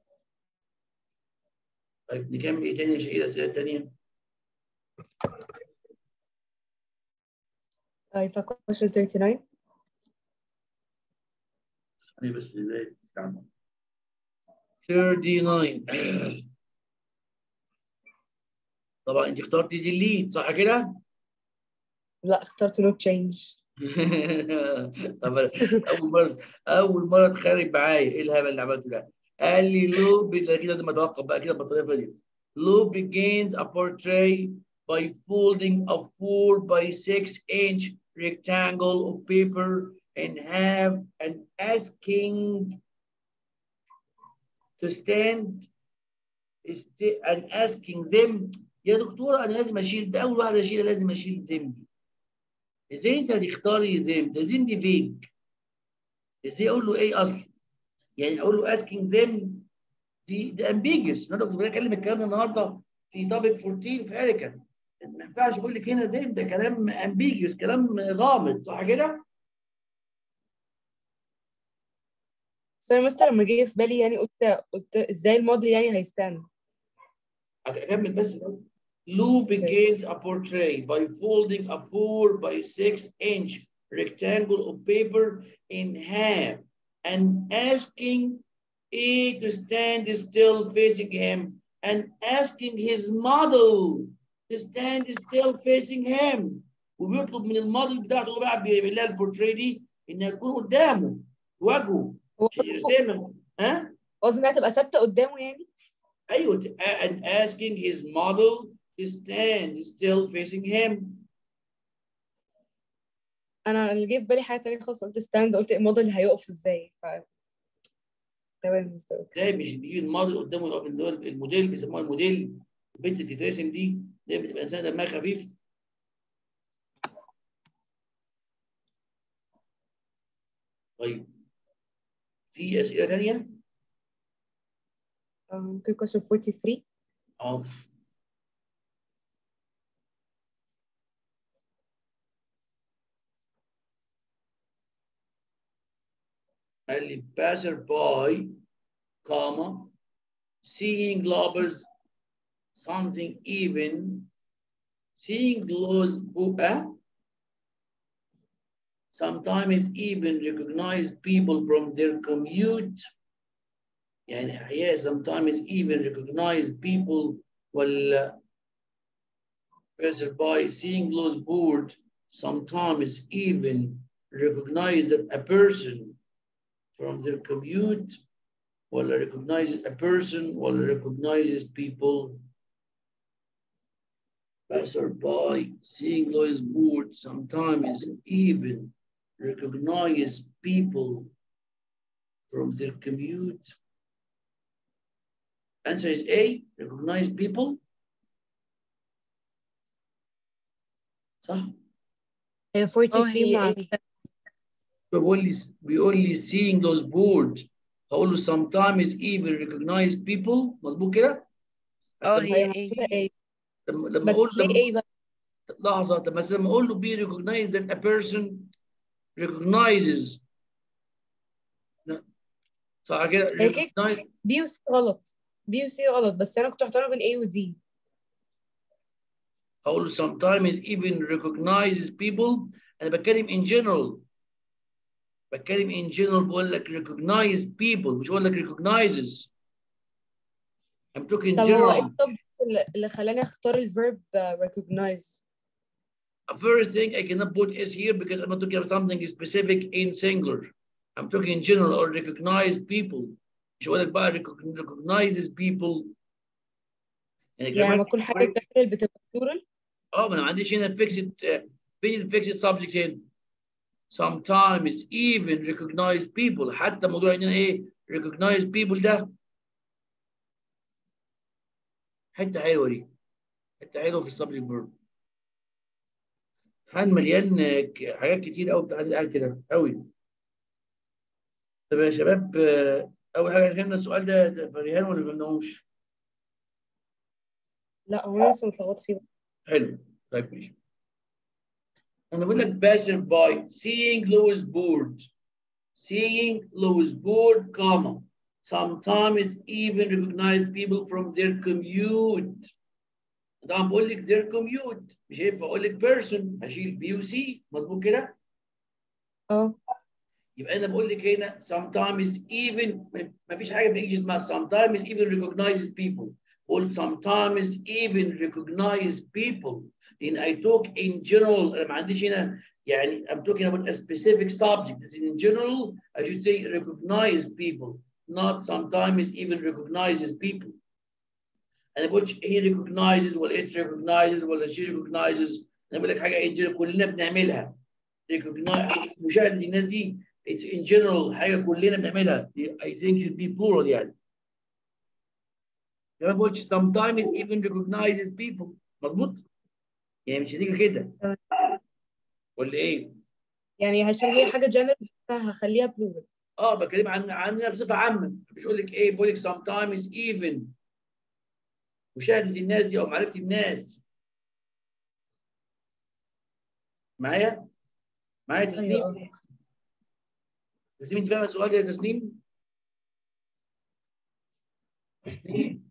طيب نكمل ايه تاني ايه الاسئله التانيه؟ طيب question 39 ثانيه بس ازاي استعمل 39 طبعا انت اخترتي ديليت صح كده؟ لا اخترت no change طب اول مره اول مره تخرب معايا ايه الهبل اللي عملته ده؟ قال لي لو كده لازم اتوقف بقى كده بالطريقه دي لو begins a portrait by folding a 4 by 6 inch rectangle of paper and have and asking to stand st- and asking them يا دكتوره انا لازم اشيل ده اول واحده اشيلها لازم اشيل them دي ازاي انت هتختاري زم ده زم دي فيج ازاي اقول له ايه اصلا يعني اقول له asking them دي دي ambiguous انا كنت بتكلم الكلام ده النهارده في topic 14 في اريكا ما ينفعش اقول لك هنا them ده كلام ambiguous كلام غامض صح كده؟ بس انا مستر لما جه في بالي يعني قلت قلت ازاي الموديل يعني هيستند اكمل بس الأول. Lou begins a portrait by folding a 4 by 6 inch rectangle of paper in half and asking A to stand still facing him and asking his model to stand still facing him وبيطلب من الموديل بتاعته اللي بقى بيعمل لها البورتريه دي انها تكون قدامه تواجهه هو عشان يرسمها ها قصدي انها تبقى ثابته قدامه يعني أيوة and asking his model to stand still facing him انا اللي جه في بالي حاجه تانية خالص قلت ستاند قلت الموديل هيقف ازاي ف تمام مستر ده مش بيجي الموديل قدامه يقف اللي هو الموديل بيسموها الموديل البنت اللي بتترسم دي دي بتبقى انسانه دمها خفيف طيب في اسئله ثانيه؟ آه، ممكن question 43 اه قال لي passer by comma seeing lovers something even seeing those who uh, sometimes even recognize people from their commute يعني أحيانا sometimes even recognize people وال passer by seeing those bored sometimes even recognize that a person from their commute ولا recognizes a person ولا recognizes people passerby seeing those bored sometimes even recognize people from their commute Answer is A. Recognize people. صح؟ هي 43 هي مع إيه؟ بيقول لي بيقول لي seeing those boards هقول له sometimes even recognize people مظبوط كده؟ بس اه لما- هي هي ايه محطوطة ايه لما لما بس اقول ليه لما ايه بقى لحظه طب بس لما اقول له be recognized that a person recognizes لا صح كده هي كده recognize بي وسي غلط بي وسي غلط بس انا كنت محتاره بين ايه ودي هقول له sometimes even recognizes people انا بتكلم in general بتكلم in general بقول لك recognize people مش بقول لك recognizes I'm talking طب هو ايه general الطب اللي- اللي خلاني اختار الفيرب recognize First thing, I cannot put S here because I'm not talking about something specific in singular. I'm talking in general or recognize people. مش هقول لك بقى recogn- recognizes people. يعني يعني كمان لما تكون حاجه general بتبقى plural اه ما انا ما عنديش هنا fixed آه، فين الفيكسد subject هنا؟ Sometimes even recognize people حتى موضوع ان انا ايه recognize people ده حته حلوه دي حته حلوه في السبجكت فيرب حال مليان آه، ك- حاجات كتير قوي بتاعت الآن كده قوي طب يا شباب آه، اول حاجه فهمنا السؤال ده ده فريهان ولا ما فهمناهوش؟ لا هو انا لسه متلخبطه فيه حلو طيب ماشي انا بقول لك passive by seeing Louis board seeing Louis board comma sometimes even recognize people from their commute طبعا بقول لك their commute مش هينفع اقول لك person هشيل بي وسي مظبوط كده اه يبقى انا بقول لك هنا sometimes even ما فيش حاجه بالانجلش اسمها sometimes even recognizes people قول sometimes even recognize people لان I talk in general انا ما عنديش هنا يعني I'm talking about a specific subject This is in general I should say recognize people not sometimes even recognizes people انا ما بقولش he recognizes ولا it recognizes ولا she recognizes انا بقول لك حاجه in general كلنا بنعملها recognize مشاهده الناس دي it's in general حاجه كلنا بنعملها I think should be plural يعني لما بقولش sometimes even recognizes people مظبوط يعني مش هتيجي كده ولا ايه يعني عشان هي حاجه general انا هخليها plural اه بتكلم عن عنها بصفه عامه مش اقول لك ايه بقول لك sometimes even مشاهده الناس دي او معرفه الناس معايا معايا تسنيم ايوه تسنيم انت فاهم السؤال يا تسنيم تسنيم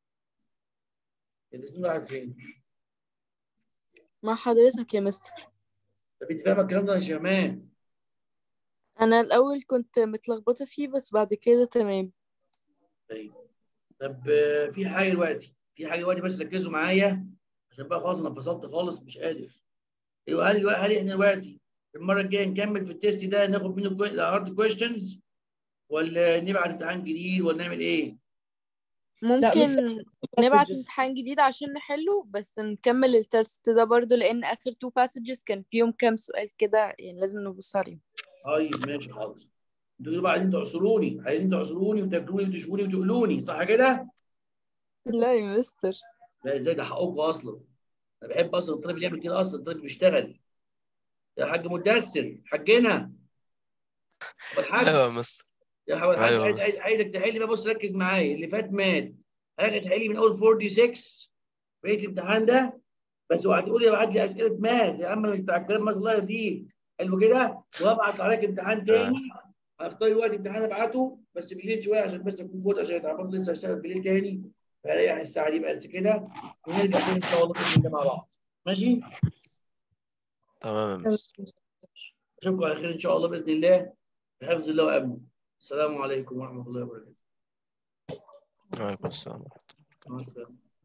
يا تسنيم راحت فين مع حضرتك يا مستر طب انت فاهمه الكلام ده يا شيماء انا الاول كنت متلخبطه فيه بس بعد كده تمام طيب طب آه، في حاجه دلوقتي في حاجه دلوقتي بس ركزوا معايا عشان بقى خلاص انا انفصلت خالص مش قادر ايوه هل هل احنا دلوقتي المره الجايه نكمل في التيست ده ناخد منه هارد كويستشنز ولا نبعت امتحان جديد ولا نعمل ايه؟ ممكن نبعت passages. امتحان جديد عشان نحله بس نكمل التست ده برضو لان اخر تو passages كان فيهم كام سؤال كده يعني لازم نبص عليهم طيب ماشي حاضر انتوا كده بقى عايزين تعصروني عايزين تعصروني وتاكلوني وتشووني وتقولوني صح كده؟ لا يا مستر لا ازاي ده حقكم اصلا انا بحب اصلا الطالب اللي يعمل كده اصلا الطالب بيشتغل يا حاج مدثر حجنا طب الحاج ايوه يا مستر يا حبيبي الحاج أيوة عايز بس. عايز عايزك تحل لي بقى بص ركز معايا اللي فات مات عايزك تحل لي من اول 46 بقيه الامتحان ده بس اوعى تقول لي ابعت لي اسئله ماث يا عم مش بتاع الكلام ما الله يهديك حلو كده وابعت عليك امتحان تاني هختار وقت امتحان ابعته بس بالليل شويه عشان بس اكون فاضي عشان تعبان لسه هشتغل بالليل تاني فاريح الساعه دي بس كده ونرجع تاني ان شاء الله باذن الله مع بعض ماشي تمام يا مستر اشوفكم على خير ان شاء الله باذن الله بحفظ الله وامنه السلام عليكم ورحمه الله وبركاته وعليكم السلام مع السلامه